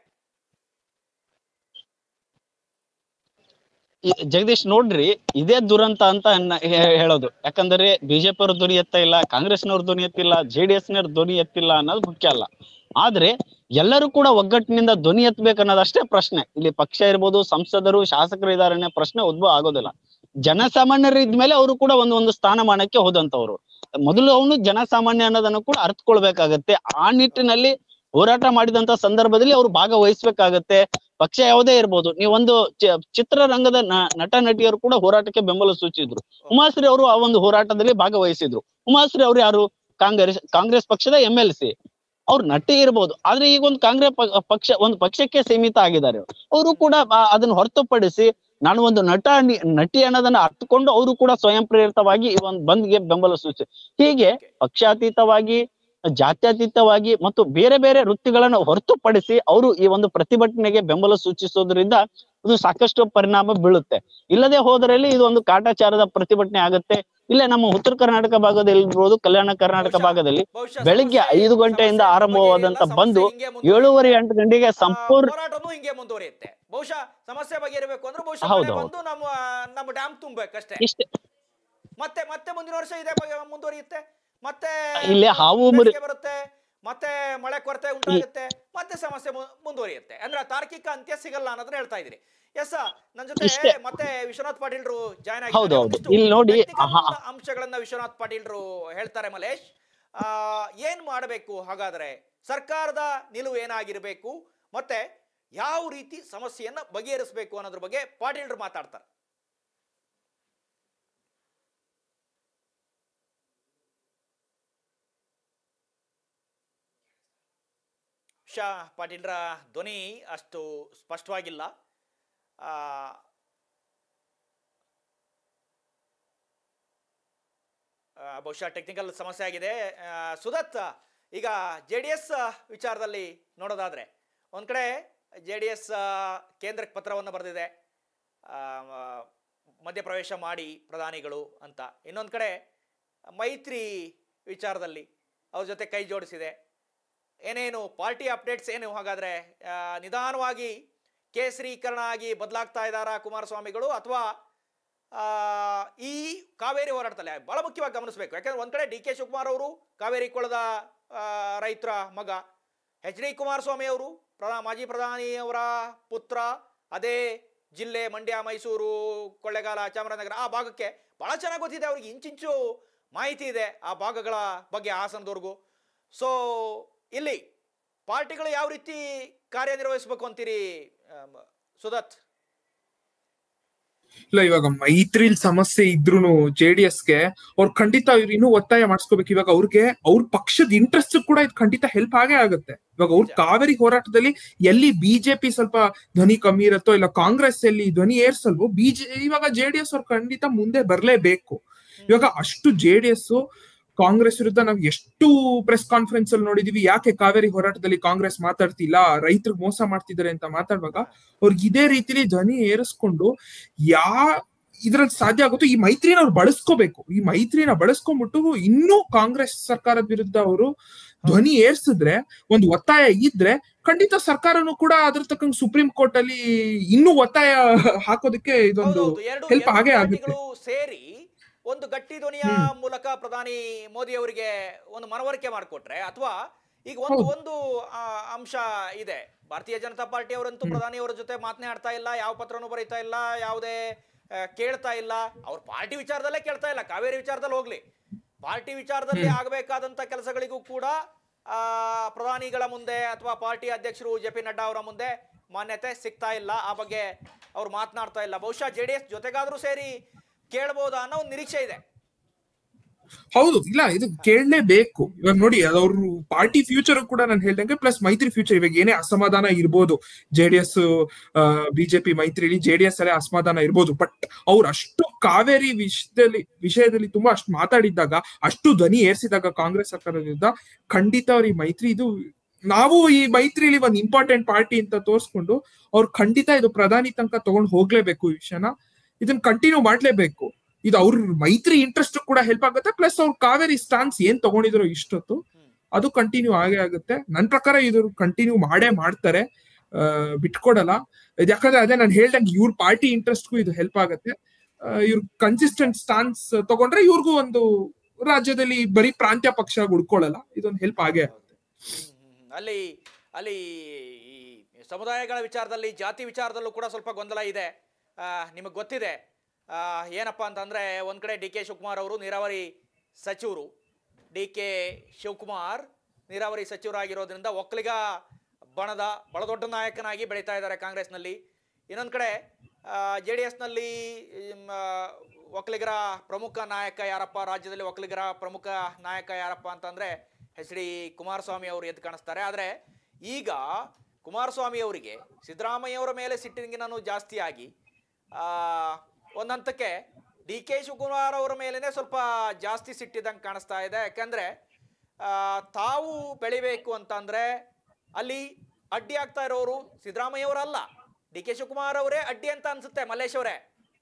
ಈ- ಜಗದೀಶ್ ನೋಡ್ರಿ ಇದೇ ದುರಂತ ಅಂತ ನ- ಹೇ- ಹೇಳೋದು ಯಾಕಂದ್ರೆ ಬಿಜೆಪಿ ಅವ್ರ ಧ್ವನಿ ಎತ್ತ ಇಲ್ಲ ಕಾಂಗ್ರೆಸ್ನವ್ರ ಧ್ವನಿ ಎತ್ತಿಲ್ಲ ಜೆಡಿಎಸ್ ನವ್ರ ಧ್ವನಿ ಎತ್ತಿಲ್ಲ ಅನ್ನೋದು ಮುಖ್ಯ ಅಲ್ಲ ಆದ್ರೆ ಎಲ್ಲರೂ ಕೂಡ ಒಗ್ಗಟ್ಟಿನಿಂದ ಧ್ವನಿ ಎತ್ತಬೇಕು ಅನ್ನೋದಷ್ಟೇ ಪ್ರಶ್ನೆ ಇಲ್ಲಿ ಪಕ್ಷ ಇರ್ಬೋದು ಸಂಸದರು ಶಾಸಕರು ಇದಾರೆ ಅನ್ನೋ ಪ್ರಶ್ನೆ ಉದ್ಭವ ಆಗೋದಿಲ್ಲ ಜನಸಾಮಾನ್ಯರು ಇದ್ಮೇಲೆ ಅವರು ಕೂಡ ಒಂದು ಒಂದು ಸ್ಥಾನಮಾನಕ್ಕೆ ಹೋದಂತವ್ರು ಮೊದಲು ಅವನು ಜನಸಾಮಾನ್ಯ ಅನ್ನೋದನ್ನು ಕೂಡ ಅರ್ಥಕೊಳ್ಬೇಕಾಗತ್ತೆ ಆ ನಿಟ್ಟಿನಲ್ಲಿ ಹೋರಾಟ ಮಾಡಿದಂತ ಸಂದರ್ಭದಲ್ಲಿ ಅವ್ರು ಭಾಗವಹಿಸ್ಬೇಕಾಗತ್ತೆ ಪಕ್ಷ ಯಾವುದೇ ಇರ್ಬೋದು ನೀವೊಂದು ಚ- ಚಿತ್ರರಂಗದ ನ- ನಟ ನಟಿಯರು ಕೂಡ ಹೋರಾಟಕ್ಕೆ ಬೆಂಬಲ ಸೂಚಿಸಿದ್ರು ಉಮಾಶ್ರೀ ಅವರು ಆ ಒಂದು ಹೋರಾಟದಲ್ಲಿ ಭಾಗವಹಿಸಿದ್ರು ಉಮಾಶ್ರೀ ಅವರು ಯಾರು ಕಾಂಗ್ರೆಸ್ ಕಾಂಗ್ರೆಸ್ ಪಕ್ಷದ ಎಂ ಎಲ್ ಸಿ ಅವ್ರು ನಟಿ ಇರ್ಬೋದು ಆದ್ರೆ ಈಗ ಒಂದು ಕಾಂಗ್ರೆಸ್ ಪ- ಪಕ್ಷ ಒಂದು ಪಕ್ಷಕ್ಕೆ ಸೀಮಿತ ಆಗಿದ್ದಾರೆ ಅವರು ಕೂಡ ಆ- ಅದನ್ನ ಹೊರತುಪಡಿಸಿ ನಾನು ಒಂದು ನಟ ನಿ- ನಟಿ ಅನ್ನೋದನ್ನ ಅರ್ಥಕೊಂಡು ಅವರು ಕೂಡ ಸ್ವಯಂ ಪ್ರೇರಿತವಾಗಿ ಈ ಒಂದು ಬಂದ್ಗೆ ಬೆಂಬಲ ಸೂಚಿ ಹೀಗೆ ಪಕ್ಷಾತೀತವಾಗಿ ಜಾತ್ಯತೀತವಾಗಿ ಮತ್ತು ಬೇರೆ ಬೇರೆ ವೃತ್ತಿಗಳನ್ನು ಹೊರತುಪಡಿಸಿ ಅವರು ಈ ಒಂದು ಪ್ರತಿಭಟನೆಗೆ ಬೆಂಬಲ ಸೂಚಿಸೋದ್ರಿಂದ ಇದು ಸಾಕಷ್ಟು ಪರಿಣಾಮ ಬೀಳುತ್ತೆ ಇಲ್ಲದೆ ಹೋದರಲ್ಲಿ ಇದು ಒಂದು ಕಾಟಾಚಾರದ ಪ್ರತಿಭಟನೆ ಆಗುತ್ತೆ ಇಲ್ಲೇ ನಮ್ಮ ಉತ್ತರ ಕರ್ನಾಟಕ ಭಾಗದಲ್ಲಿ ಇರ್ಬೋದು ಕಲ್ಯಾಣ ಕರ್ನಾಟಕ ಬಹುಶಃ- ಭಾಗದಲ್ಲಿ ಬಹುಶಃ ಬೆಳಿಗ್ಗೆ ಸಮಸ್ಯೆ- ಐದು ಗಂಟೆಯಿಂದ ಸಮಸ್ಯೆ ಆರಂಭವಾದಂತ ಬಗೆಹರಿಯಲ್ಲ, ಬಂದು ಸಮಸ್ಯೆ ಹಿಂಗೆ ಮುಂದುವರಿಯುತ್ತೆ. ಏಳೂವರೆ ಎಂಟು ಗಂಟೆಗೆ ಆ, ಸಂಪೂರ್ಣ ಹೋರಾಟನೂ ಹಿಂಗೆ ಮುಂದುವರಿಯುತ್ತೆ ಬಹುಶಃ ಸಮಸ್ಯೆ ಬಗೆಹರಿಬೇಕು ಅಂದ್ರೆ ಬಹುಶಃ ಹೌದು, ಮಳೆ ಹೌದು. ಬಂದು ನಮ್ಮ ನಮ್ಮ ಡ್ಯಾಮ್ ತುಂಬಬೇಕಷ್ಟೇ ಇಷ್ಟೇ ಮತ್ತೆ ಮತ್ತೆ ಮುಂದಿನ ವರ್ಷ ಇದೇ ಬಗ್ಗೆ ಮುಂದುವರಿಯುತ್ತೆ ಮತ್ತೆ ಇಲ್ಲಿ ಹಾವು ಮುರಿ- ಬೇಸಿಗೆ ಬರುತ್ತೆ ಮತ್ತೆ ಮಳೆ ಕೊರತೆ ಉಂಟಾಗುತ್ತೆ ಮತ್ತೆ ಸಮಸ್ಯೆ ಮು- ಮುಂದುವರಿಯುತ್ತೆ ಅಂದ್ರೆ ತಾರ್ಕಿಕ ಅಂತ್ಯ ಸಿಗಲ್ಲ ಅನ್ನೋದನ್ನ ಹೇಳ್ತಾ ಇದ್ರಿ ಎಸ್ ನನ್ನ ಜೊತೆ ಇಷ್ಟೇ. ಮತ್ತೆ ವಿಶ್ವನಾಥ್ ಪಾಟೀಲ್ರು ಜಾಯ್ನ್ ಹೌದು, ಹೌದು. ಇಲ್ಲಿ ನೋಡಿ, ಆಹಾ. ಅಂಶಗಳನ್ನ ವಿಶ್ವನಾಥ್ ಪಾಟೀಲ್ರು ಹೇಳ್ತಾರೆ ಮಲೇಶ್ ಆ, ಏನ್ ಮಾಡಬೇಕು ಹಾಗಾದ್ರೆ ಸರ್ಕಾರದ ನಿಲುವು ಏನಾಗಿರ್ಬೇಕು ಮತ್ತೆ ಯಾವ ರೀತಿ ಸಮಸ್ಯೆಯನ್ನ ಬಗೆಹರಿಸಬೇಕು ಅನ್ನೋದ್ರ ಬಗ್ಗೆ ಪಾಟೀಲ್ರು ಮಾತಾಡ್ತಾರೆ ಶಾ ಪಾಟೀಲ್ರ ಧ್ವನಿ ಅಷ್ಟು ಸ್ಪಷ್ಟವಾಗಿಲ್ಲ ಆ, ಆ, ಬಹುಶಃ ಟೆಕ್ನಿಕಲ್ ಸಮಸ್ಯೆ ಆಗಿದೆ ಆ, ಸುದತ್ ಈಗ ಜೆ ಡಿ ಎಸ್ ವಿಚಾರದಲ್ಲಿ ನೋಡೋದಾದ್ರೆ ಒಂದ್ ಕಡೆ ಜೆ ಡಿ ಎಸ್ ಕೇಂದ್ರಕ್ಕೆ ಪತ್ರವನ್ನು ಬರೆದಿದೆ ಆ, ಮ- ಮಧ್ಯಪ್ರವೇಶ ಮಾಡಿ ಪ್ರಧಾನಿಗಳು ಅಂತ ಇನ್ನೊಂದು ಕಡೆ ಮೈತ್ರಿ ವಿಚಾರದಲ್ಲಿ ಅವ್ರ ಜೊತೆ ಕೈ ಜೋಡಿಸಿದೆ ಏನೇನು ಪಾರ್ಟಿ ಅಪ್ಡೇಟ್ಸ್ ಏನು ಹಾಗಾದ್ರೆ ಆ, ನಿಧಾನವಾಗಿ ಕೇಸರೀಕರಣ ಆಗಿ ಬದಲಾಗ್ತಾ ಇದ್ದಾರಾ ಕುಮಾರಸ್ವಾಮಿಗಳು ಅಥವಾ ಆ, ಈ ಕಾವೇರಿ ಹೋರಾಟದಲ್ಲಿ ಬಹಳ ಮುಖ್ಯವಾಗಿ ಗಮನಿಸಬೇಕು ಯಾಕಂದ್ರೆ ಒಂದ್ ಕಡೆ ಡಿ ಕೆ ಶಿವಕುಮಾರ್ ಅವರು ಕಾವೇರಿ ಕೊಳದ ಆ, ರೈತರ ಮಗ ಎಚ್ ಡಿ ಕುಮಾರಸ್ವಾಮಿ ಅವರು ಪ್ರಧಾ ಮಾಜಿ ಪ್ರಧಾನಿಯವರ ಪುತ್ರ ಅದೇ ಜಿಲ್ಲೆ ಮಂಡ್ಯ ಮೈಸೂರು ಕೊಳ್ಳೆಗಾಲ ಚಾಮರಾಜನಗರ ಆ ಭಾಗಕ್ಕೆ ಬಹಳ ಚೆನ್ನಾಗಿ ಗೊತ್ತಿದೆ ಅವ್ರಿಗೆ ಇಂಚಿಂಚು ಮಾಹಿತಿ ಇದೆ ಆ ಭಾಗಗಳ ಬಗ್ಗೆ ಹಾಸನದವರೆಗೂ ಸೊ ಇಲ್ಲಿ ಪಾರ್ಟಿಗಳು ಯಾವ ರೀತಿ ಕಾರ್ಯನಿರ್ವಹಿಸಬೇಕು ಅಂತೀರಿ ಆಮ್, ಸುದತ್ ಇಲ್ಲ ಇವಾಗ ಮೈತ್ರಿಲ್ ಸಮಸ್ಯೆ ಇದ್ರು ಜೆ ಡಿ ಎಸ್ಗೆ ಅವ್ರು ಖಂಡಿತ ಇವ್ರು ಇನ್ನೂ ಒತ್ತಾಯ ಮಾಡಿಸ್ಕೋಬೇಕು ಇವಾಗ ಅವ್ರಿಗೆ ಅವ್ರ ಪಕ್ಷದ ಇಂಟ್ರೆಸ್ಟ್ ಕೂಡ ಇದು ಖಂಡಿತ ಹೆಲ್ಪ್ ಆಗೇ ಆಗುತ್ತೆ ಇವಾಗ ಅವ್ರ ಕಾವೇರಿ ಹೋರಾಟದಲ್ಲಿ ಎಲ್ಲಿ ಬಿಜೆಪಿ ಸ್ವಲ್ಪ ಧ್ವನಿ ಕಮ್ಮಿ ಇರುತ್ತೋ ಇಲ್ಲ ಕಾಂಗ್ರೆಸ್ ಎಲ್ಲಿ ಧ್ವನಿ ಏರ್ಸಲ್ವೋ ಬಿಜೆ ಇವಾಗ ಜೆ ಡಿ ಎಸ್ ಅವ್ರು ಖಂಡಿತ ಮುಂದೆ ಬರ್ಲೇಬೇಕು ಇವಾಗ ಅಷ್ಟು ಜೆ ಡಿ ಎಸ್ ಕಾಂಗ್ರೆಸ್ ವಿರುದ್ಧ ನಾವು ಎಷ್ಟು ಪ್ರೆಸ್ ಕಾನ್ಫರೆನ್ಸ್ ಅಲ್ಲಿ ನೋಡಿದೀವಿ ಯಾಕೆ ಕಾವೇರಿ ಹೋರಾಟದಲ್ಲಿ ಕಾಂಗ್ರೆಸ್ ಮಾತಾಡ್ತಿಲ್ಲ ರೈತರಿಗೆ ಮೋಸ ಮಾಡ್ತಿದ್ದಾರೆ ಅಂತ ಮಾತಾಡುವಾಗ ಅವ್ರಿಗೆ ಇದೇ ರೀತಿಲಿ ಧ್ವನಿ ಏರಿಸ್ಕೊಂಡು ಯಾ ಇದ್ರಲ್ಲಿ ಸಾಧ್ಯ ಆಗುತ್ತೋ ಈ ಮೈತ್ರಿನ ಅವ್ರು ಬಳಸ್ಕೋಬೇಕು ಈ ಮೈತ್ರಿನ ಬಳಸ್ಕೊಂಡ್ಬಿಟ್ಟು ಇನ್ನೂ ಕಾಂಗ್ರೆಸ್ ಸರ್ಕಾರದ ವಿರುದ್ಧ ಅವರು ಧ್ವನಿ ಏರ್ಸಿದ್ರೆ ಒಂದು ಒತ್ತಾಯ ಇದ್ರೆ ಖಂಡಿತ ಸರ್ಕಾರನು ಕೂಡ ಅದ್ರ ತಕ್ಕಂಗೆ ಸುಪ್ರೀಂ ಕೋರ್ಟ್ ಅಲ್ಲಿ ಇನ್ನೂ ಒತ್ತಾಯ ಹಾಕೋದಕ್ಕೆ ಇದೊಂದು ಹೌದೌದು, ಎರಡು ಹೆಲ್ಪ್ ಎರಡು ಆಗೇ ಆಗುತ್ತೆ ಪಾರ್ಟಿಗಳು ಸೇರಿ ಒಂದು ಗಟ್ಟಿ ಧ್ವನಿಯ ಮೂಲಕ ಪ್ರಧಾನಿ ಮೋದಿ ಅವರಿಗೆ ಒಂದು ಮನವರಿಕೆ ಮಾಡಿಕೊಟ್ರೆ ಅಥವಾ ಈಗ ಒಂದು ಒಂದು ಆ, ಅಂಶ ಇದೆ ಭಾರತೀಯ ಜನತಾ ಪಾರ್ಟಿ ಅವರಂತೂ ಪ್ರಧಾನಿಯವರ ಜೊತೆ ಮಾತನೇ ಆಡ್ತಾ ಇಲ್ಲ ಯಾವ ಪತ್ರನೂ ಬರೀತಾ ಇಲ್ಲ ಯಾವುದೇ ಆ, ಕೇಳ್ತಾ ಇಲ್ಲ ಅವ್ರ ಪಾರ್ಟಿ ವಿಚಾರದಲ್ಲೇ ಕೇಳ್ತಾ ಇಲ್ಲ ಕಾವೇರಿ ವಿಚಾರದಲ್ಲಿ ಹೋಗ್ಲಿ ಪಾರ್ಟಿ ವಿಚಾರದಲ್ಲಿ ಆಗಬೇಕಾದಂತ ಕೆಲಸಗಳಿಗೂ ಕೂಡ ಆ, ಪ್ರಧಾನಿಗಳ ಮುಂದೆ ಅಥವಾ ಪಾರ್ಟಿ ಅಧ್ಯಕ್ಷರು ಜೆ ಪಿ ನಡ್ಡಾ ಅವರ ಮುಂದೆ ಮಾನ್ಯತೆ ಸಿಗ್ತಾ ಇಲ್ಲ ಆ ಬಗ್ಗೆ ಅವ್ರು ಮಾತನಾಡ್ತಾ ಇಲ್ಲ ಬಹುಶಃ ಜೆ ಡಿ ಎಸ್ ಜೊತೆಗಾದ್ರೂ ಸೇರಿ ಕೇಳ್ಬೋದಾ ಅನ್ನೋ ಒಂದು ನಿರೀಕ್ಷೆ ಇದೆ ಹೌದು ಇಲ್ಲ ಇದು ಕೇಳಲೇಬೇಕು ಇವಾಗ ನೋಡಿ ಅದು ಅವ್ರ ಪಾರ್ಟಿ ಫ್ಯೂಚರ್ ಕೂಡ ನಾನು ಹೇಳ್ದಂಗೆ ಪ್ಲಸ್ ಮೈತ್ರಿ ಫ್ಯೂಚರ್ ಇವಾಗ ಏನೇ ಅಸಮಾಧಾನ ಇರ್ಬೋದು ಜೆ ಡಿ ಎಸ್ ಬಿಜೆಪಿ ಮೈತ್ರಿಲಿ ಜೆ ಡಿ ಎಸ್ ಅಲ್ಲೇ ಅಸಮಾಧಾನ ಇರ್ಬೋದು ಬಟ್ ಅವ್ರು ಅಷ್ಟು ಕಾವೇರಿ ವಿಷಯದಲ್ಲಿ ವಿಷಯದಲ್ಲಿ ತುಂಬಾ ಅಷ್ಟು ಮಾತಾಡಿದ್ದಾಗ ಅಷ್ಟು ಧ್ವನಿ ಏರ್ಸಿದಾಗ ಕಾಂಗ್ರೆಸ್ ಸರ್ಕಾರದ ವಿರುದ್ಧ ಖಂಡಿತ ಅವ್ರ ಈ ಮೈತ್ರಿ ಇದು ನಾವು ಈ ಮೈತ್ರಿಲಿ ಒಂದು ಇಂಪಾರ್ಟೆಂಟ್ ಪಾರ್ಟಿ ಅಂತ ತೋರಿಸ್ಕೊಂಡು ಅವ್ರು ಖಂಡಿತ ಇದು ಪ್ರಧಾನಿ ತನಕ ತಗೊಂಡು ಹೋಗ್ಲೇಬೇಕು ಈ ವಿಷಯನ ಇದನ್ನ ಕಂಟಿನ್ಯೂ ಮಾಡ್ಲೇಬೇಕು ಇದು ಅವ್ರ ಮೈತ್ರಿ ಇಂಟ್ರೆಸ್ಟ್ ಕೂಡ ಹೆಲ್ಪ್ ಆಗುತ್ತೆ ಪ್ಲಸ್ ಅವ್ರ ಕಾವೇರಿ ಸ್ಟಾನ್ಸ್ ಏನ್ ತಗೊಂಡಿದ್ರು ಇಷ್ಟೊತ್ತು ಅದು ಕಂಟಿನ್ಯೂ ಆಗೇ ಆಗುತ್ತೆ ನನ್ ಪ್ರಕಾರ ಇದು ಕಂಟಿನ್ಯೂ ಮಾಡೇ ಮಾಡ್ತಾರೆ ಆ, ಬಿಟ್ಕೊಡಲ್ಲ ಇದ್ ಯಾಕಂದ್ರೆ ಅದೇ ನಾನು ಹೇಳ್ದಂಗೆ ಇವ್ರ ಪಾರ್ಟಿ ಇಂಟ್ರೆಸ್ಟ್ಗೂ ಇದು ಹೆಲ್ಪ್ ಆಗುತ್ತೆ ಇವ್ರ ಕನ್ಸಿಸ್ಟೆಂಟ್ ಸ್ಟಾನ್ಸ್ ತಗೊಂಡ್ರೆ ಇವ್ರಿಗೂ ಒಂದು ರಾಜ್ಯದಲ್ಲಿ ಬರೀ ಪ್ರಾಂತ್ಯ ಪಕ್ಷ ಉಳ್ಕೊಳ್ಳಲ್ಲ ಇದೊಂದು ಹೆಲ್ಪ್ ಆಗೇ ಆಗುತ್ತೆ ಹ್ಮ್, ಹ್ಮ್, ಹ್ಮ್. ಅಲ್ಲಿ ಅಲ್ಲಿ ಈ ಸಮುದಾಯಗಳ ವಿಚಾರದಲ್ಲಿ ಜಾತಿ ವಿಚಾರದಲ್ಲೂ ಕೂಡ ಸ್ವಲ್ಪ ಗೊಂದಲ ಇದೆ ನಿಮಗೆ ಗೊತ್ತಿದೆ ಆ, ಏನಪ್ಪಾ ಅಂತಂದ್ರೆ ಒಂದ್ ಕಡೆ ಡಿ ಕೆ ಶಿವಕುಮಾರ್ ಅವರು ನೀರಾವರಿ ಸಚಿವರು ಡಿ ಕೆ ಶಿವಕುಮಾರ್ ನೀರಾವರಿ ಸಚಿವರಾಗಿರೋದ್ರಿಂದ ಒಕ್ಕಲಿಗ ಬಣದ ಬಹಳ ದೊಡ್ಡ ನಾಯಕನಾಗಿ ಬೆಳೀತಾ ಇದ್ದಾರೆ ಕಾಂಗ್ರೆಸ್ನಲ್ಲಿ ಇನ್ನೊಂದು ಕಡೆ ಜೆ ಡಿ ಎಸ್ನಲ್ಲಿ ಒಕ್ಕಲಿಗರ ಪ್ರಮುಖ ನಾಯಕ ಯಾರಪ್ಪ ರಾಜ್ಯದಲ್ಲಿ ಒಕ್ಕಲಿಗರ ಪ್ರಮುಖ ನಾಯಕ ಯಾರಪ್ಪ ಅಂತಂದ್ರೆ ಎಚ್ ಡಿ ಕುಮಾರಸ್ವಾಮಿ ಅವರು ಎದ್ದು ಕಾಣಿಸ್ತಾರೆ ಆದರೆ ಈಗ ಕುಮಾರಸ್ವಾಮಿ ಅವರಿಗೆ ಸಿದ್ದರಾಮಯ್ಯ ಅವರ ಮೇಲೆ ಸಿಟ್ಟಿನ ಜಾಸ್ತಿ ಆಗಿ ಆ, ಒಂದ್ ಹಂತಕ್ಕೆ ಡಿ ಕೆ ಶಿವಕುಮಾರ್ ಅವರ ಮೇಲೇನೆ ಸ್ವಲ್ಪ ಜಾಸ್ತಿ ಸಿಟ್ಟಿದಂಗೆ ಕಾಣಿಸ್ತಾ ಇದೆ ಯಾಕಂದ್ರೆ ಆ, ತಾವು ಬೆಳಿಬೇಕು ಅಂತಂದ್ರೆ ಅಲ್ಲಿ ಅಡ್ಡಿ ಆಗ್ತಾ ಇರೋರು ಸಿದ್ದರಾಮಯ್ಯ ಅವರಲ್ಲ ಡಿ ಕೆ ಶಿವಕುಮಾರ್ ಅವರೇ ಅಡ್ಡಿ ಅಂತ ಅನ್ಸುತ್ತೆ ಮಲ್ಲೇಶ್ ಅವರೇ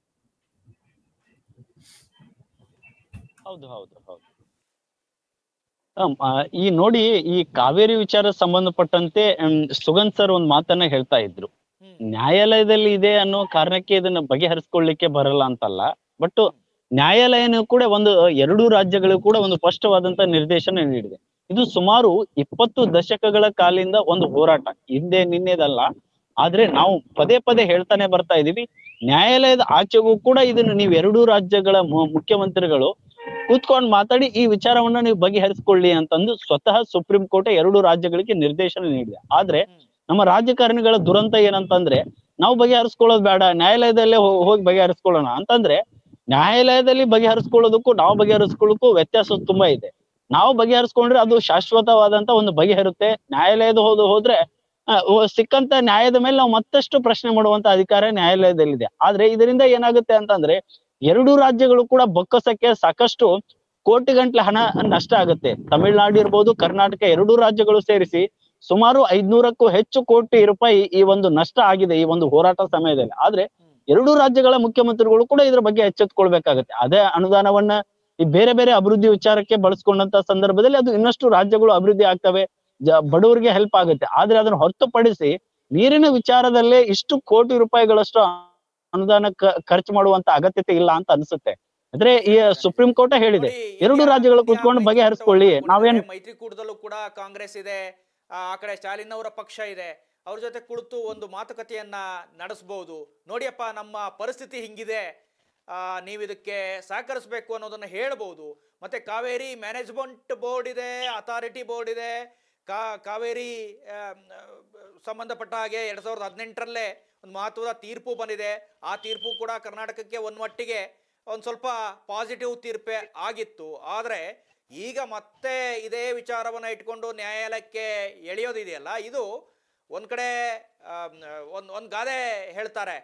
ಹೌದು ಹೌದು ಹೌದು ಆಮ್, ಆ, ಈ ನೋಡಿ ಈ ಕಾವೇರಿ ವಿಚಾರ ಸಂಬಂಧಪಟ್ಟಂತೆ ಮ್, ಸುಗಂಧ್ ಸರ್ ಒಂದ್ ಮಾತನ್ನ ಹೇಳ್ತಾ ಇದ್ರು ಹ್ಮ್. ನ್ಯಾಯಾಲಯದಲ್ಲಿ ಇದೆ ಅನ್ನೋ ಕಾರಣಕ್ಕೆ ಇದನ್ನ ಬಗೆಹರಿಸ್ಕೊಳ್ಳಿಕ್ಕೆ ಬರಲ್ಲ ಅಂತಲ್ಲ ಬಟ್ ನ್ಯಾಯಾಲಯನೂ ಕೂಡ ಒಂದು ಎರಡೂ ರಾಜ್ಯಗಳು ಕೂಡ ಒಂದು ಸ್ಪಷ್ಟವಾದಂತ ನಿರ್ದೇಶನ ನೀಡಿದೆ ಇದು ಸುಮಾರು ಇಪ್ಪತ್ತು ದಶಕಗಳ ಕಾಲಿಂದ ಒಂದು ಹೋರಾಟ ಹಿಂದೆ ನಿನ್ನೆದಲ್ಲ ಆದ್ರೆ ನಾವು ಪದೇ ಪದೇ ಹೇಳ್ತಾನೆ ಬರ್ತಾ ಇದೀವಿ ನ್ಯಾಯಾಲಯದ ಆಚೆಗೂ ಕೂಡ ಇದನ್ನು ನೀವು ಎರಡೂ ರಾಜ್ಯಗಳ ಮು- ಮುಖ್ಯಮಂತ್ರಿಗಳು ಕೂತ್ಕೊಂಡು ಮಾತಾಡಿ ಈ ವಿಚಾರವನ್ನ ನೀವು ಬಗೆಹರಿಸ್ಕೊಳ್ಳಿ ಅಂತಂದು ಸ್ವತಃ ಸುಪ್ರೀಂ ಕೋರ್ಟ್ ಎರಡು ರಾಜ್ಯಗಳಿಗೆ ನಿರ್ದೇಶನ ನೀಡಿದೆ ಆದ್ರೆ ನಮ್ಮ ರಾಜಕಾರಣಿಗಳ ದುರಂತ ಏನಂತಂದ್ರೆ ನಾವು ಬಗೆಹರಿಸ್ಕೊಳ್ಳೋದು ಬೇಡ ನ್ಯಾಯಾಲಯದಲ್ಲೇ ಹೋ- ಹೋಗಿ ಬಗೆಹರಿಸ್ಕೊಳ್ಳೋಣ ಅಂತಂದ್ರೆ ನ್ಯಾಯಾಲಯದಲ್ಲಿ ಬಗೆಹರಿಸ್ಕೊಳ್ಳೋದಕ್ಕೂ ನಾವು ಬಗೆಹರಿಸ್ಕೊಳ್ಳೋಕ್ಕೂ ವ್ಯತ್ಯಾಸ ತುಂಬಾ ಇದೆ ನಾವು ಬಗೆಹರಿಸ್ಕೊಂಡ್ರೆ ಅದು ಶಾಶ್ವತವಾದಂತ ಒಂದು ಬಗೆಹರುತ್ತೆ ನ್ಯಾಯಾಲಯದ ಹೋದ ಹೋದ್ರೆ ಆ, ಓ- ಸಿಕ್ಕಂತ ನ್ಯಾಯದ ಮೇಲೆ ನಾವು ಮತ್ತಷ್ಟು ಪ್ರಶ್ನೆ ಮಾಡುವಂತ ಅಧಿಕಾರ ನ್ಯಾಯಾಲಯದಲ್ಲಿದೆ ಆದ್ರೆ ಇದರಿಂದ ಏನಾಗುತ್ತೆ ಅಂತಂದ್ರೆ ಎರಡೂ ರಾಜ್ಯಗಳು ಕೂಡ ಬೊಕ್ಕಸಕ್ಕೆ ಸಾಕಷ್ಟು ಕೋಟಿ ಗಂಟ್ಲೆ ಹಣ ನಷ್ಟ ಆಗುತ್ತೆ ತಮಿಳುನಾಡು ಇರ್ಬೋದು ಕರ್ನಾಟಕ ಎರಡೂ ರಾಜ್ಯಗಳು ಸೇರಿಸಿ ಸುಮಾರು ಐದ್ನೂರಕ್ಕೂ ಹೆಚ್ಚು ಕೋಟಿ ರೂಪಾಯಿ ಈ ಒಂದು ನಷ್ಟ ಆಗಿದೆ ಈ ಒಂದು ಹೋರಾಟ ಸಮಯದಲ್ಲಿ ಆದ್ರೆ ಎರಡೂ ರಾಜ್ಯಗಳ ಮುಖ್ಯಮಂತ್ರಿಗಳು ಕೂಡ ಇದ್ರ ಬಗ್ಗೆ ಎಚ್ಚೆತ್ಕೊಳ್ಬೇಕಾಗತ್ತೆ ಅದೇ ಅನುದಾನವನ್ನ ಈ ಬೇರೆ ಬೇರೆ ಅಭಿವೃದ್ಧಿ ವಿಚಾರಕ್ಕೆ ಬಳಸ್ಕೊಂಡಂತ ಸಂದರ್ಭದಲ್ಲಿ ಅದು ಇನ್ನಷ್ಟು ರಾಜ್ಯಗಳು ಅಭಿವೃದ್ಧಿ ಆಗ್ತವೆ ಜ- ಬಡವರಿಗೆ ಹೆಲ್ಪ್ ಆಗುತ್ತೆ ಆದ್ರೆ ಅದನ್ನ ಹೊರತುಪಡಿಸಿ ನೀರಿನ ವಿಚಾರದಲ್ಲೇ ಇಷ್ಟು ಕೋಟಿ ರೂಪಾಯಿಗಳಷ್ಟು ಅನುದಾನ ಕ- ಖರ್ಚು ಮಾಡುವಂತ ಅಗತ್ಯತೆ ಇಲ್ಲ ಅಂತ ಅನ್ಸುತ್ತೆ ಅಂದ್ರೆ ಈ ಸುಪ್ರೀಂ ಕೋರ್ಟ್ ಹೇಳಿದೆ ನೋಡಿ, ಎರಡು ಇಂಡಿಯಾ- ರಾಜ್ಯಗಳು ಇಂಡಿಯಾ ಕೂತ್ಕೊಂಡು ಮೈತ್ರಿಕೂಟವನ್ನು ಬಗೆಹರಿಸ್ಕೊಳ್ಳಿ ನೋಡ್ಕೊಂಡ್ರೆ ನಾವೇನ್ ಮೈತ್ರಿಕೂಟದಲ್ಲೂ ಕೂಡ ಕಾಂಗ್ರೆಸ್ ಇದೆ ಆ ಆ ಕಡೆ ಸ್ಟಾಲಿನ್ ಅವರ ಪಕ್ಷ ಇದೆ ಅವ್ರ ಜೊತೆ ಕುಳಿತು ಒಂದು ಮಾತುಕತೆಯನ್ನ ನಡೆಸಬಹುದು ನೋಡಿಯಪ್ಪ ನಮ್ಮ ಪರಿಸ್ಥಿತಿ ಹಿಂಗಿದೆ ಆ, ನೀವು ಇದಕ್ಕೆ ಸಹಕರಿಸಬೇಕು ಅನ್ನೋದನ್ನ ಹೇಳ್ಬೋದು ಮತ್ತೆ ಕಾವೇರಿ ಮ್ಯಾನೇಜ್ಮೆಂಟ್ ಬೋರ್ಡ್ ಇದೆ ಅಥಾರಿಟಿ ಬೋರ್ಡ್ ಇದೆ ಕಾ ಕಾವೇರಿ ಆ, ಆ, ಸಂಬಂಧಪಟ್ಟ ಹಾಗೆ ಎರಡು ಸಾವಿರದ ಹದಿನೆಂಟರಲ್ಲೇ ಒಂದು ಮಹತ್ವದ ತೀರ್ಪು ಬಂದಿದೆ ಆ ತೀರ್ಪು ಕೂಡ ಕರ್ನಾಟಕಕ್ಕೆ ಒಂದು ಮಟ್ಟಿಗೆ ಒಂದು ಸ್ವಲ್ಪ ಪಾಸಿಟಿವ್ ತೀರ್ಪೇ ಆಗಿತ್ತು ಆದರೆ ಈಗ ಮತ್ತೆ ಇದೇ ವಿಚಾರವನ್ನು ಇಟ್ಕೊಂಡು ನ್ಯಾಯಾಲಯಕ್ಕೆ ಎಳೆಯೋದಿದೆಯಲ್ಲ ಇದು ಒಂದು ಕಡೆ ಒಂದು ಒಂದು ಗಾದೆ ಹೇಳ್ತಾರೆ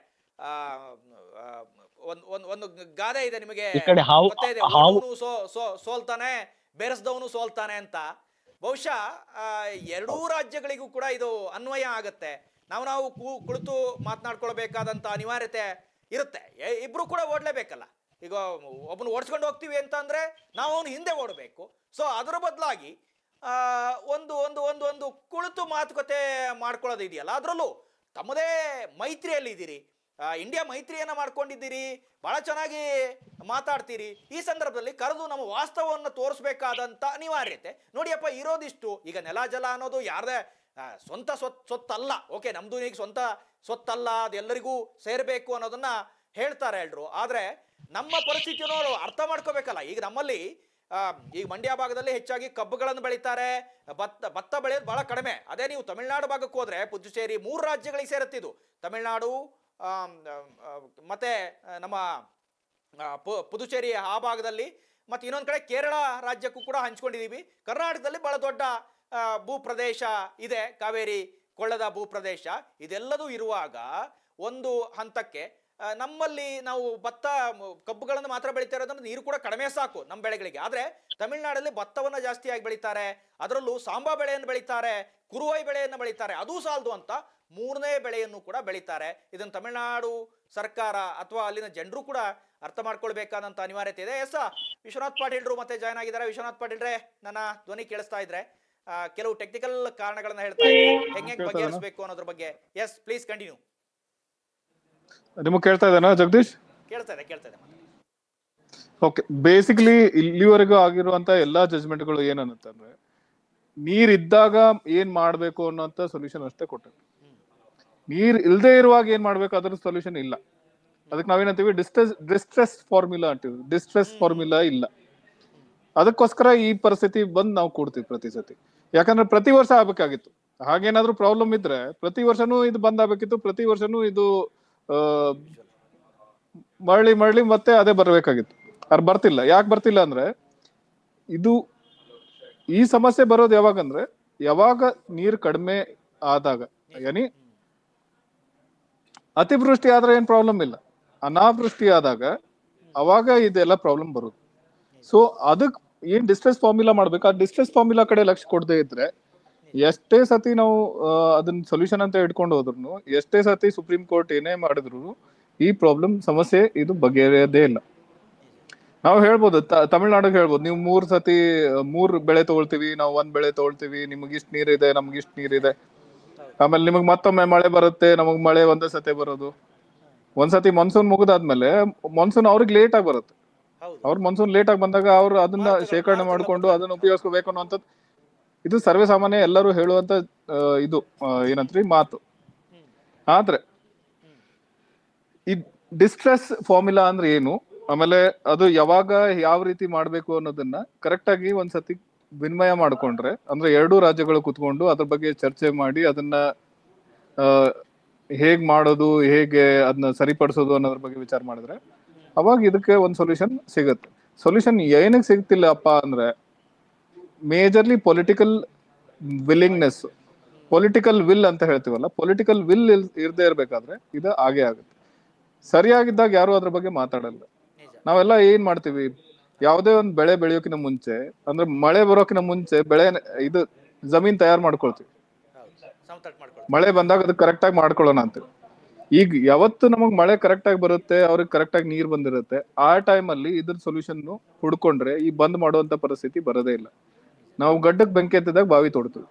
ಒಂದು ಒಂದು ಒಂದು ಗಾದೆ ಇದೆ ನಿಮಗೆ ಈ ಕಡೆ ಹಾವು- ಗೊತ್ತೇ ಇದೆ ಹಾವು- ಒಡೆದವನು ಸೋ ಸೋ ಸೋಲ್ತಾನೆ ಬೆರೆಸ್ದವನು ಸೋಲ್ತಾನೆ ಅಂತ ಬಹುಶಃ ಆ, ಎರಡೂ ರಾಜ್ಯಗಳಿಗೂ ಕೂಡ ಇದು ಅನ್ವಯ ಆಗುತ್ತೆ ನಾವು ನಾವು ಕು- ಕುಳಿತು ಮಾತನಾಡ್ಕೊಳ್ಬೇಕಾದಂತ ಅನಿವಾರ್ಯತೆ ಇರುತ್ತೆ ಎ- ಇಬ್ರು ಕೂಡ ಓಡ್ಲೇಬೇಕಲ್ಲ ಈಗ ಒಬ್ಬನು ಓಡಿಸ್ಕೊಂಡು ಹೋಗ್ತೀವಿ ಅಂತ ಅಂದ್ರೆ ನಾವು ಅವನು ಹಿಂದೆ ಓಡಬೇಕು ಸೊ ಅದರ ಬದಲಾಗಿ ಒಂದು ಒಂದು ಒಂದು ಒಂದು ಕುಳಿತು ಮಾತುಕತೆ ಮಾಡ್ಕೊಳ್ಳೋದು ಇದೆಯಲ್ಲ ಅದರಲ್ಲೂ ತಮ್ಮದೇ ಮೈತ್ರಿಯಲ್ಲಿ ಇದ್ದೀರಿ ಆ, ಇಂಡಿಯಾ ಮೈತ್ರಿಯನ್ನ ಮಾಡ್ಕೊಂಡಿದ್ದೀರಿ ಬಹಳ ಚೆನ್ನಾಗಿ ಮಾತಾಡ್ತೀರಿ ಈ ಸಂದರ್ಭದಲ್ಲಿ ಕರೆದು ನಮ್ಮ ವಾಸ್ತವವನ್ನು ತೋರಿಸ್ಬೇಕಾದಂತ ಅನಿವಾರ್ಯತೆ ನೋಡಿಯಪ್ಪ ಇರೋದಿಷ್ಟು ಈಗ ನೆಲ ಜಲ ಅನ್ನೋದು ಯಾರದೇ ಆ, ಸ್ವಂತ ಸ್ವತ್ ಸೊತ್ತಲ್ಲ ಓಕೆ ನಮ್ದು ಈಗ ಸ್ವಂತ ಸೊತ್ತಲ್ಲ ಅದೆಲ್ಲರಿಗೂ ಸೇರಬೇಕು ಅನ್ನೋದನ್ನ ಹೇಳ್ತಾರೆ ಎಲ್ರು ಆದ್ರೆ ನಮ್ಮ ಪರಿಸ್ಥಿತಿಯನ್ನು ಅವ್ರು ಅರ್ಥ ಮಾಡ್ಕೋಬೇಕಲ್ಲ ಈಗ ನಮ್ಮಲ್ಲಿ ಆ, ಈಗ ಮಂಡ್ಯ ಭಾಗದಲ್ಲಿ ಹೆಚ್ಚಾಗಿ ಕಬ್ಬುಗಳನ್ನು ಬೆಳೀತಾರೆ ಭತ್ತ ಭತ್ತ ಬೆಳೆಯೋದು ಬಹಳ ಕಡಿಮೆ ಅದೇ ನೀವು ತಮಿಳುನಾಡು ಭಾಗಕ್ಕೆ ಹೋದ್ರೆ ಪುದುಚೇರಿ ಮೂರು ರಾಜ್ಯಗಳಿಗೆ ಸೇರುತ್ತಿದ್ದು ತಮಿಳುನಾಡು ಆಮ್, ಆ, ಮತ್ತೆ ಆ, ನಮ್ಮ ಆ, ಪು- ಪುದುಚೇರಿ ಆ ಭಾಗದಲ್ಲಿ ಮತ್ತು ಇನ್ನೊಂದು ಕಡೆ ಕೇರಳ ರಾಜ್ಯಕ್ಕೂ ಕೂಡ ಹಂಚ್ಕೊಂಡಿದ್ದೀವಿ ಕರ್ನಾಟಕದಲ್ಲಿ ಬಹಳ ದೊಡ್ಡ ಆ, ಭೂ ಪ್ರದೇಶ ಇದೆ ಕಾವೇರಿ ಕೊಳ್ಳದ ಭೂ ಪ್ರದೇಶ ಇದೆಲ್ಲದೂ ಇರುವಾಗ ಒಂದು ಹಂತಕ್ಕೆ ಆ, ನಮ್ಮಲ್ಲಿ ನಾವು ಭತ್ತ ಮ- ಕಬ್ಬುಗಳನ್ನು ಮಾತ್ರ ಬೆಳೀತಾ ಇರೋದ್ರಿಂದ ನೀರು ಕೂಡ ಕಡಿಮೆ ಸಾಕು ನಮ್ಮ ಬೆಳೆಗಳಿಗೆ ಆದರೆ ತಮಿಳುನಾಡಲ್ಲಿ ಭತ್ತವನ್ನು ಜಾಸ್ತಿಯಾಗಿ ಬೆಳೀತಾರೆ ಅದರಲ್ಲೂ ಸಾಂಬಾ ಬೆಳೆಯನ್ನು ಬೆಳೀತಾರೆ ಕುರುವೈ ಬೆಳೆಯನ್ನು ಬೆಳೀತಾರೆ ಅದೂ ಸಾಲದು ಅಂತ ಮೂರನೇ ಬೆಳೆಯನ್ನು ಕೂಡ ಬೆಳೀತಾರೆ ಇದನ್ನು ತಮಿಳುನಾಡು ಸರ್ಕಾರ ಅಥವಾ ಅಲ್ಲಿನ ಜನರು ಕೂಡ ಅರ್ಥ ಮಾಡ್ಕೊಳ್ಬೇಕಾದಂತ ಅನಿವಾರ್ಯತೆ ಇದೆ ಎಸ್ ವಿಶ್ವನಾಥ್ ಪಾಟೀಲ್ರು ಮತ್ತೆ ಜಾಯ್ನ್ ಆಗಿದ್ದಾರೆ ವಿಶ್ವನಾಥ್ ಪಾಟೀಲ್ರೆ ನನ್ನ ಧ್ವನಿ ಕೇಳಿಸ್ತಾ ಇದ್ರೆ ಆ, ಕೆಲವು ಟೆಕ್ನಿಕಲ್ ಕಾರಣಗಳನ್ನ ಹೇಳ್ತಾ ಇದ್ರಿ ಹೆಂಗೆ ಕೇಳ್ತಾ ಬಗೆಹರಿಸಬೇಕು ಅನ್ನೋದ್ರ ಬಗ್ಗೆ ಎಸ್ ಪ್ಲೀಸ್ ಕಂಟಿನ್ಯೂ ನಿಮಗೆ ಕೇಳ್ತಾ ಇದ್ದಾನಾ ಜಗದೀಶ್ ಕೇಳ್ತಾ ಇದೆ ಕೇಳ್ತಾ ಇದೆ ಓಕೆ ಬೇಸಿಕಲಿ ಇಲ್ಲಿವರೆಗೂ ಆಗಿರುವಂತ ಎಲ್ಲಾ ಜಜ್ಮೆಂಟ್ಗಳು ಏನನ್ನತ್ತಂದ್ರೆ ನೀರ್ ಇದ್ದಾಗ ಏನ್ ಮಾಡ್ಬೇಕು ಅನ್ನೋಂತ ಸೊಲ್ಯೂಷನ್ ಅಷ್ಟೇ ಕೊಟ್ಟರು ನೀರ್ ಇಲ್ದೇ ಇರುವಾಗ ಏನ್ ಮಾಡ್ಬೇಕು ಅದ್ರ ಸೊಲ್ಯೂಷನ್ ಇಲ್ಲ ಅದಕ್ಕೆ ನಾವೇನಂತೀವಿ ಡಿಸ್ಟ್ರೆಸ್ ಡಿಸ್ಟ್ರೆಸ್ ಫಾರ್ಮುಲಾ ಅಂತೀವಿ ಡಿಸ್ಟ್ರೆಸ್ ಫಾರ್ಮುಲಾ ಇಲ್ಲ ಅದಕ್ಕೋಸ್ಕರ ಈ ಪರಿಸ್ಥಿತಿ ಬಂದ್ ನಾವು ಕೊಡ್ತೀವಿ ಪ್ರತಿ ಸತಿ ಯಾಕಂದ್ರೆ ಪ್ರತಿ ವರ್ಷ ಆಗ್ಬೇಕಾಗಿತ್ತು ಹಾಗೇನಾದ್ರೂ ಪ್ರಾಬ್ಲಮ್ ಇದ್ರೆ ಪ್ರತಿ ವರ್ಷನೂ ಇದು ಬಂದ್ ಆಗ್ಬೇಕಿತ್ತು ಪ್ರತಿ ವರ್ಷನೂ ಇದು ಆ, ಮರಳಿ ಮರಳಿ ಮತ್ತೆ ಅದೇ ಬರ್ಬೇಕಾಗಿತ್ತು ಅದು ಬರ್ತಿಲ್ಲ ಯಾಕೆ ಬರ್ತಿಲ್ಲ ಅಂದ್ರೆ ಇದು ಈ ಸಮಸ್ಯೆ ಬರೋದು ಯಾವಾಗಂದ್ರೆ ಯಾವಾಗ ನೀರ್ ಕಡಿಮೆ ಆದಾಗ ಯಾನಿ ಅತಿವೃಷ್ಟಿ ಆದ್ರೆ ಏನ್ ಪ್ರಾಬ್ಲಮ್ ಇಲ್ಲ ಅನಾವೃಷ್ಟಿ ಆದಾಗ ಅವಾಗ ಇದೆಲ್ಲ ಪ್ರಾಬ್ಲಮ್ ಬರೋದು ಸೊ ಅದಕ್ ಏನ್ ಡಿಸ್ಟ್ರೆಸ್ ಫಾರ್ಮುಲಾ ಮಾಡ್ಬೇಕು ಆ ಡಿಸ್ಟ್ರೆಸ್ ಫಾರ್ಮುಲಾ ಕಡೆ ಲಕ್ಷ್ಯ ಕೊಡದೇ ಇದ್ರೆ ಎಷ್ಟೇ ಸತಿ ನಾವು ಆ, ಅದನ್ನ ಸೊಲ್ಯೂಷನ್ ಅಂತ ಇಟ್ಕೊಂಡು ಹೋದ್ರು ಎಷ್ಟೇ ಸತಿ ಸುಪ್ರೀಂ ಕೋರ್ಟ್ ಏನೇ ಮಾಡಿದ್ರು ಈ ಪ್ರಾಬ್ಲಮ್ ಸಮಸ್ಯೆ ಇದು ಬಗೆಹರಿಯೋದೇ ಇಲ್ಲ ನಾವು ಹೇಳ್ಬೋದು ತ- ತಮಿಳ್ನಾಡಿಗೆ ಹೇಳ್ಬೋದು ನೀವು ಮೂರ್ ಸತಿ ಆ, ಮೂರ್ ಬೆಳೆ ತಗೊಳ್ತೀವಿ ನಾವು ಒಂದ್ ಬೆಳೆ ತಗೊಳ್ತೀವಿ ನಿಮಗೆ ಇಷ್ಟ ನೀರಿದೆ ನಮ್ಗೆ ಇಷ್ಟ ನೀರಿದೆ ಆಮೇಲೆ ನಿಮಗ್ ಮತ್ತೊಮ್ಮೆ ಮಳೆ ಬರುತ್ತೆ ನಮಗ್ ಮಳೆ ಒಂದೇ ಸತಿ ಬರೋದು ಒಂದ್ಸತಿ ಮಾನ್ಸೂನ್ ಮುಗಿದಾದ್ಮೇಲೆ ಮಾನ್ಸೂನ್ ಅವ್ರಿಗೆ ಲೇಟ್ ಆಗಿ ಬರುತ್ತೆ ಹೌದು ಅವ್ರ ಮಾನ್ಸೂನ್ ಲೇಟ್ ಆಗಿ ಬಂದಾಗ ಅವ್ರು ಅದನ್ನ ಮಾರುತಗಳು- ಶೇಖರಣೆ ಮಾಡ್ಕೊಂಡು ಅದನ್ನ ಉಪಯೋಗಿಸ್ಕೋಬೇಕು ಅನ್ನೋಂಥದ್ದು ಇದು ಸರ್ವೇ ಸಾಮಾನ್ಯ ಎಲ್ಲರೂ ಹೇಳುವಂತ ಆ, ಇದು ಆ, ಏನಂತ್ರಿ ಮಾತು ಆದ್ರೆ ಈ ಡಿಸ್ಟ್ರೆಸ್ ಫಾರ್ಮುಲಾ ಅಂದ್ರೆ ಏನು ಆಮೇಲೆ ಅದು ಯಾವಾಗ ಯಾವ ರೀತಿ ಮಾಡ್ಬೇಕು ಅನ್ನೋದನ್ನ ಕರೆಕ್ಟ್ ಆಗಿ ಒಂದ್ಸತಿ ವಿನಿಮಯ ಮಾಡ್ಕೊಂಡ್ರೆ ಅಂದ್ರೆ ಎರಡೂ ರಾಜ್ಯಗಳು ಕುತ್ಕೊಂಡು ಅದ್ರ ಬಗ್ಗೆ ಚರ್ಚೆ ಮಾಡಿ ಅದನ್ನ ಆ, ಹೇಗ್ ಮಾಡೋದು ಹೇಗೆ ಅದನ್ನ ಸರಿಪಡಿಸೋದು ಅನ್ನೋದ್ರ ಬಗ್ಗೆ ವಿಚಾರ ಮಾಡಿದ್ರೆ ಅವಾಗ ಇದಕ್ಕೆ ಒಂದು ಸೊಲ್ಯೂಷನ್ ಸಿಗುತ್ತೆ ಸೊಲ್ಯೂಷನ್ ಏನಕ್ಕೆ ಸಿಗ್ತಿಲ್ಲಪ್ಪ ಅಂದ್ರೆ majorly political willingness political will ಅಂತ ಹೇಳ್ತೀವಲ್ಲ ಪೊಲಿಟಿಕಲ್ ವಿಲ್ ಇರದೇ ಇರ್ಬೇಕಾದ್ರೆ ಇದು ಆಗೇ ಆಗುತ್ತೆ ಸರಿಯಾಗಿದ್ದಾಗ ಯಾರು ಅದ್ರ ಬಗ್ಗೆ ಮಾತಾಡಲ್ಲ ನಿಜ ನಾವೆಲ್ಲ ಏನ್ ಮಾಡ್ತೀವಿ ಯಾವುದೇ ಒಂದು ಬೆಳೆ ಬೆಳೆಯೋಕಿನ ಮುಂಚೆ ಅಂದ್ರೆ ಮಳೆ ಬರೋಕಿನ ಮುಂಚೆ ಬೆಳೆ ಇದು ಜಮೀನ್ ತಯಾರು ಮಾಡ್ಕೊಳ್ತೀವಿ ಹೌದು ಸಮತಟ್ಟು ಮಾಡ್ಕೊಳ್ಳಿ ಮಳೆ ಬಂದಾಗ ಅದು ಕರೆಕ್ಟ್ ಆಗಿ ಮಾಡ್ಕೊಳ್ಳೋಣ ಅಂತೀವಿ ಈಗ ಯಾವತ್ತು ನಮಗ್ ಮಳೆ ಕರೆಕ್ಟ್ ಆಗಿ ಬರುತ್ತೆ ಅವ್ರಿಗೆ ಕರೆಕ್ಟ್ ಆಗಿ ನೀರ್ ಬಂದಿರುತ್ತೆ ಆ time ಅಲ್ಲಿ ಇದ್ರ ಸೊಲ್ಯೂಷನ್ ಹುಡ್ಕೊಂಡ್ರೆ ಈ ಬಂದ್ ಮಾಡುವಂತ ಪರಿಸ್ಥಿತಿ ಬರೋದೇ ಇಲ್ಲ ನಾವು ಗಡ್ಡಕ್ ಬೆಂಕಿ ಎತ್ತಿದಾಗ ಬಾವಿ ತೋಡ್ತೀವಿ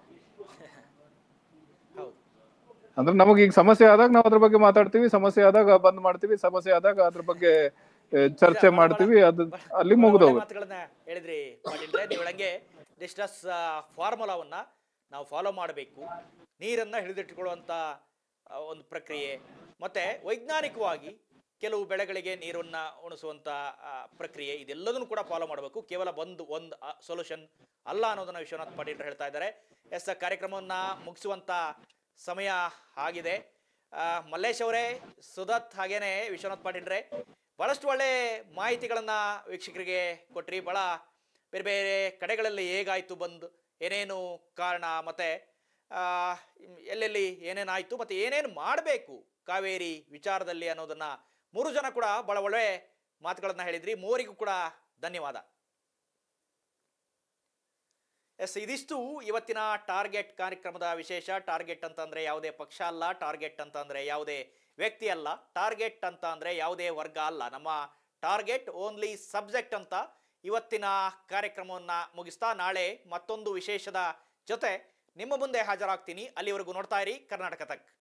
ಹೌದು ಅಂದ್ರೆ ನಮಗ್ ಈಗ ಸಮಸ್ಯೆ ಆದಾಗ ನಾವು ಅದ್ರ ಬಗ್ಗೆ ಮಾತಾಡ್ತೀವಿ ಸಮಸ್ಯೆ ಆದಾಗ ಬಂದ್ ಮಾಡ್ತೀವಿ ಸಮಸ್ಯೆ ಆದಾಗ ಅದ್ರ ಬಗ್ಗೆ ಆ, ಚರ್ಚೆ ಬಹಳ- ಮಾಡ್ತೀವಿ ಅದು ಬಹಳ- ಅಲ್ಲಿ ಬಹಳ ಮುಗಿದು ಒಳ್ಳೆ ಹೋಗುತ್ತೆ ಮಾತುಗಳನ್ನ ಹೇಳಿದ್ರಿ ಪಾಟೀಲ್ರೆ ನೀವು ಹೇಳಂಗೆ ಡಿಸ್ಟ್ರಸ್ ಫಾರ್ಮುಲಾವನ್ನ ನಾವು ಫಾಲೋ ಮಾಡಬೇಕು ನೀರನ್ನ ಹಿಡಿದಿಟ್ಟುಕೊಳ್ಳುವಂತ ಆ, ಒಂದು ಪ್ರಕ್ರಿಯೆ ಮತ್ತೆ ವೈಜ್ಞಾನಿಕವಾಗಿ ಕೆಲವು ಬೆಳೆಗಳಿಗೆ ನೀರನ್ನು ಉಣಿಸುವಂಥ ಆ, ಪ್ರಕ್ರಿಯೆ ಇದೆಲ್ಲದನ್ನು ಕೂಡ ಫಾಲೋ ಮಾಡಬೇಕು ಕೇವಲ ಒಂದು ಒಂದು ಸೊಲ್ಯೂಷನ್ ಅಲ್ಲ ಅನ್ನೋದನ್ನು ವಿಶ್ವನಾಥ್ ಪಾಟೀಲ್ ಹೇಳ್ತಾ ಇದ್ದಾರೆ ಎಸ್ ಕಾರ್ಯಕ್ರಮವನ್ನು ಮುಗಿಸುವಂಥ ಸಮಯ ಆಗಿದೆ ಆ, ಮಲ್ಲೇಶ್ ಅವರೇ ಸುದತ್ ಹಾಗೇನೆ ವಿಶ್ವನಾಥ್ ಪಾಟೀಲ್ರೇ ಭಾಳಷ್ಟು ಒಳ್ಳೆ ಮಾಹಿತಿಗಳನ್ನು ವೀಕ್ಷಕರಿಗೆ ಕೊಟ್ರಿ ಭಾಳ ಬೇರೆ ಬೇರೆ ಕಡೆಗಳಲ್ಲಿ ಹೇಗಾಯಿತು ಬಂದು ಏನೇನು ಕಾರಣ ಮತ್ತು ಎಲ್ಲೆಲ್ಲಿ ಏನೇನಾಯಿತು ಮತ್ತು ಏನೇನು ಮಾಡಬೇಕು ಕಾವೇರಿ ವಿಚಾರದಲ್ಲಿ ಅನ್ನೋದನ್ನು ಮೂರು ಜನ ಕೂಡ ಭಾಳ ಒಳ್ಳೆ ಮಾತುಗಳನ್ನು ಹೇಳಿದ್ರಿ ಮೂವರಿಗೂ ಕೂಡ ಧನ್ಯವಾದ ಎಸ್ ಇದಿಷ್ಟು ಇವತ್ತಿನ ಟಾರ್ಗೆಟ್ ಕಾರ್ಯಕ್ರಮದ ವಿಶೇಷ ಟಾರ್ಗೆಟ್ ಅಂತಂದರೆ ಯಾವುದೇ ಪಕ್ಷ ಅಲ್ಲ ಟಾರ್ಗೆಟ್ ಅಂತಂದರೆ ಯಾವುದೇ ವ್ಯಕ್ತಿ ಅಲ್ಲ ಟಾರ್ಗೆಟ್ ಅಂತ ಅಂದರೆ ಯಾವುದೇ ವರ್ಗ ಅಲ್ಲ ನಮ್ಮ ಟಾರ್ಗೆಟ್ ಓನ್ಲಿ ಸಬ್ಜೆಕ್ಟ್ ಅಂತ ಇವತ್ತಿನ ಕಾರ್ಯಕ್ರಮವನ್ನು ಮುಗಿಸ್ತಾ ನಾಳೆ ಮತ್ತೊಂದು ವಿಶೇಷದ ಜೊತೆ ನಿಮ್ಮ ಮುಂದೆ ಹಾಜರಾಗ್ತೀನಿ ಅಲ್ಲಿವರೆಗೂ ನೋಡ್ತಾ ಇರಿ ಕರ್ನಾಟಕ ತಕ್